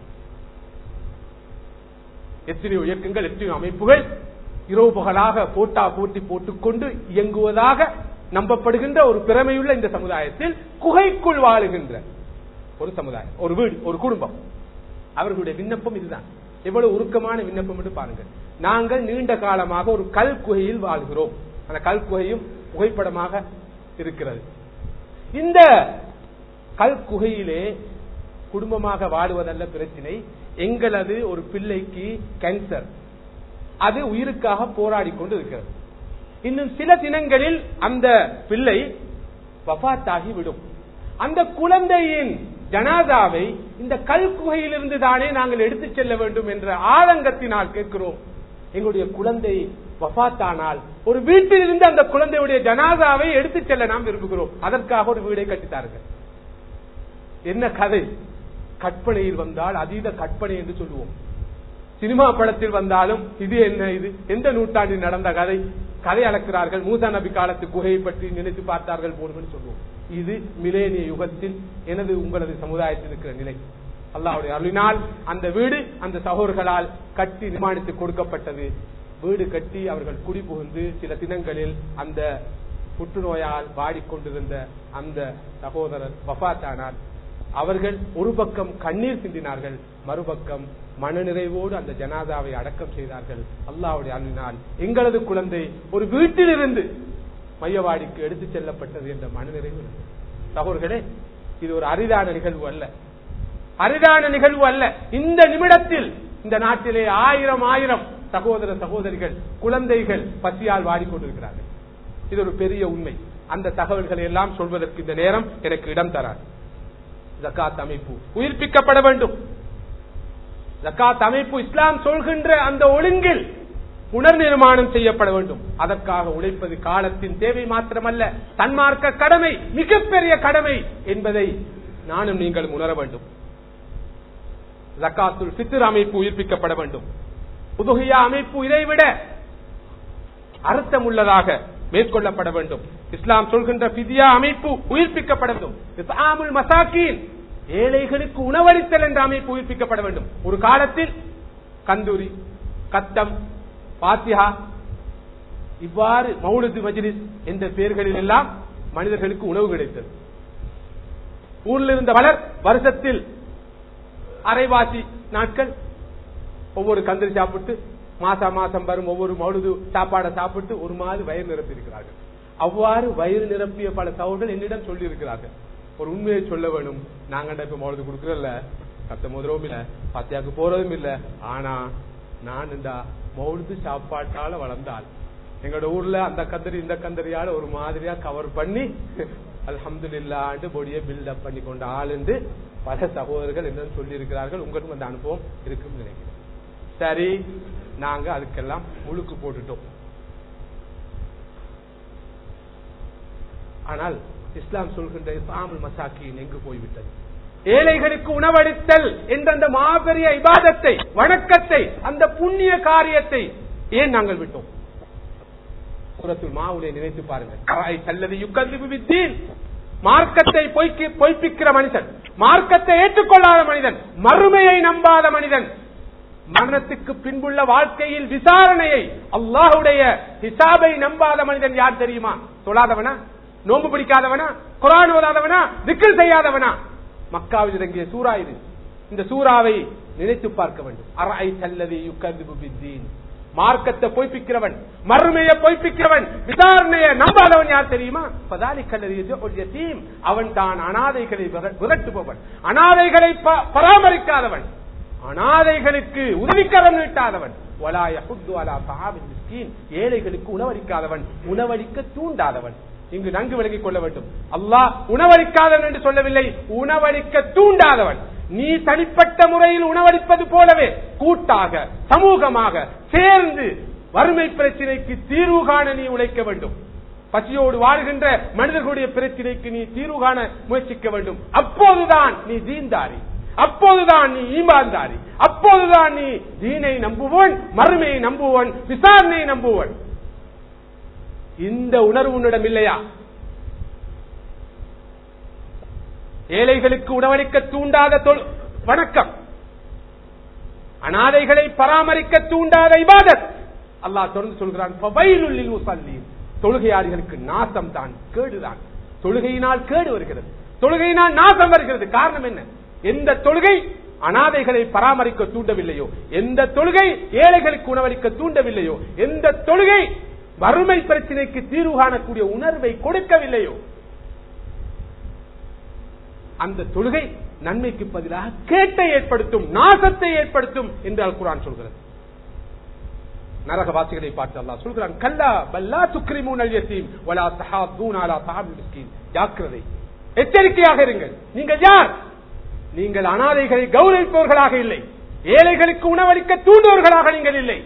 எத்தனையோ இயக்கங்கள் எத்தனையோ அமைப்புகள் இரவு பகலாக போட்டா போட்டி போட்டுக்கொண்டு இயங்குவதாக நம்பப்படுகின்ற ஒரு திறமையுள்ள இந்த சமுதாயத்தில் குகைக்குள் வாழுகின்ற ஒரு சமுதாயம் ஒரு வீடு ஒரு குடும்பம் அவர்களுடைய விண்ணப்பம் இதுதான் எவ்வளவு உருக்கமான விண்ணப்பம் என்று பாருங்கள் நாங்கள் நீண்ட காலமாக ஒரு கல் குகையில் வாழ்கிறோம் அந்த கல் குகையும் புகைப்படமாக இருக்கிறது இந்த கல் குகையிலே குடும்பமாக வாடுவதல்ல பிரச்சனை எங்களது ஒரு பிள்ளைக்கு கேன்சர் அது உயிருக்காக போராடி கொண்டு இருக்கிறது இன்னும் சில தினங்களில் அந்த பிள்ளை வபாத்தாகி விடும் அந்த குழந்தையின் ஜனாதாவை இந்த கல் குகையிலிருந்து தானே நாங்கள் எடுத்துச் செல்ல வேண்டும் என்ற ஆதங்கத்தினால் கேட்கிறோம் எங்களுடைய குழந்தை வபாத்தானால் ஒரு வீட்டில் இருந்து அந்த குழந்தையுடைய ஜனாதாவை எடுத்துச் செல்ல நாம் விரும்புகிறோம் அதற்காக ஒரு வீடை கட்டித்தார்கள் என்ன கதை கற்பனையில் வந்தால் அதீத கற்பனை என்று சொல்லுவோம் சினிமா படத்தில் வந்தாலும் இது என்ன இது எந்த நூற்றாண்டில் நடந்த கதை கதை அளக்கிறார்கள் மூசா நபி காலத்து குகையை பற்றி நினைத்து பார்த்தார்கள் போன்று சொல்லுவோம் இது மிலேனிய யுகத்தில் எனது உங்களது சமுதாயத்தில் இருக்கிற நிலை அல்லாவுடைய அருளினால் அந்த வீடு அந்த சகோதர்களால் கட்டி நிர்மாணித்து கொடுக்கப்பட்டது வீடு கட்டி அவர்கள் குடி புகுந்து சில தினங்களில் அந்த புற்றுநோயால் வாடிக்கொண்டிருந்த அந்த சகோதரர் வபாத்தானார் அவர்கள் ஒரு பக்கம் கண்ணீர் சிந்தினார்கள் மறுபக்கம் மனநிறைவோடு அந்த ஜனாதாவை அடக்கம் செய்தார்கள் அல்லாவுடைய அருளினால் எங்களது குழந்தை ஒரு வீட்டிலிருந்து மையவாடிக்கு எடுத்துச் செல்லப்பட்டது என்ற மனநிறைவு சகோதரர்களே இது ஒரு அரிதான நிகழ்வு அல்ல அரிதான நிகழ்வு அல்ல இந்த நிமிடத்தில் இந்த நாட்டிலே ஆயிரம் ஆயிரம் சகோதர சகோதரிகள் குழந்தைகள் பசியால் வாடிக்கொண்டிருக்கிறார்கள் இது ஒரு பெரிய உண்மை அந்த தகவல்களை எல்லாம் சொல்வதற்கு இந்த நேரம் எனக்கு இடம் தராது ஜக்காத் அமைப்பு உயிர்ப்பிக்கப்பட வேண்டும் ஜக்காத் அமைப்பு இஸ்லாம் சொல்கின்ற அந்த ஒழுங்கில் புனர் நிர்மாணம் செய்யப்பட வேண்டும் அதற்காக உழைப்பது காலத்தின் தேவை மாத்திரமல்ல தன்மார்க்க கடமை மிகப்பெரிய கடமை என்பதை நானும் நீங்கள் உணர வேண்டும் ஜக்காத்துல் சித்திர அமைப்பு உயிர்ப்பிக்கப்பட வேண்டும் உதுகையா அமைப்பு இதைவிட அர்த்தம் உள்ளதாக மேற்கொள்ளப்பட வேண்டும் இஸ்லாம் சொல்கின்ற பிதியா அமைப்பு உயிர்ப்பிக்கப்பட வேண்டும் இஸ்லாமுல் மசாக்கீன் ஏழைகளுக்கு உணவளித்தல் என்ற அமைப்பு உயிர்ப்பிக்கப்பட வேண்டும் ஒரு காலத்தில் கந்தூரி கத்தம் பாத்தியா இவ்வாறு மௌலது மஜ்லிஸ் என்ற பெயர்களில் எல்லாம் மனிதர்களுக்கு உணவு கிடைத்தது ஊரில் இருந்த பலர் வருஷத்தில் அரைவாசி நாட்கள் ஒவ்வொரு கந்தரி சாப்பிட்டு மாசம் மாசம் வரும் ஒவ்வொரு மௌலுது சாப்பாடை சாப்பிட்டு ஒரு மாதிரி வயிறு நிரப்பி இருக்கிறார்கள் அவ்வாறு வயிறு நிரப்பிய பல சகோதரர்கள் என்னிடம் சொல்லி இருக்கிறார்கள் ஒரு உண்மையை சொல்ல வேணும் நாங்க இப்ப மௌலுது கொடுக்கறதில்ல கத்த முதலவும் இல்ல பத்தியாக்கு போறதும் இல்ல ஆனா நான் இந்த மௌலுது சாப்பாட்டால வளர்ந்தால் எங்களோட ஊர்ல அந்த கந்தரி இந்த கந்தரியால ஒரு மாதிரியா கவர் பண்ணி அல்ஹம்துலில்லாண்டு பொடியை பில்டப் பண்ணி கொண்ட ஆளுண்டு பல சகோதரர்கள் என்னன்னு சொல்லி இருக்கிறார்கள் உங்களுக்கும் அந்த அனுபவம் இருக்குன்னு நினைக்கிறேன் சரி நாங்க அதுக்கெல்லாம் முழுக்கு போட்டுட்டோம் ஆனால் இஸ்லாம் சொல்கின்ற இஸ்லாமுல் மசாக்கியின் எங்கு போய்விட்டது ஏழைகளுக்கு உணவளித்தல் என்ற அந்த மாபெரிய இபாதத்தை வணக்கத்தை அந்த புண்ணிய காரியத்தை ஏன் நாங்கள் விட்டோம் சூரத்துல் மாவுலை நினைத்து பாருங்கள் அராய் தல்லது யுக்கல்லிபு வித்தீன் மார்க்கத்தை பொய்க்கு- பொய்ப்பிக்கிற மனிதன் மார்க்கத்தை ஏற்றுக்கொள்ளாத மனிதன் மறுமையை நம்பாத மனிதன் மரணத்துக்கு பின்புள்ள வாழ்க்கையில் விசாரணையை அல்லாஹுடைய ஹிசாபை நம்பாத மனிதன் யார் தெரியுமா தொழாதவனா நோம்பு பிடிக்காதவனா குரான் ஓதாதவனா திக்கில் செய்யாதவனா மக்காவில் இறங்கிய சூறா இது இந்த சூறாவை நினைத்து பார்க்க வேண்டும் அராய் தல்லதி யுக்கல்லிபு வித்தீன் மார்க்கத்தை பொய்ப்பிக்கிறவன் மறுமையை பொய்ப்பிக்கிறவன் விசாரணையை நம்பாதவன் யார் தெரியுமா பதாலிக்கல்லதீம் அவன் தான் அனாதைகளை விர- விரட்டுபவன் அனாதைகளை ப- பராமரிக்காதவன் அனாதைகளுக்கு உதவிக்கரம் நீட்டாதவன் வலா யஹுத்து அலா தஆமில் மிஸ்கீன் ஏழைகளுக்கு உணவளிக்காதவன் உணவளிக்க தூண்டாதவன் இங்கு நன்கு விளங்கிக் கொள்ள வேண்டும் அல்லாஹ் உணவளிக்காதவன் என்று சொல்லவில்லை உணவளிக்க தூண்டாதவன் நீ தனிப்பட்ட முறையில் உணவளிப்பது போலவே கூட்டாக சமூகமாக சேர்ந்து வறுமை பிரச்சனைக்கு தீர்வு காண நீ உழைக்க வேண்டும் பசியோடு வாழ்கின்ற மனிதர்களுடைய பிரச்சனைக்கு நீ தீர்வு காண முயற்சிக்க வேண்டும் அப்போதுதான் நீ தீன்தாரி அப்போதுதான் நீ ஈமான்தாரி அப்போதுதான் நீ தீனை நம்புவன் மறுமையை நம்புவன் விசாரணையை நம்புவன் இந்த உணர்வு உன்னிடம் இல்லையா ஏழைகளுக்கு உணவளிக்க தூண்டாத தொல்- வணக்கம் அனாதைகளை பராமரிக்க தூண்டாத இபாதத் அல்லாஹ் தொடர்ந்து சொல்கிறான் "ஃபவைலுல் முஸல்லீன்." தொழுகையாளிகளுக்கு நாசம் தான் கேடுதான் தொழுகையினால் கேடு வருகிறது தொழுகையினால் நாசம் வருகிறது காரணம் என்ன எந்த தொழுகை அனாதைகளை பராமரிக்க தூண்டவில்லையோ எந்த தொழுகை ஏழைகளுக்கு உணவளிக்க தூண்டவில்லையோ எந்த தொழுகை வறுமை பிரச்சனைக்கு தீர்வு காணக்கூடிய உணர்வை கொடுக்கவில்லையோ அந்த தொழுகை நன்மைக்கு பதிலாக கேட்டை ஏற்படுத்தும் நாசத்தை ஏற்படுத்தும் என்று அல் குரான் சொல்கிறது நரகவாசிகளை பார்த்து அல்லாஹ் சொல்கிறான் கல்லா பல்லா துக்ரிமூன் அல் யத்தீம் வலா தஹாத்தூன் அலா தஹாபில் மிஸ்கீன் ஜாக்கிரதை எச்சரிக்கையாக இருங்கள் நீங்கள் யார் நீங்கள் அனாதைகளை கௌரவிப்பவர்களாக இல்லை ஏழைகளுக்கு உணவளிக்க தூண்டுவர்களாக நீங்கள் இல்லை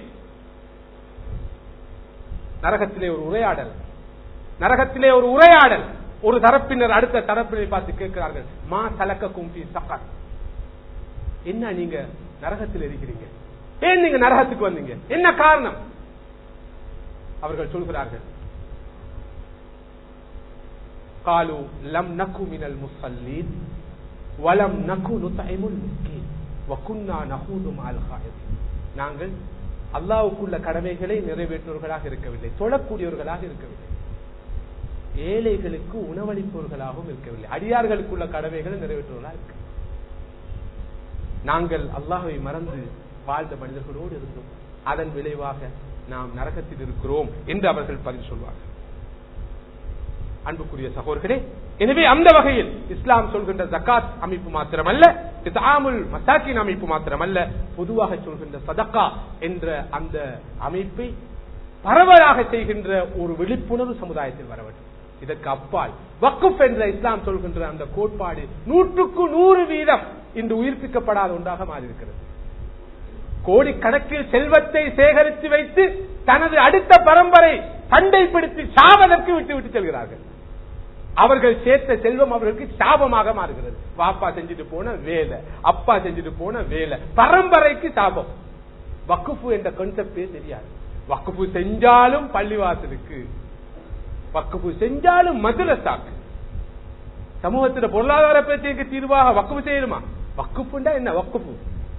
நரகத்திலே ஒரு உரையாடல் நரகத்திலே ஒரு உரையாடல் ஒரு தரப்பினர் அடுத்த தரப்பினை பார்த்து கேட்கிறார்கள் மா தலக்க கும்பி சக்கர் என்ன நீங்க நரகத்தில் இருக்கிறீங்க ஏன் நீங்க நரகத்துக்கு வந்தீங்க என்ன காரணம் அவர்கள் சொல்கிறார்கள் காலு லம் நக்கு மினல் முசல்லீன் வலம் நக்கு நுத்தைமுல் மிஸ்கீன் வகுன்னா நகூது மால் நாங்கள் அல்லாவுக்குள்ள கடமைகளை நிறைவேற்றுவர்களாக இருக்கவில்லை தொழக்கூடியவர்களாக இருக்கவில்லை ஏழைகளுக்கு உணவளிப்பவர்களாகவும் இருக்கவில்லை அடியார்களுக்குள்ள கடமைகளை நிறைவேற்றுவர்களாக இருக்க நாங்கள் அல்லாஹை மறந்து வாழ்ந்த மனிதர்களோடு இருந்தோம் அதன் விளைவாக நாம் நரகத்தில் இருக்கிறோம் என்று அவர்கள் பதில் சொல்வார்கள் அன்புக்குரிய சகோதரர்களே எனவே அந்த வகையில் இஸ்லாம் சொல்கின்ற ஜக்காத் அமைப்பு மாத்திரமல்ல இஸ்லாமுல் மசாக்கின் அமைப்பு மாத்திரமல்ல பொதுவாக சொல்கின்ற சதக்கா என்ற அந்த அமைப்பை பரவலாக செய்கின்ற ஒரு விழிப்புணர்வு சமுதாயத்தில் வர வேண்டும் இதற்கு அப்பால் வக்குப் என்ற இஸ்லாம் சொல்கின்ற அந்த கோட்பாடு நூற்றுக்கு நூறு வீதம் இன்று உயிர்ப்பிக்கப்படாத ஒன்றாக மாறியிருக்கிறது கோடிக்கணக்கில் செல்வத்தை சேகரித்து வைத்து தனது அடுத்த பரம்பரை சண்டை பிடித்து சாவதற்கு விட்டு விட்டு செல்கிறார்கள் அவர்கள் சேர்த்த செல்வம் அவர்களுக்கு சாபமாக மாறுகிறது பாப்பா செஞ்சுட்டு போன வேலை அப்பா செஞ்சுட்டு போன வேலை பரம்பரைக்கு சாபம் வக்குஃபு என்ற கான்செப்டே தெரியாது வக்குஃபு செஞ்சாலும் பள்ளிவாசலுக்கு வக்குஃபு செஞ்சாலும் மதுரசாக்கு சமூகத்துல பொருளாதார பிரச்சனைக்கு தீர்வாக வக்குஃபு செய்யணுமா வக்குஃபுண்டா என்ன வக்குஃபு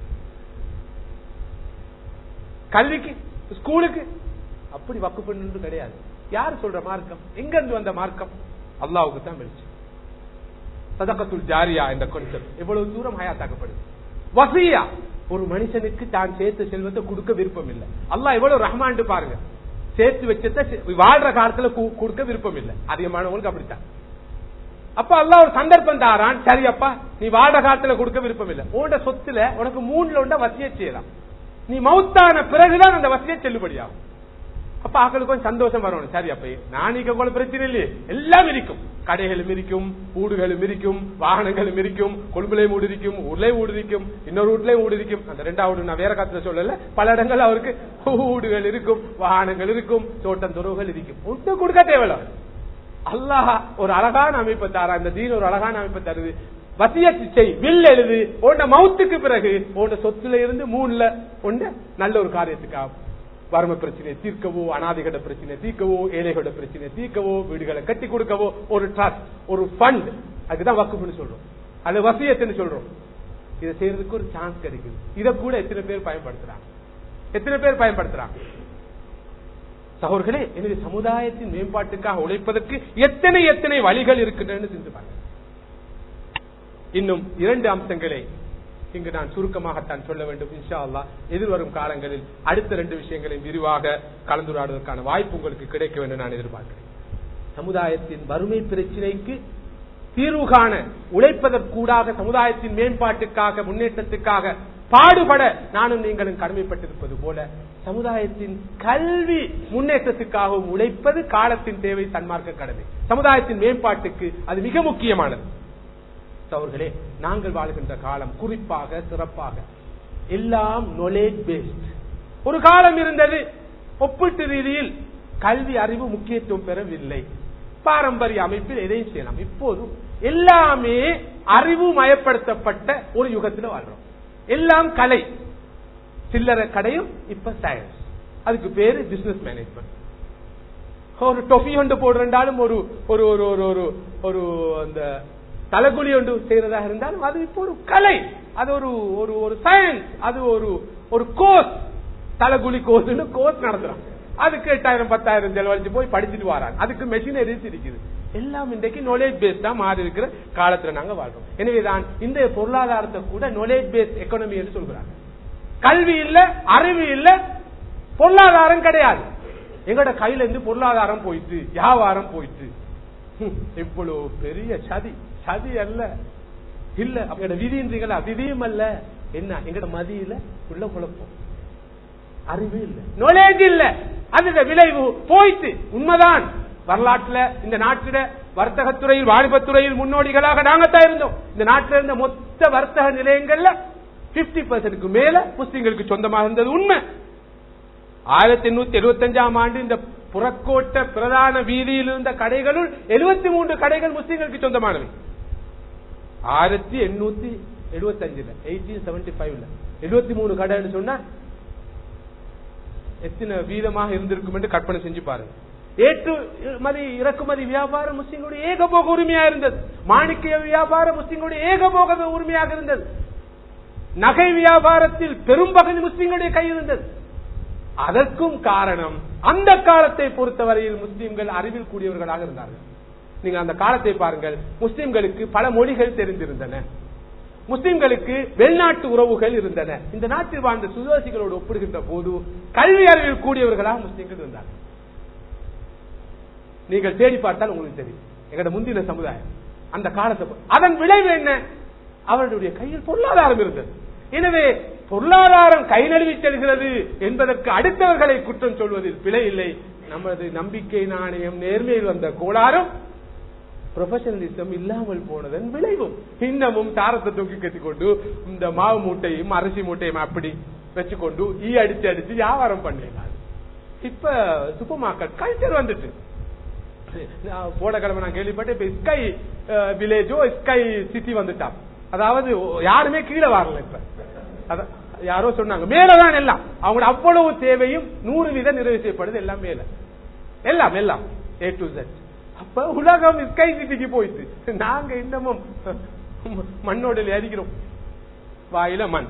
கல்விக்கு ஸ்கூலுக்கு அப்படி வக்குஃபு கிடையாது யார் சொல்ற மார்க்கம் எங்க இருந்து வந்த மார்க்கம் அல்லாவுக்கு தான் வெளிச்சு சதகத்துல் ஜாரியா என்ற கான்செப்ட் எவ்வளவு தூரம் ஹயாத்தாக்கப்படுது வசியா ஒரு மனுஷனுக்கு தான் சேர்த்த செல்வத்தை கொடுக்க விருப்பம் இல்லை அல்லாஹ் எவ்வளவு ரஹ்மான் பாருங்க சேர்த்து வச்சத வாழ்ற காலத்துல கு- கொடுக்க விருப்பம் இல்லை அதிகமானவங்களுக்கு அப்படித்தான் அப்ப அல்லாஹ் ஒரு சந்தர்ப்பம் தாரான் சரி அப்பா நீ வாழ்ற காலத்துல கொடுக்க விருப்பம் இல்லை உன்னோட சொத்துல உனக்கு மூணுல உண்ட வசிய செய்யலாம் நீ மௌத்தான பிறகுதான் அந்த வசிய செல்லுபடியாகும் அப்ப ஆக்களுக்கு கொஞ்சம் சந்தோஷம் வரணும் சரி அப்ப நானிக்க கூட பிரச்சனை இல்லையே எல்லாம் இருக்கும் கடைகளும் இருக்கும் வீடுகளும் இருக்கும் வாகனங்களும் இருக்கும் கொழும்புலையும் வீடு இருக்கும் ஊர்லயும் வீடு இருக்கும் இன்னொரு வீட்லயும் வீடு இருக்கும் அந்த ரெண்டாவது நான் வேற காத்துல சொல்லல பல இடங்கள் அவருக்கு வீடுகள் இருக்கும் வாகனங்கள் இருக்கும் தோட்டம் துறவுகள் இருக்கும் ஒன்றும் கொடுக்க தேவையில்ல அல்லாஹ் ஒரு அழகான அமைப்பை தாரா இந்த தீன் ஒரு அழகான அமைப்பை தருது வசியத்து செய் வில் எழுது உன்ன மவுத்துக்கு பிறகு உன்ன சொத்துல இருந்து மூணுல ஒண்ணு நல்ல ஒரு காரியத்துக்காக வறுமை பிரச்சனையை தீர்க்கவோ அனாதைகளோட பிரச்சனை தீர்க்கவோ ஏழைகளோட பிரச்சனை தீர்க்கவோ வீடுகளை கட்டி கொடுக்கவோ ஒரு ட்ரஸ்ட் ஒரு ஃபண்ட் அதுதான் வக்குப்புன்னு சொல்றோம் அது வசியத்துன்னு சொல்றோம் இதை செய்யறதுக்கு ஒரு சான்ஸ் கிடைக்குது இதை கூட எத்தனை பேர் பயன்படுத்துறாங்க எத்தனை பேர் பயன்படுத்துறாங்க சகோதரர்களே எனவே சமுதாயத்தின் மேம்பாட்டுக்காக உழைப்பதற்கு எத்தனை எத்தனை வழிகள் இருக்கின்றன சிந்து பாருங்க இன்னும் இரண்டு அம்சங்களை இங்கு நான் சுருக்கமாகத்தான் சொல்ல வேண்டும் இன்ஷா அல்லாஹ் எதிர்வரும் காலங்களில் அடுத்த ரெண்டு விஷயங்களை விரிவாக கலந்துரையாடுவதற்கான வாய்ப்பு உங்களுக்கு கிடைக்க வேண்டும் நான் எதிர்பார்க்கிறேன் சமுதாயத்தின் வறுமை பிரச்சினைக்கு தீர்வு காண உழைப்பதற்கூடாக சமுதாயத்தின் மேம்பாட்டுக்காக முன்னேற்றத்துக்காக பாடுபட நானும் நீங்களும் கடமைப்பட்டிருப்பது போல சமுதாயத்தின் கல்வி முன்னேற்றத்துக்காகவும் உழைப்பது காலத்தின் தேவை சன்மார்க்க கடமை சமுதாயத்தின் மேம்பாட்டுக்கு அது மிக முக்கியமானது அவர்களே நாங்கள் வாழ்கின்ற காலம் குறிப்பாக சிறப்பாக எல்லாம் knowledge பேஸ்ட் ஒரு காலம் இருந்தது ஒப்பீட்டு ரீதியில் கல்வி அறிவு முக்கியத்துவம் பெறவில்லை பாரம்பரிய அமைப்பில் எதையும் செய்யலாம் இப்போது எல்லாமே அறிவு மயப்படுத்தப்பட்ட ஒரு யுகத்தில் வாழ்றோம் எல்லாம் கலை சில்லறை கடையும் இப்ப சயின்ஸ் அதுக்கு பேரு பிசினஸ் மேனேஜ்மெண்ட் ஒரு டொஃபி ஒன்று போடுறாலும் ஒரு ஒரு ஒரு ஒரு ஒரு ஒரு அந்த தலைகுலி ஒன்று செய்யறதாக இருந்தாலும் அது இப்போ ஒரு கலை அது ஒரு ஒரு ஒரு சயின்ஸ் அது ஒரு ஒரு கோர்ஸ் தலைகுலி கோர்ஸ் கோர்ஸ் நடத்துறான் அதுக்கு எட்டாயிரம் பத்தாயிரம் செலவழிச்சு போய் படிச்சுட்டு வராங்க அதுக்கு மெஷினரிஸ் இருக்குது எல்லாம் இன்றைக்கு நாலேஜ் பேஸ்டா மாறி இருக்கிற காலத்துல நாங்க வாழ்றோம் எனவேதான் இந்த பொருளாதாரத்தை கூட நாலேஜ் பேஸ்ட் எக்கானமி என்று சொல்கிறாங்க கல்வி இல்ல அறிவு இல்ல பொருளாதாரம் கிடையாது எங்கட கையில இருந்து பொருளாதாரம் போயிட்டு வியாபாரம் போயிட்டு ஹம், இவ்வளவு பெரிய சதி சதி அல்ல இல்ல எங்கட விதின்றீங்களா விதியும் அல்ல என்ன எங்கட மதியில உள்ள குழப்பம் அறிவு இல்ல நாலேஜ் இல்ல அதுல விளைவு போயிட்டு உண்மைதான் வரலாற்றுல இந்த நாட்டில வர்த்தகத்துறையில் வாணிபத்துறையில் முன்னோடிகளாக நாங்கத்தான் இருந்தோம் இந்த நாட்டில இருந்த மொத்த வர்த்தக நிலையங்கள்ல 50% பர்சன்ட்க்கு மேல முஸ்லிம்களுக்கு சொந்தமாக இருந்தது உண்மை ஆயிரத்தி எண்ணூத்தி எழுபத்தி அஞ்சாம் ஆண்டு இந்த புறக்கோட்ட பிரதான வீதியில் இருந்த கடைகளுள் எழுபத்தி மூன்று கடைகள் முஸ்லிம்களுக்கு சொந்தமானவை ஆயிரத்தி எண்ணூத்தி எழுபத்தி அஞ்சுல எயிட்டீன் செவன்டி ஃபைவ்ல எழுபத்தி மூணு கடைன்னு சொன்னா எத்தனை வீதமாக இருந்திருக்கும் என்று கற்பனை செஞ்சு பாருங்க ஏற்றுமதி இறக்குமதி வியாபாரம் முஸ்லிம்களுடைய ஏகபோக உரிமையா இருந்தது மாணிக்க வியாபாரம் முஸ்லிம்களுடைய ஏகபோக உரிமையாக இருந்தது நகை வியாபாரத்தில் பெரும் பகுதி முஸ்லிம்களுடைய கை இருந்தது அதற்கும் காரணம் அந்த காலத்தை பொறுத்தவரையில் முஸ்லிம்கள் அறிவில் கூடியவர்களாக இருந்தார்கள் நீங்க அந்த காலத்தை பாருங்கள் முஸ்லிம்களுக்கு பல மொழிகள் தெரிந்திருந்தன முஸ்லிம்களுக்கு வெளிநாட்டு உறவுகள் இருந்தன இந்த நாட்டில் வாழ்ந்த சுதேசிகளோடு ஒப்பிடுகின்ற போது கல்வி அறிவில் கூடியவர்களாக முஸ்லிம்கள் இருந்தார்கள் நீங்கள் தேடி பார்த்தால் உங்களுக்கு தெரியும் எங்கட முந்தின சமுதாயம் அந்த காலத்தை பொ- அதன் விளைவு என்ன அவர்களுடைய கையில் பொருளாதாரம் இருந்தது எனவே பொருளாதாரம் கை நழுவி செல்கிறது என்பதற்கு அடுத்தவர்களை குற்றம் சொல்வதில் பிழை இல்லை நமது நம்பிக்கை நாணயம் நேர்மையில் வந்த கோளாறும் ப்ரொஃபஷனலிசம் இல்லாமல் போனதன் விளைவும் இன்னமும் தாரத்தை தூக்கி கட்டிக்கொண்டு இந்த மாவு மூட்டையும் அரிசி மூட்டையும் அப்படி வச்சுக்கொண்டு ஈ அடிச்சு அடிச்சு வியாபாரம் பண்ணலாம் இப்ப சூப்பர் மார்க்கெட் கல்ச்சர் வந்துட்டு நான் போன கிழமை நான் கேள்விப்பட்டேன் இப்ப ஸ்கை வில்லேஜோ ஸ்கை சிட்டி வந்துட்டான் அதாவது யாருமே கீழே வரல இப்ப அத- யாரோ சொன்னாங்க மேலதான் எல்லாம் அவங்க அவ்வளவு தேவையும் நூறு வீதம் நிறைவு செய்யப்படுது எல்லாம் மேல எல்லாம் எல்லாம் ஏ டு செட் அப்ப உலகம் ஸ்கை சிட்டிக்கு போயிட்டு நாங்க இன்னமும் மண்ணோட அறிக்கிறோம் வாயில மண்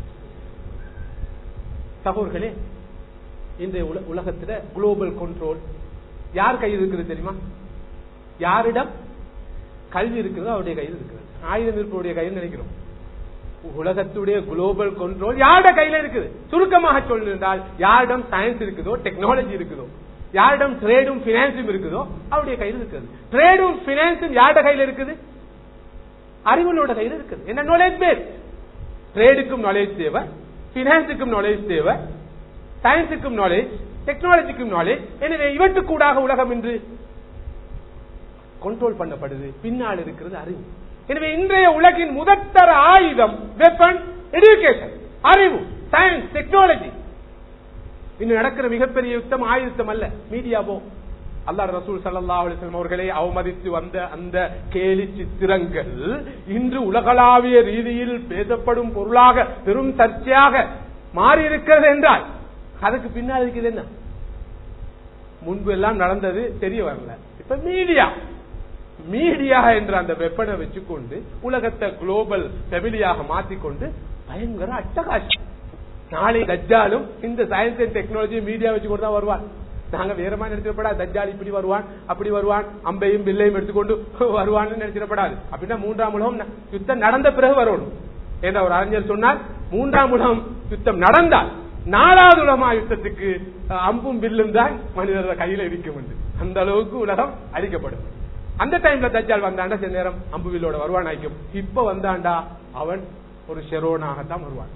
சகோர்களே இந்த உல- உலகத்துல குளோபல் கண்ட்ரோல் யார் கையில் இருக்குது தெரியுமா யாரிடம் கல்வி இருக்கிறதோ அவருடைய கையில் இருக்கிறது ஆயுதம் இருப்பவருடைய கையில் நினைக்கிறோம் உலகத்துடைய குளோபல் கண்ட்ரோல் யாரோட கையில இருக்குது சுருக்கமாக சொல்லிருந்தால் யாரிடம் சயின்ஸ் இருக்குதோ டெக்னாலஜி இருக்குதோ யாரிடம் ட்ரேடும் பினான்ஸும் இருக்குதோ அவருடைய கையில் இருக்குது ட்ரேடும் பினான்ஸும் யாரோட கையில் இருக்குது அறிவுகளோட கையில் இருக்குது என்ன நாலேஜ் பேஸ் ட்ரேடுக்கும் நாலேஜ் தேவை பினான்ஸுக்கும் நாலேஜ் தேவை சயின்ஸுக்கும் நாலேஜ் டெக்னாலஜிக்கும் நாலேஜ் எனவே இவற்றுக்கூடாக உலகம் இன்று கண்ட்ரோல் பண்ணப்படுது பின்னால் இருக்கிறது அறிவு எனவே இன்றைய உலகின் முதற்தர ஆயுதம் வெப்பன் எடுகேஷன் அறிவு சயின்ஸ் டெக்னாலஜி இன்னும் நடக்கிற மிகப்பெரிய யுத்தம் ஆயுதம் அல்ல மீடியாவோ அல்லாஹ் ரசூல் சல்லா அலிஸ்லாம் அவர்களை அவமதித்து வந்த அந்த கேலி சித்திரங்கள் இன்று உலகளாவிய ரீதியில் பேசப்படும் பொருளாக பெரும் சர்ச்சையாக மாறி இருக்கிறது என்றால் அதுக்கு பின்னால் இருக்குது என்ன முன்பு எல்லாம் நடந்தது தெரிய வரல இப்ப மீடியா மீடியா என்ற அந்த வெப்பனை வச்சுக்கொண்டு உலகத்தை குளோபல் ஃபெமிலியாக மாற்றிக்கொண்டு பயங்கர அட்டகாசம் நாளை தஜ்ஜாலும் இந்த சயின்ஸ் அண்ட் டெக்னாலஜி மீடியா வச்சுக்கொண்டு தான் வருவான் நாங்க வேறமா நினைச்சிடப்படா தஜ்ஜால் இப்படி வருவான் அப்படி வருவான் அம்பையும் பில்லையும் எடுத்துக்கொண்டு வருவான்னு நினைச்சிடப்படாது அப்படின்னா மூன்றாம் உலகம் ந- யுத்தம் நடந்த பிறகு வரணும் என்ற ஒரு அறிஞர் சொன்னார் மூன்றாம் உலகம் யுத்தம் நடந்தால் நாலாவது உலகமா யுத்தத்துக்கு அஹ், அம்பும் பில்லும் தான் மனிதர்கள் கையில இருக்கும் என்று அந்த அளவுக்கு உலகம் அழிக்கப்படும் அந்த டைம்ல தஜ்ஜால் வந்தாண்டா சில நேரம் அம்பு வில்லோட வருவான் ஆயிக்கும் இப்ப வந்தாண்டா அவன் ஒரு ஷெரோனாகத்தான் வருவான்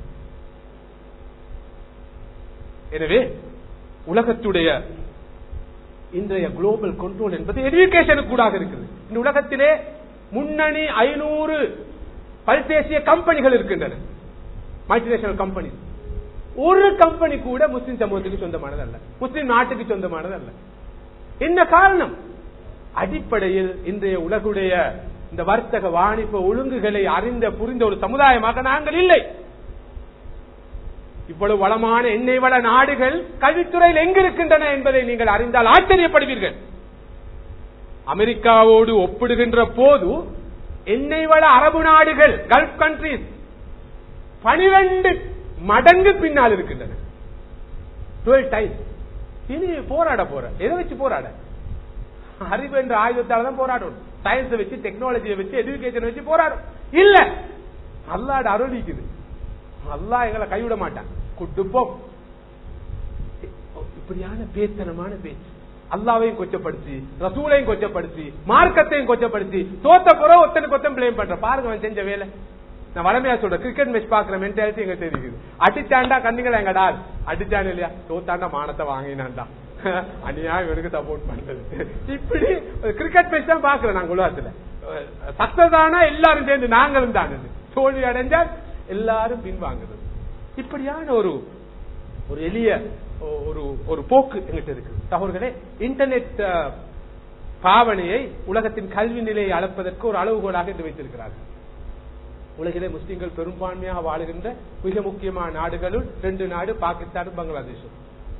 எனவே உலகத்துடைய இன்றைய குளோபல் கண்ட்ரோல் என்பது எஜுகேஷனுக்கு கூடாக இருக்குது இந்த உலகத்திலே முன்னணி ஐநூறு பல்தேசிய கம்பெனிகள் இருக்கின்றன மல்டிநேஷனல் கம்பெனி ஒரு கம்பெனி கூட முஸ்லிம் சமூகத்துக்கு சொந்தமானது அல்ல முஸ்லிம் நாட்டுக்கு சொந்தமானது அல்ல என்ன காரணம் அடிப்படையில் இன்றைய உலகுடைய இந்த வர்த்தக வாணிப ஒழுங்குகளை அறிந்த புரிந்த ஒரு சமுதாயமாக நாங்கள் இல்லை இவ்வளவு வளமான எண்ணெய் வள நாடுகள் கல்வித்துறையில் எங்கு இருக்கின்றன என்பதை நீங்கள் அறிந்தால் ஆச்சரியப்படுவீர்கள் அமெரிக்காவோடு ஒப்பிடுகின்ற போது எண்ணெய் வள அரபு நாடுகள் கல்ஃப் கண்ட்ரிஸ் பனிரெண்டு மடங்கு பின்னால் இருக்கின்றன டுவெல் டைம் இனி போராட போற எதை வச்சு போராட அறிவு என்ற ஆயுதத்தால தான் போராடணும் சயின்ஸை வச்சு டெக்னாலஜியை வச்சு எஜுகேஷன் வச்சு போராடும் இல்ல அல்லாட அருளிக்குது அல்லாஹ் எங்களை கைவிட மாட்டான் குட்டுப்போம் இப்படியான பேத்தனமான பேச்சு அல்லாவையும் கொச்சப்படுத்தி ரசூலையும் கொச்சப்படுத்தி மார்க்கத்தையும் கொச்சப்படுத்தி தோத்த புற ஒத்தனுக்கு ஒத்தன் பிளேம் பண்ற பாருங்க அவன் செஞ்ச வேலை நான் வளமையா சொல்றேன் கிரிக்கெட் மேட்ச் பாக்குற மென்டாலிட்டி எங்க தெரியுது அடிச்சாண்டா கண்ணுங்களா எங்கடா அடிச்சான் இல்லையா தோத்தாண்டா மானத்தை வாங்கினான்டா அநியா இவனுக்கு சப்போர்ட் பண்றது இப்படி கிரிக்கெட் மேட்ச் தான் பாக்குறோம் நாங்க உலகத்துல சத்ததானா எல்லாரும் சேர்ந்து நாங்களும் தான் தோல்வி அடைஞ்சால் எல்லாரும் பின்வாங்குறது இப்படியான ஒரு ஒரு எளிய ஒரு ஒரு போக்கு எங்கிட்ட இருக்கு சகோதரர்களே இன்டர்நெட் அஹ், பாவனையை உலகத்தின் கல்வி நிலையை அளப்பதற்கு ஒரு அளவுகோலாக இன்று வைத்திருக்கிறார்கள் உலகிலே முஸ்லிம்கள் பெரும்பான்மையாக வாழுகின்ற மிக முக்கியமான நாடுகளுள் ரெண்டு நாடு பாகிஸ்தானும் பங்களாதேஷும்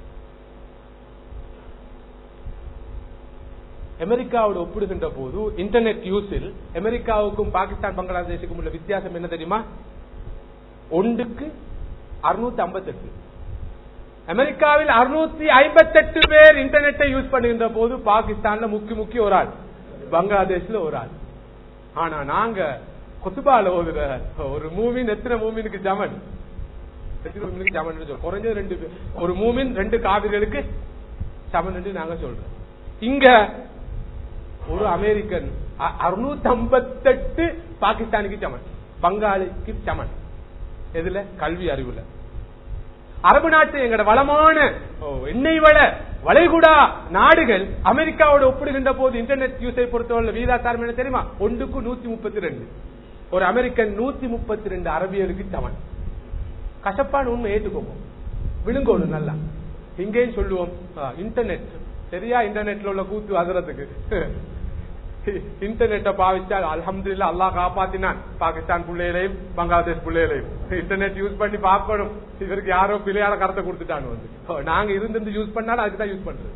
அமெரிக்காவோடு ஒப்பிடுகின்ற போது இன்டர்நெட் யூஸில் அமெரிக்காவுக்கும் பாகிஸ்தான் பங்களாதேஷுக்கும் உள்ள வித்தியாசம் என்ன தெரியுமா ஒன்றுக்கு அறுநூத்தி ஐம்பத்தெட்டு அமெரிக்காவில் அறுநூத்தி ஐம்பத்தெட்டு பேர் இன்டர்நெட்டை யூஸ் பண்ணுகின்ற போது பாகிஸ்தான்ல முக்கிய முக்கிய ஒரு ஆள் பங்களாதேஷ்ல ஒரு ஆள் ஆனா நாங்க கொத்துபால ஓதுற ஒரு மூவின் எத்தனை மூவினுக்கு ஜமன் எத்தனை மூமினுக்கு ஜமன் சொல்றோம் குறைஞ்சது ரெண்டு பேர். ஒரு மூமின் ரெண்டு காவிர்களுக்கு சமன் என்று நாங்க சொல்றோம் இங்க ஒரு அமெரிக்கன் அறுநூத்தி ஐம்பத்தெட்டு பாகிஸ்தானுக்கு சமன் பங்காளிக்கு சமன் எதுல கல்வி அறிவுல அரபு நாட்டு எங்கட வளமான ஓ, எண்ணெய் வள வளைகுடா நாடுகள் அமெரிக்காவோட ஒப்பிடுகின்ற போது இன்டர்நெட் யூஸை பொறுத்தவரை வீதாசாரம் என்ன தெரியுமா ஒன்றுக்கு நூத்தி முப்பத்தி ரெண்டு ஒரு அமெரிக்கன் நூத்தி முப்பத்தி ரெண்டு அரபியருக்கு சமன் கசப்பான உண்மை ஏற்றுக்கோங்க விழுங்கோணும் நல்லா இங்கேயும் சொல்லுவோம் ஆ, இன்டர்நெட் சரியா இன்டர்நெட்ல உள்ள கூத்து அதுறதுக்கு இன்டர்நெட்டை பாவிச்சால் அல்ஹம்துலில்லா அல்லாஹ் காப்பாத்தினான் பாகிஸ்தான் பிள்ளைகளையும் பங்களாதேஷ் பிள்ளைகளையும் இன்டர்நெட் யூஸ் பண்ணி பார்க்கணும் இவருக்கு யாரோ பிள்ளையார கருத்தை கொடுத்துட்டாங்க வந்து ஓ, நாங்க இருந்து யூஸ் பண்ணாலும் அதுக்கு தான் யூஸ் பண்றது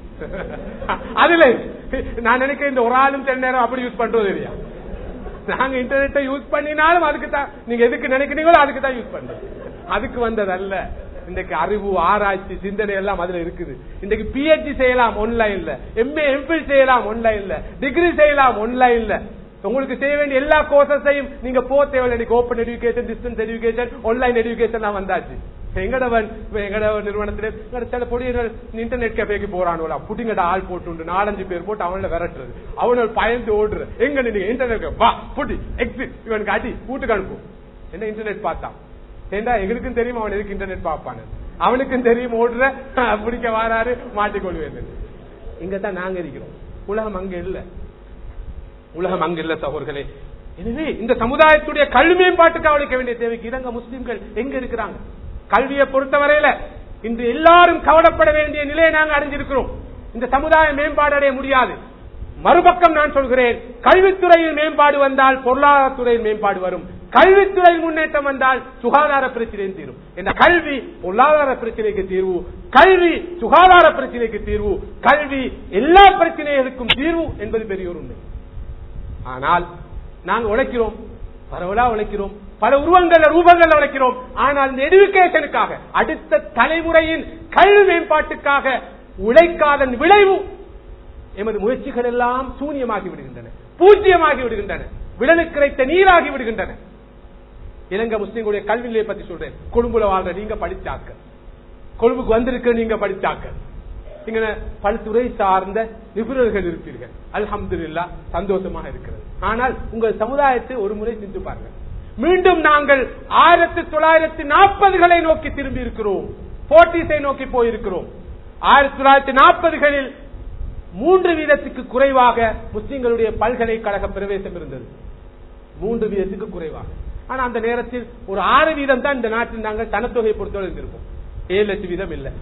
அதுல நான் நினைக்கிறேன் இந்த ஒரு ஆளும் சில நேரம் அப்படி யூஸ் பண்றது இல்லையா நாங்க இன்டர்நெட்டை யூஸ் பண்ணினாலும் அதுக்கு தான் நீங்க எதுக்கு நினைக்கிறீங்களோ அதுக்கு தான் யூஸ் பண்றது அதுக்கு வந்ததல்ல இன்றைக்கு அறிவு ஆராய்ச்சி சிந்தனை எல்லாம் அதுல இருக்குது இன்றைக்கு பிஹெச்டி செய்யலாம் ஒன்லைன்ல எம்ஏ எம்பில் செய்யலாம் ஒன்லைன்ல டிகிரி செய்யலாம் ஒன்லைன்ல உங்களுக்கு செய்ய வேண்டிய எல்லா கோர்சஸையும் நீங்க போ தேவையில்லை இன்னைக்கு open education distance education online education தான் வந்தாச்சு எங்கடவன் எங்கட நிறுவனத்திலே எங்கட சில பொடியர்கள் இன்டர்நெட் கஃபேக்கு போறானுல புடிங்கட ஆள் போட்டு நாலஞ்சு பேர் போட்டு அவங்கள விரட்டுறது அவனோட பயந்து ஓடுற எங்க நீங்க இன்டர்நெட் வா புடி எக்ஸிட் இவனுக்கு அடி வீட்டுக்கு அனுப்பும் என்ன இன்டர்நெட் பார்த்தான் ஏண்டா எங்களுக்கும் தெரியும் அவன் எதுக்கு இன்டர்நெட் பார்ப்பானு அவனுக்கும் தெரியும் ஓடுற பிடிக்க வாராரு மாட்டிக்கொள்வேன் இங்கதான் நாங்க இருக்கிறோம் உலகம் அங்க இல்ல உலகம் அங்க இல்ல சகோதரர்களே எனவே இந்த சமுதாயத்துடைய கல்வி மேம்பாட்டுக்கு அவளுக்கு வேண்டிய தேவைக்கு இறங்க முஸ்லிம்கள் எங்க இருக்கிறாங்க கல்வியை பொறுத்தவரையில இன்று எல்லாரும் கவலைப்பட வேண்டிய நிலையை நாங்கள் அடைஞ்சிருக்கிறோம் இந்த சமுதாயம் மேம்பாடு அடைய முடியாது மறுபக்கம் நான் சொல்கிறேன் கல்வித்துறையில் மேம்பாடு வந்தால் பொருளாதாரத்துறையில் மேம்பாடு வரும் கல்வித்துறையில் முன்னேற்றம் வந்தால் சுகாதார பிரச்சனையும் தீரும் இந்த கல்வி பொருளாதார பிரச்சனைக்கு தீர்வு கல்வி சுகாதார பிரச்சனைக்கு தீர்வு கல்வி எல்லா பிரச்சனைகளுக்கும் தீர்வு என்பது பெரிய ஒரு உண்மை ஆனால் நாங்க உழைக்கிறோம் பரவலா உழைக்கிறோம் பல உருவங்கள்ல ரூபங்கள்ல உழைக்கிறோம் ஆனால் இந்த எடுக்கேஷனுக்காக அடுத்த தலைமுறையின் கல்வி மேம்பாட்டுக்காக உழைக்காத விளைவு எமது முயற்சிகள் எல்லாம் சூன்யமாகி விடுகின்றன பூஜ்யமாகி விடுகின்றன விடலுக்கு கிடைத்த நீராகி விடுகின்றன இலங்கை முஸ்லீம்களுடைய கல்வி நிலையை பத்தி சொல்றேன் கொழும்புல வாழ்ற நீங்க படிச்சாக்க கொழும்புக்கு வந்திருக்க நீங்க படிச்சாக்க இங்க பல்துறை சார்ந்த நிபுணர்கள் இருப்பீர்கள் அல்ஹம்துலில்லா சந்தோஷமாக இருக்கிறது ஆனால் உங்கள் சமுதாயத்தை ஒரு முறை சிந்து பாருங்க மீண்டும் நாங்கள் ஆயிரத்தி தொள்ளாயிரத்தி நாற்பதுகளை நோக்கி திரும்பி இருக்கிறோம் போர்ட்டிஸை நோக்கி போயிருக்கிறோம் ஆயிரத்தி தொள்ளாயிரத்தி நாற்பதுகளில் மூன்று வீதத்துக்கு குறைவாக முஸ்லிம்களுடைய பல்கலைக்கழக பிரவேசம் இருந்தது மூன்று வீதத்துக்கு குறைவாக ஆனா அந்த நேரத்தில் ஒரு ஆறு வீதம் தான் இந்த நாட்டில் நாங்கள் சனத்தொகையை பொறுத்தவரை இருந்திருப்போம் ஏழு லட்சம் வீதம் இல்லை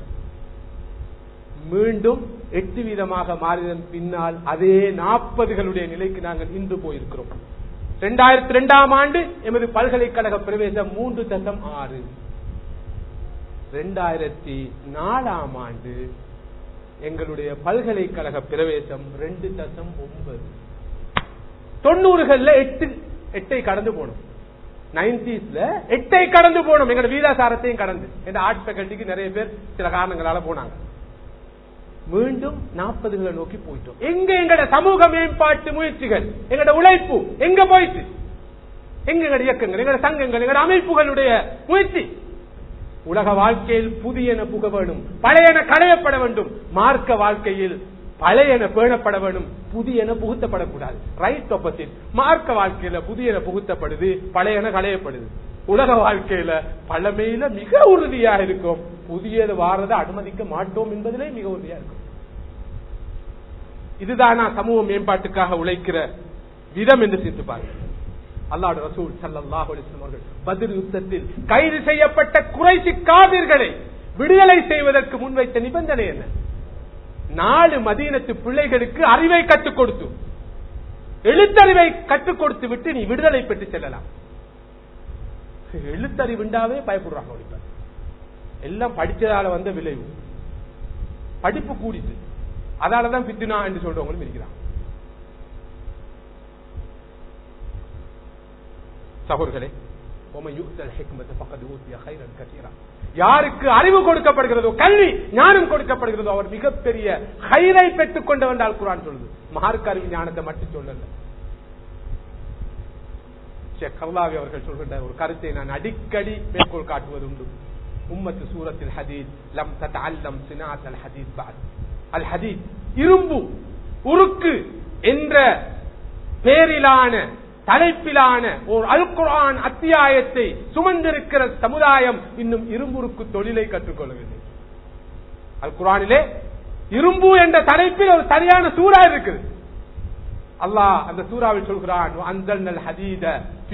மீண்டும் எட்டு வீதமாக மாறியதன் பின்னால் அதே நாற்பதுகளுடைய நிலைக்கு நாங்கள் இன்று போயிருக்கிறோம் இரண்டாயிரத்தி இரண்டாம் ஆண்டு எமது பல்கலைக்கழக பிரவேசம் மூன்று தசம் ஆறு இரண்டாயிரத்தி நாலாம் ஆண்டு எங்களுடைய பல்கலைக்கழக பிரவேசம் ரெண்டு தசம் ஒன்பது தொண்ணூறுகள்ல எட்டு எட்டை கடந்து போனோம் நைன்டிஸ்ல எட்டை கடந்து போனோம் எங்களோட வீதாசாரத்தையும் கடந்து இந்த ஆர்ட் ஃபேக்கல்டிக்கு நிறைய பேர் சில காரணங்களால போனாங்க மீண்டும் நாற்பதுகளை நோக்கி போயிட்டோம் எங்க எங்கட சமூக மேம்பாட்டு முயற்சிகள் எங்கட உழைப்பு எங்க போயிட்டு எங்க எங்கட இயக்கங்கள் எங்கட சங்கங்கள் எங்கட அமைப்புகளுடைய முயற்சி உலக வாழ்க்கையில் புதியன புக வேண்டும் பழையன களையப்பட வேண்டும் மார்க்க வாழ்க்கையில் பழையன பேணப்பட வேண்டும் புதியன புகுத்தப்படக்கூடாது ரைட் ஆப்போசிட் மார்க்க வாழ்க்கையில புதியன புகுத்தப்படுது பழையன களையப்படுது உலக வாழ்க்கையில பழமையில மிக உறுதியா இருக்கும் புதியது வாரதை அனுமதிக்க மாட்டோம் என்பதிலே மிக உறுதியா இருக்கும் இதுதானா சமூக மேம்பாட்டுக்காக உழைக்கிற விதம் என்று சிந்து பாருங்க அல்லாஹ் ரசூல் சல்லாஹ் அவர்கள் பதில் யுத்தத்தில் கைது செய்யப்பட்ட குறைசி காவிர்களை விடுதலை செய்வதற்கு முன்வைத்த நிபந்தனை என்ன நாலு மதீனத்து பிள்ளைகளுக்கு அறிவை கற்றுக் கொடுத்து எழுத்தறிவை கற்றுக் கொடுத்து விட்டு நீ விடுதலை பெற்று செல்லலாம் எழுத்தறிவுண்டாவே பயப்படுறாங்க இப்ப எல்லாம் படிச்சதால வந்த விளைவு படிப்பு கூடிட்டு அதாலதான் பித்துனா என்று சொல்றவங்களும் இருக்கிறாங்க சகோதரர்களே யாருக்கு அறிவு கொடுக்கப்படுகிறதோ கல்வி ஞானம் கொடுக்கப்படுகிறதோ அவர் மிகப்பெரிய ஹைரை பெற்றுக் கொண்டு வந்தால் குரான் சொல்லுது மார்க்க அறிவு ஞானத்தை மட்டும் சொல்லல கர்லாவி அவர்கள் சொல்கின்ற ஒரு கருத்தை நான் அடிக்கடி மேற்கோள் காட்டுவது உண்டு உம்மத்து சூரத்தில் ஹதீத் லம் தத் அல்லம் சினாத் அல் ஹதீத் பாத் அல் ஹதீத் இரும்பு உருக்கு என்ற பேரிலான தலைப்பிலான ஒரு அல் குரான் அத்தியாயத்தை சுமந்திருக்கிற சமுதாயம் இன்னும் இரும்புருக்கு தொழிலை கற்றுக்கொள்ளவில்லை அல் குரானிலே இரும்பு என்ற தலைப்பில் ஒரு சரியான சூறா இருக்குது அல்லாஹ் அந்த சூறாவில் சொல்கிறான் அந்தல் ஹதீத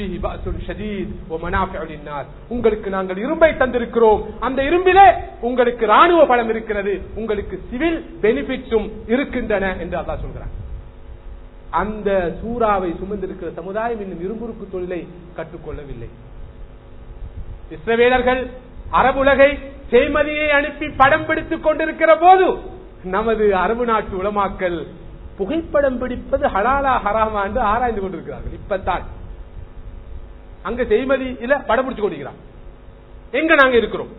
உங்களுக்கு நாங்கள் இரும்பை தந்திருக்கிறோம் அந்த இரும்பிலே உங்களுக்கு ராணுவ பலம் இருக்கிறது உங்களுக்கு சிவில் பெனிபிட்ஸும் இருக்கின்றன என்று அல்லாஹ் சொல்கிறான் அந்த சூறாவை சுமந்திருக்கிற சமுதாயம் இன்னும் இரும்புருக்கு தொழிலை கற்றுக்கொள்ளவில்லை இஸ்ரவேலர்கள் அரபுலகை செய்மதியை அனுப்பி படம் பிடித்துக் கொண்டிருக்கிற போது நமது அரபு நாட்டு உலமாக்கல் புகைப்படம் பிடிப்பது ஹலாலா ஹராமா என்று ஆராய்ந்து கொண்டிருக்கிறார்கள் இப்பத்தான் அங்க செய்மதி இல்ல படம் பிடிச்சு கொண்டிருக்கிறான் எங்க நாங்க இருக்கிறோம்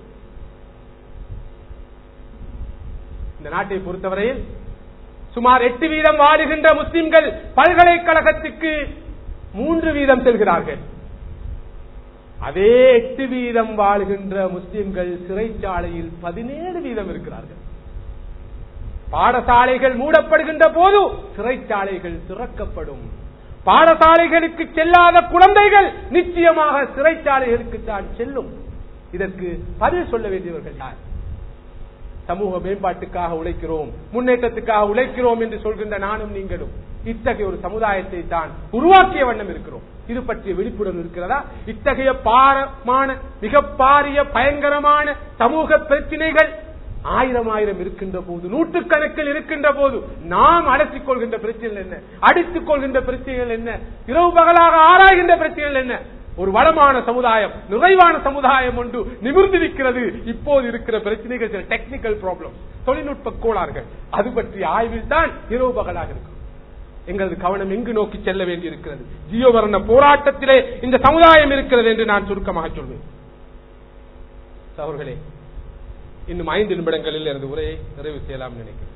இந்த நாட்டை பொறுத்தவரையில் சுமார் எட்டு வீதம் வாழுகின்ற முஸ்லிம்கள் பல்கலைக்கழகத்துக்கு மூன்று வீதம் செல்கிறார்கள் அதே எட்டு வீதம் வாழ்கின்ற முஸ்லிம்கள் சிறைச்சாலையில் பதினேழு வீதம் இருக்கிறார்கள் பாடசாலைகள் மூடப்படுகின்ற போது சிறைச்சாலைகள் திறக்கப்படும் பாடசாலைகளுக்கு செல்லாத குழந்தைகள் நிச்சயமாக சிறைச்சாலைகளுக்கு தான் செல்லும் இதற்கு பதில் சொல்ல வேண்டியவர்கள் யார் சமூக மேம்பாட்டுக்காக உழைக்கிறோம் முன்னேற்றத்துக்காக உழைக்கிறோம் என்று சொல்கின்ற நானும் நீங்களும் இத்தகைய ஒரு சமுதாயத்தை தான் உருவாக்கிய வண்ணம் இருக்கிறோம் இது பற்றிய விழிப்புணர்வு இருக்கிறதா இத்தகைய பாரமான மிக பாரிய பயங்கரமான சமூக பிரச்சனைகள் ஆயிரம் ஆயிரம் இருக்கின்ற போது நூற்றுக்கணக்கில் இருக்கின்ற போது நாம் அலசிக் கொள்கின்ற பிரச்சனைகள் என்ன அடித்துக் கொள்கின்ற பிரச்சனைகள் என்ன இரவு பகலாக ஆராய்கின்ற பிரச்சனைகள் என்ன ஒரு வளமான சமுதாயம் நிறைவான சமுதாயம் ஒன்று நிமிர்ந்திருக்கிறது இப்போது இருக்கிற பிரச்சனைகள் சில டெக்னிக்கல் ப்ராப்ளம் தொழில்நுட்ப கோளாறுகள் அது பற்றிய ஆய்வில் தான் இரவு பகலாக இருக்கும் எங்களது கவனம் எங்கு நோக்கி செல்ல வேண்டியிருக்கிறது ஜியோவர்ண போராட்டத்திலே இந்த சமுதாயம் இருக்கிறது என்று நான் சுருக்கமாக சொல்வேன் அவர்களே இன்னும் ஐந்து நிமிடங்களில் எனது உரையை நிறைவு செய்யலாம் நினைக்கிறேன்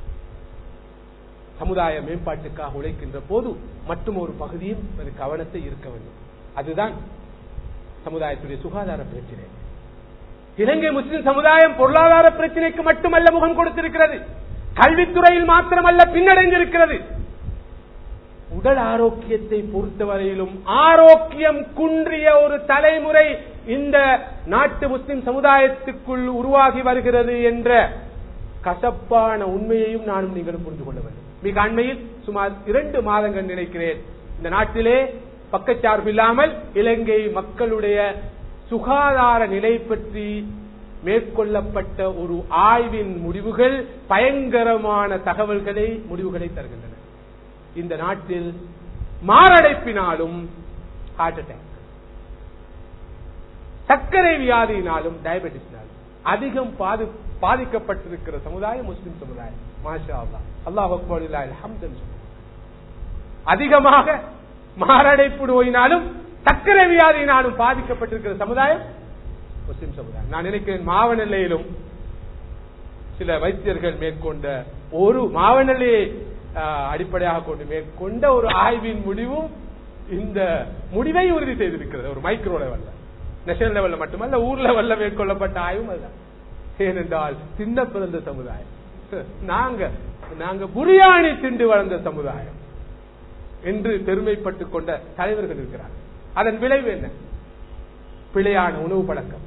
சமுதாய மேம்பாட்டுக்காக உழைக்கின்ற போது மற்றும் ஒரு பகுதியும் ஒரு கவனத்தை இருக்க வேண்டும் அதுதான் சமுதாயத்துடைய சுகாதார பிரச்சனை இலங்கை முஸ்லிம் சமுதாயம் பொருளாதார பிரச்சனைக்கு மட்டுமல்ல முகம் கொடுத்திருக்கிறது கல்வித்துறையில் மாத்திரமல்ல பின்னடைந்திருக்கிறது உடல் ஆரோக்கியத்தை பொறுத்தவரையிலும் ஆரோக்கியம் குன்றிய ஒரு தலைமுறை இந்த நாட்டு முஸ்லிம் சமுதாயத்துக்குள் உருவாகி வருகிறது என்ற கசப்பான உண்மையையும் நானும் நீங்களும் புரிந்து கொள்ள வேண்டும் மிக அண்மையில் சுமார் இரண்டு மாதங்கள் நினைக்கிறேன் இந்த நாட்டிலே பக்கச்சார்பு இல்லாமல் இலங்கை மக்களுடைய சுகாதார நிலை பற்றி மேற்கொள்ளப்பட்ட ஒரு ஆய்வின் முடிவுகள் பயங்கரமான தகவல்களை முடிவுகளை தருகின்றன இந்த நாட்டில் மாரடைப்பினாலும் ஹார்ட் அட்டாக் சர்க்கரை வியாதியினாலும் டயபெட்டிஸ்னாலும் அதிகம் பாதி பாதிக்கப்பட்டிருக்கிற சமுதாயம் முஸ்லிம் சமுதாயம் மாஷா அல்லா அல்லாஹ் அக்பர் அதிகமாக மாரடைப்பு நோயினாலும் சர்க்கரை வியாதியினாலும் பாதிக்கப்பட்டிருக்கிற சமுதாயம் முஸ்லிம் சமுதாயம் நான் நினைக்கிறேன் மாவனெல்லையிலும் சில வைத்தியர்கள் மேற்கொண்ட ஒரு மாவனெல்லையை அடிப்படையாக கொண்டு மேற்கொண்ட ஒரு ஆய்வின் முடிவும் இந்த முடிவை உறுதி செய்திருக்கிறது ஒரு மைக்ரோ லெவல்ல நேஷனல் லெவல்ல மட்டுமல்ல ஊர் லெவல்ல மேற்கொள்ளப்பட்ட ஆய்வும் அதுதான் ஏனென்றால் சின்ன பிறந்த சமுதாயம் நாங்க நாங்க புரியாணி திண்டு வளர்ந்த சமுதாயம் என்று பெருமைப்பட்டுக் கொண்ட தலைவர்கள் இருக்கிறார் அதன் விளைவு என்ன பிழையான உணவு பழக்கம்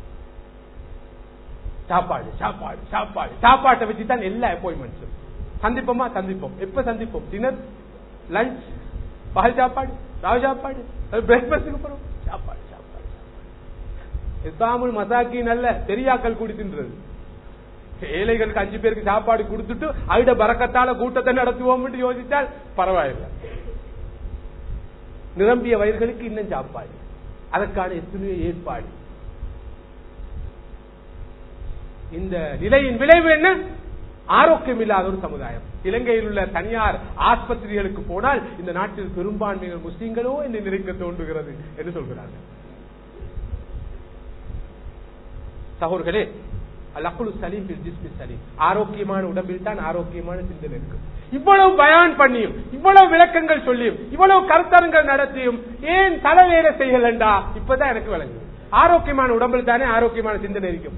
சாப்பாடு சாப்பாடு சாப்பாடு சாப்பாட்டை வச்சு தான் எல்லா அப்பாயின்மெண்ட்ஸும் சந்திப்போமா சந்திப்போம் எப்ப சந்திப்போம் டின்னர் லஞ்ச் பகல் சாப்பாடு ராவ் சாப்பாடு பிரேக்பாஸ்டுக்கு போறோம் சாப்பாடு சாப்பாடு இஸ்லாமுல் மசாக்கி நல்ல பெரியாக்கள் கூடி தின்றது ஏழைகளுக்கு அஞ்சு பேருக்கு சாப்பாடு கொடுத்துட்டு அவிட பறக்கத்தால கூட்டத்தை நடத்துவோம் யோசித்தால் பரவாயில்லை நிரம்பிய வயல்களுக்கு இன்னும் சாப்பாடு அதற்கான எத்தனையோ ஏற்பாடு இந்த நிலையின் விளைவு என்ன ஆரோக்கியம் இல்லாத ஒரு சமுதாயம் இலங்கையில் உள்ள தனியார் ஆஸ்பத்திரிகளுக்கு போனால் இந்த நாட்டில் பெரும்பான்மையினர் முஸ்லீம்களோ என்று நினைக்க தோன்றுகிறது என்று சொல்கிறார்கள் சகோர்களே அலக்குழு சலீம் ஜிஸ்மி சலீம் ஆரோக்கியமான உடம்பில் தான் ஆரோக்கியமான சிந்தனை இருக்கு இவ்வளவு பயான் பண்ணியும் இவ்வளவு விளக்கங்கள் சொல்லியும் இவ்வளவு கருத்தரங்கள் நடத்தியும் ஏன் தலைவேற செய்யலண்டா இப்பதான் எனக்கு விளங்குது ஆரோக்கியமான உடம்பில் தானே ஆரோக்கியமான சிந்தனை இருக்கும்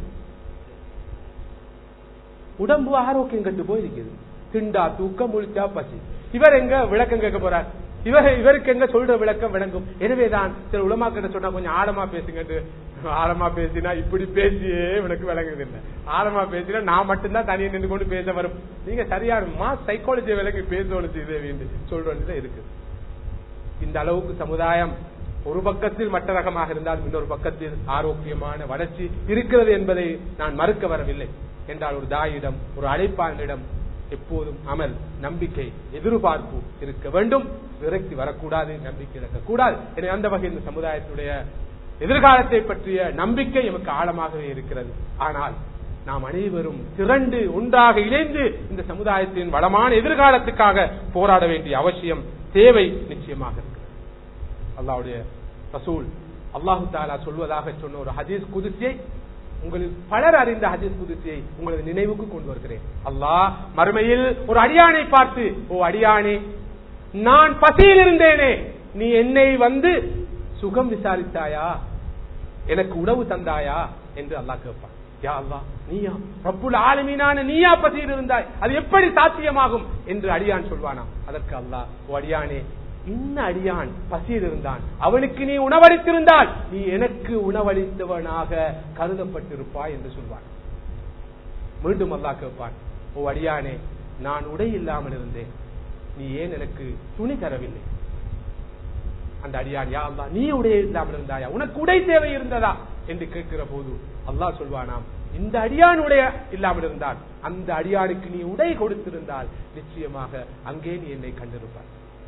உடம்பு ஆரோக்கியம் கட்டு போயிருக்குது திண்டா தூக்கம் முழிச்சா பசி இவர் எங்க விளக்கம் கேட்க போறார் இவர் இவருக்கு எங்க சொல்ற விளக்கம் விளங்கும் எனவேதான் சில உலமாக்கிட்ட சொன்னா கொஞ்சம் ஆழமா பேசுங்க ஆழமா பேசினா இப்படி பேசியே எனக்கு விளங்குது இல்ல ஆழமா பேசினா நான் மட்டும்தான் தனியை நின்று கொண்டு பேச வரும் நீங்க சரியான மா சைக்காலஜி விலகி பேசணும் செய்தேன் சொல்ற வேண்டியது இருக்கு இந்த அளவுக்கு சமுதாயம் ஒரு பக்கத்தில் மட்ட ரகமாக இருந்தால் இன்னொரு பக்கத்தில் ஆரோக்கியமான வளர்ச்சி இருக்கிறது என்பதை நான் மறுக்க வரவில்லை என்றால் ஒரு தாயிடம் ஒரு அழைப்பாளரிடம் எப்போதும் அமல் நம்பிக்கை எதிர்பார்ப்பு இருக்க வேண்டும் விரக்தி வரக்கூடாது நம்பிக்கை இருக்கக்கூடாது எனவே அந்த வகையில் இந்த சமுதாயத்துடைய எதிர்காலத்தை பற்றிய நம்பிக்கை எமக்கு ஆழமாகவே இருக்கிறது ஆனால் நாம் அனைவரும் திரண்டு ஒன்றாக இணைந்து இந்த சமுதாயத்தின் வளமான எதிர்காலத்துக்காக போராட வேண்டிய அவசியம் தேவை நிச்சயமாக இருக்கிறது அல்லாவுடைய ரசூல் அல்லாஹு தாலா சொல்வதாக சொன்ன ஒரு ஹதீஸ் குதிசியை உங்களில் பலர் அறிந்த ஹதீஸ் குதிசியை உங்களது நினைவுக்கு கொண்டு வருகிறேன் அல்லாஹ் மறுமையில் ஒரு அடியானை பார்த்து ஓ அடியானே நான் பசியில் இருந்தேனே நீ என்னை வந்து சுகம் விசாரித்தாயா எனக்கு உணவு தந்தாயா என்று அல்லாஹ் கேட்பான் யா அல்லாஹ் நீயா ரப்புல் ஆலமீனான நீயா பசியில் இருந்தாய் அது எப்படி சாத்தியமாகும் என்று அடியான் சொல்வானா அதற்கு அல்லாஹ் ஓ அடியானே இன்ன அடியான் பசியில் இருந்தான் அவனுக்கு நீ உணவளித்திருந்தால் நீ எனக்கு உணவளித்தவனாக கருதப்பட்டிருப்பாய் என்று சொல்வான் மீண்டும் அல்லாஹ் கேட்பான் ஓ அடியானே நான் உடை இல்லாமல் இருந்தேன் நீ ஏன் எனக்கு துணி தரவில்லை அந்த அடியான் யா அல்லா நீ உடை இல்லாமல் இருந்தாயா உனக்கு உடை தேவை இருந்ததா என்று கேட்கிற போது அல்லாஹ் சொல்வானாம் இந்த அடியான் உடைய இல்லாமல் இருந்தால் அந்த அடியானுக்கு நீ உடை கொடுத்திருந்தால் நிச்சயமாக அங்கே நீ என்னை கண்டிருப்பாய்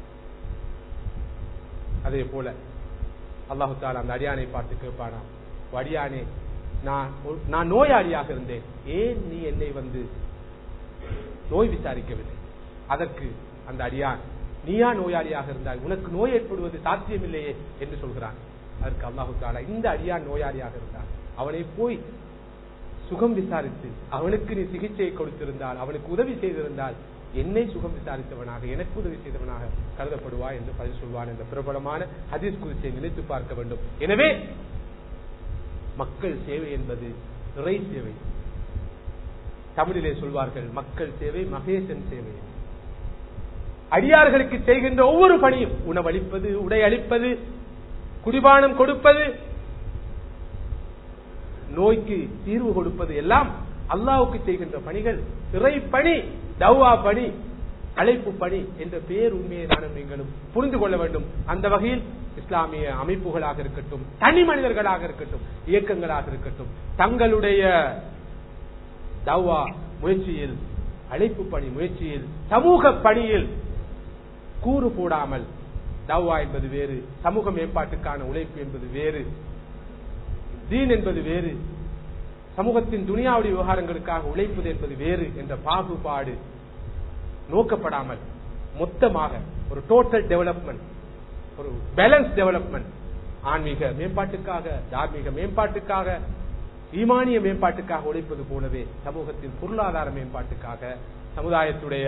அதே போல அல்லாஹு தாலா அந்த அடியானை பார்த்து கேட்பானாம் அடியானே நான் நான் நோயாளியாக இருந்தேன் ஏன் நீ என்னை வந்து நோய் விசாரிக்கவில்லை அதற்கு அந்த அடியான் நீயா நோயாளியாக இருந்தாய் உனக்கு நோய் ஏற்படுவது சாத்தியமில்லையே என்று சொல்கிறான் அதற்கு அல்லாஹு தாலா இந்த அடியான் நோயாளியாக இருந்தான் அவனை போய் சுகம் விசாரித்து அவனுக்கு நீ சிகிச்சை கொடுத்திருந்தால் அவனுக்கு உதவி செய்திருந்தால் என்னை சுகம் விசாரித்தவனாக எனக்கு உதவி செய்தவனாக கருதப்படுவா என்று பதில் சொல்வான் என்ற பிரபலமான ஹதீஸ் குறிச்சை நினைத்து பார்க்க வேண்டும் எனவே மக்கள் சேவை என்பது இறை சேவை தமிழிலே சொல்வார்கள் மக்கள் சேவை மகேசன் சேவை அடியார்களுக்கு செய்கின்ற ஒவ்வொரு பணியும் உணவளிப்பது உடை அளிப்பது குடிபானம் கொடுப்பது நோய்க்கு தீர்வு கொடுப்பது எல்லாம் அல்லாவுக்கு செய்கின்ற பணிகள் இறை பணி தௌவா பணி அழைப்பு பணி என்ற பேர் உண்மையை நானும் நீங்களும் புரிந்து கொள்ள வேண்டும் அந்த வகையில் இஸ்லாமிய அமைப்புகளாக இருக்கட்டும் தனி மனிதர்களாக இருக்கட்டும் இயக்கங்களாக இருக்கட்டும் தங்களுடைய தௌவா முயற்சியில் அழைப்பு பணி முயற்சியில் சமூக பணியில் கூறு போடாமல் தௌவா என்பது வேறு சமூக மேம்பாட்டுக்கான உழைப்பு என்பது வேறு தீன் என்பது வேறு சமூகத்தின் துணியாவுடைய விவகாரங்களுக்காக உழைப்பது என்பது வேறு என்ற பாகுபாடு நோக்கப்படாமல் மொத்தமாக ஒரு டோட்டல் டெவலப்மெண்ட் ஒரு பேலன்ஸ் டெவலப்மெண்ட் ஆன்மீக மேம்பாட்டுக்காக தார்மீக மேம்பாட்டுக்காக ஈமானிய மேம்பாட்டுக்காக உழைப்பது போலவே சமூகத்தின் பொருளாதார மேம்பாட்டுக்காக சமுதாயத்துடைய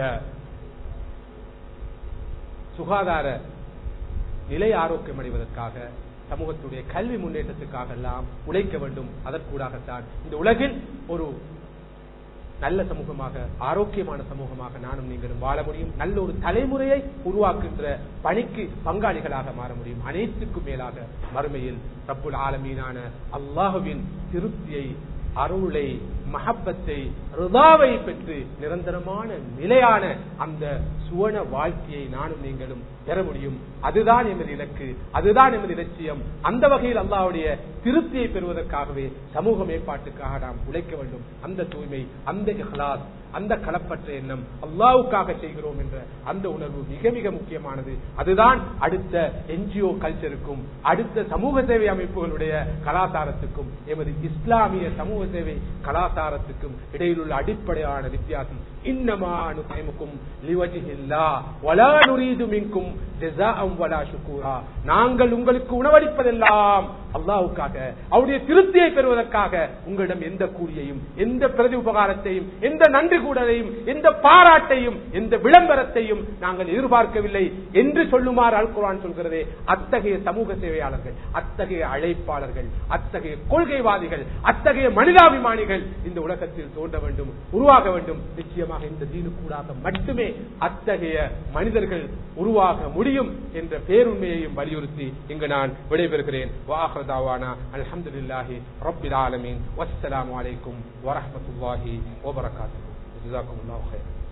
சுகாதார நிலை ஆரோக்கியம் அடைவதற்காக சமூகத்துடைய கல்வி முன்னேற்றத்துக்காக எல்லாம் உழைக்க வேண்டும் அதற்கூடாகத்தான் இந்த உலகில் ஒரு நல்ல சமூகமாக ஆரோக்கியமான சமூகமாக நானும் நீங்களும் வாழ முடியும் நல்ல ஒரு தலைமுறையை உருவாக்குகின்ற பணிக்கு பங்காளிகளாக மாற முடியும் அனைத்துக்கும் மேலாக மறுமையில் ரப்புல் ஆலமீனான அல்லாஹுவின் திருப்தியை அருளை மஹப்பத்தை ரிதாவை பெற்று நிரந்தரமான நிலையான அந்த சுவன வாழ்க்கையை நானும் நீங்களும் பெற முடியும் அதுதான் எமது இலக்கு அதுதான் எமது இலட்சியம் அந்த வகையில் அல்லாவுடைய திருப்தியை பெறுவதற்காகவே சமூக மேம்பாட்டுக்காக நாம் உழைக்க வேண்டும் அந்த தூய்மை அந்த இஹ்லாஸ் அந்த களப்பற்ற எண்ணம் அல்லாவுக்காக செய்கிறோம் என்ற அந்த உணர்வு மிக மிக முக்கியமானது அதுதான் அடுத்த என்ஜிஓ கல்ச்சருக்கும் அடுத்த சமூக சேவை அமைப்புகளுடைய கலாச்சாரத்துக்கும் எமது இஸ்லாமிய சமூக சேவை கலாச்சாரத்துக்கும் இடையில் உள்ள அடிப்படையான வித்தியாசம் இன்னமானு பயமுக்கும் மின்கும் நாங்கள் உங்களுக்கு உணவளிப்பதெல்லாம் அல்லாவுக்காக அவருடைய திருப்தியை பெறுவதற்காக உங்களிடம் எந்த கூலியையும் எந்த பிரதி உபகாரத்தையும் எந்த நன்றி கூடலையும் எந்த பாராட்டையும் எந்த விளம்பரத்தையும் நாங்கள் எதிர்பார்க்கவில்லை என்று சொல்லுமாறு அல்குரான் சொல்கிறதே அத்தகைய சமூக சேவையாளர்கள் அத்தகைய அழைப்பாளர்கள் அத்தகைய கொள்கைவாதிகள் அத்தகைய மனிதாபிமானிகள் இந்த உலகத்தில் தோன்ற வேண்டும் உருவாக வேண்டும் நிச்சயமாக இந்த தீனுக்கூடாக மட்டுமே அத்தகைய மனிதர்கள் உருவாக முடியும் என்ற பேருண்மையையும் வலியுறுத்தி இங்கு நான் விடைபெறுகிறேன் வாஹதாவானா அல்ஹம்துலில்லாஹி ரப்பில் ஆலமீன் வஸ்ஸலாமு அலைக்கும் வரஹ்மத்துல்லாஹி வபரகாத்துஹு ஜஸாக்குமுல்லாஹு ஹைர்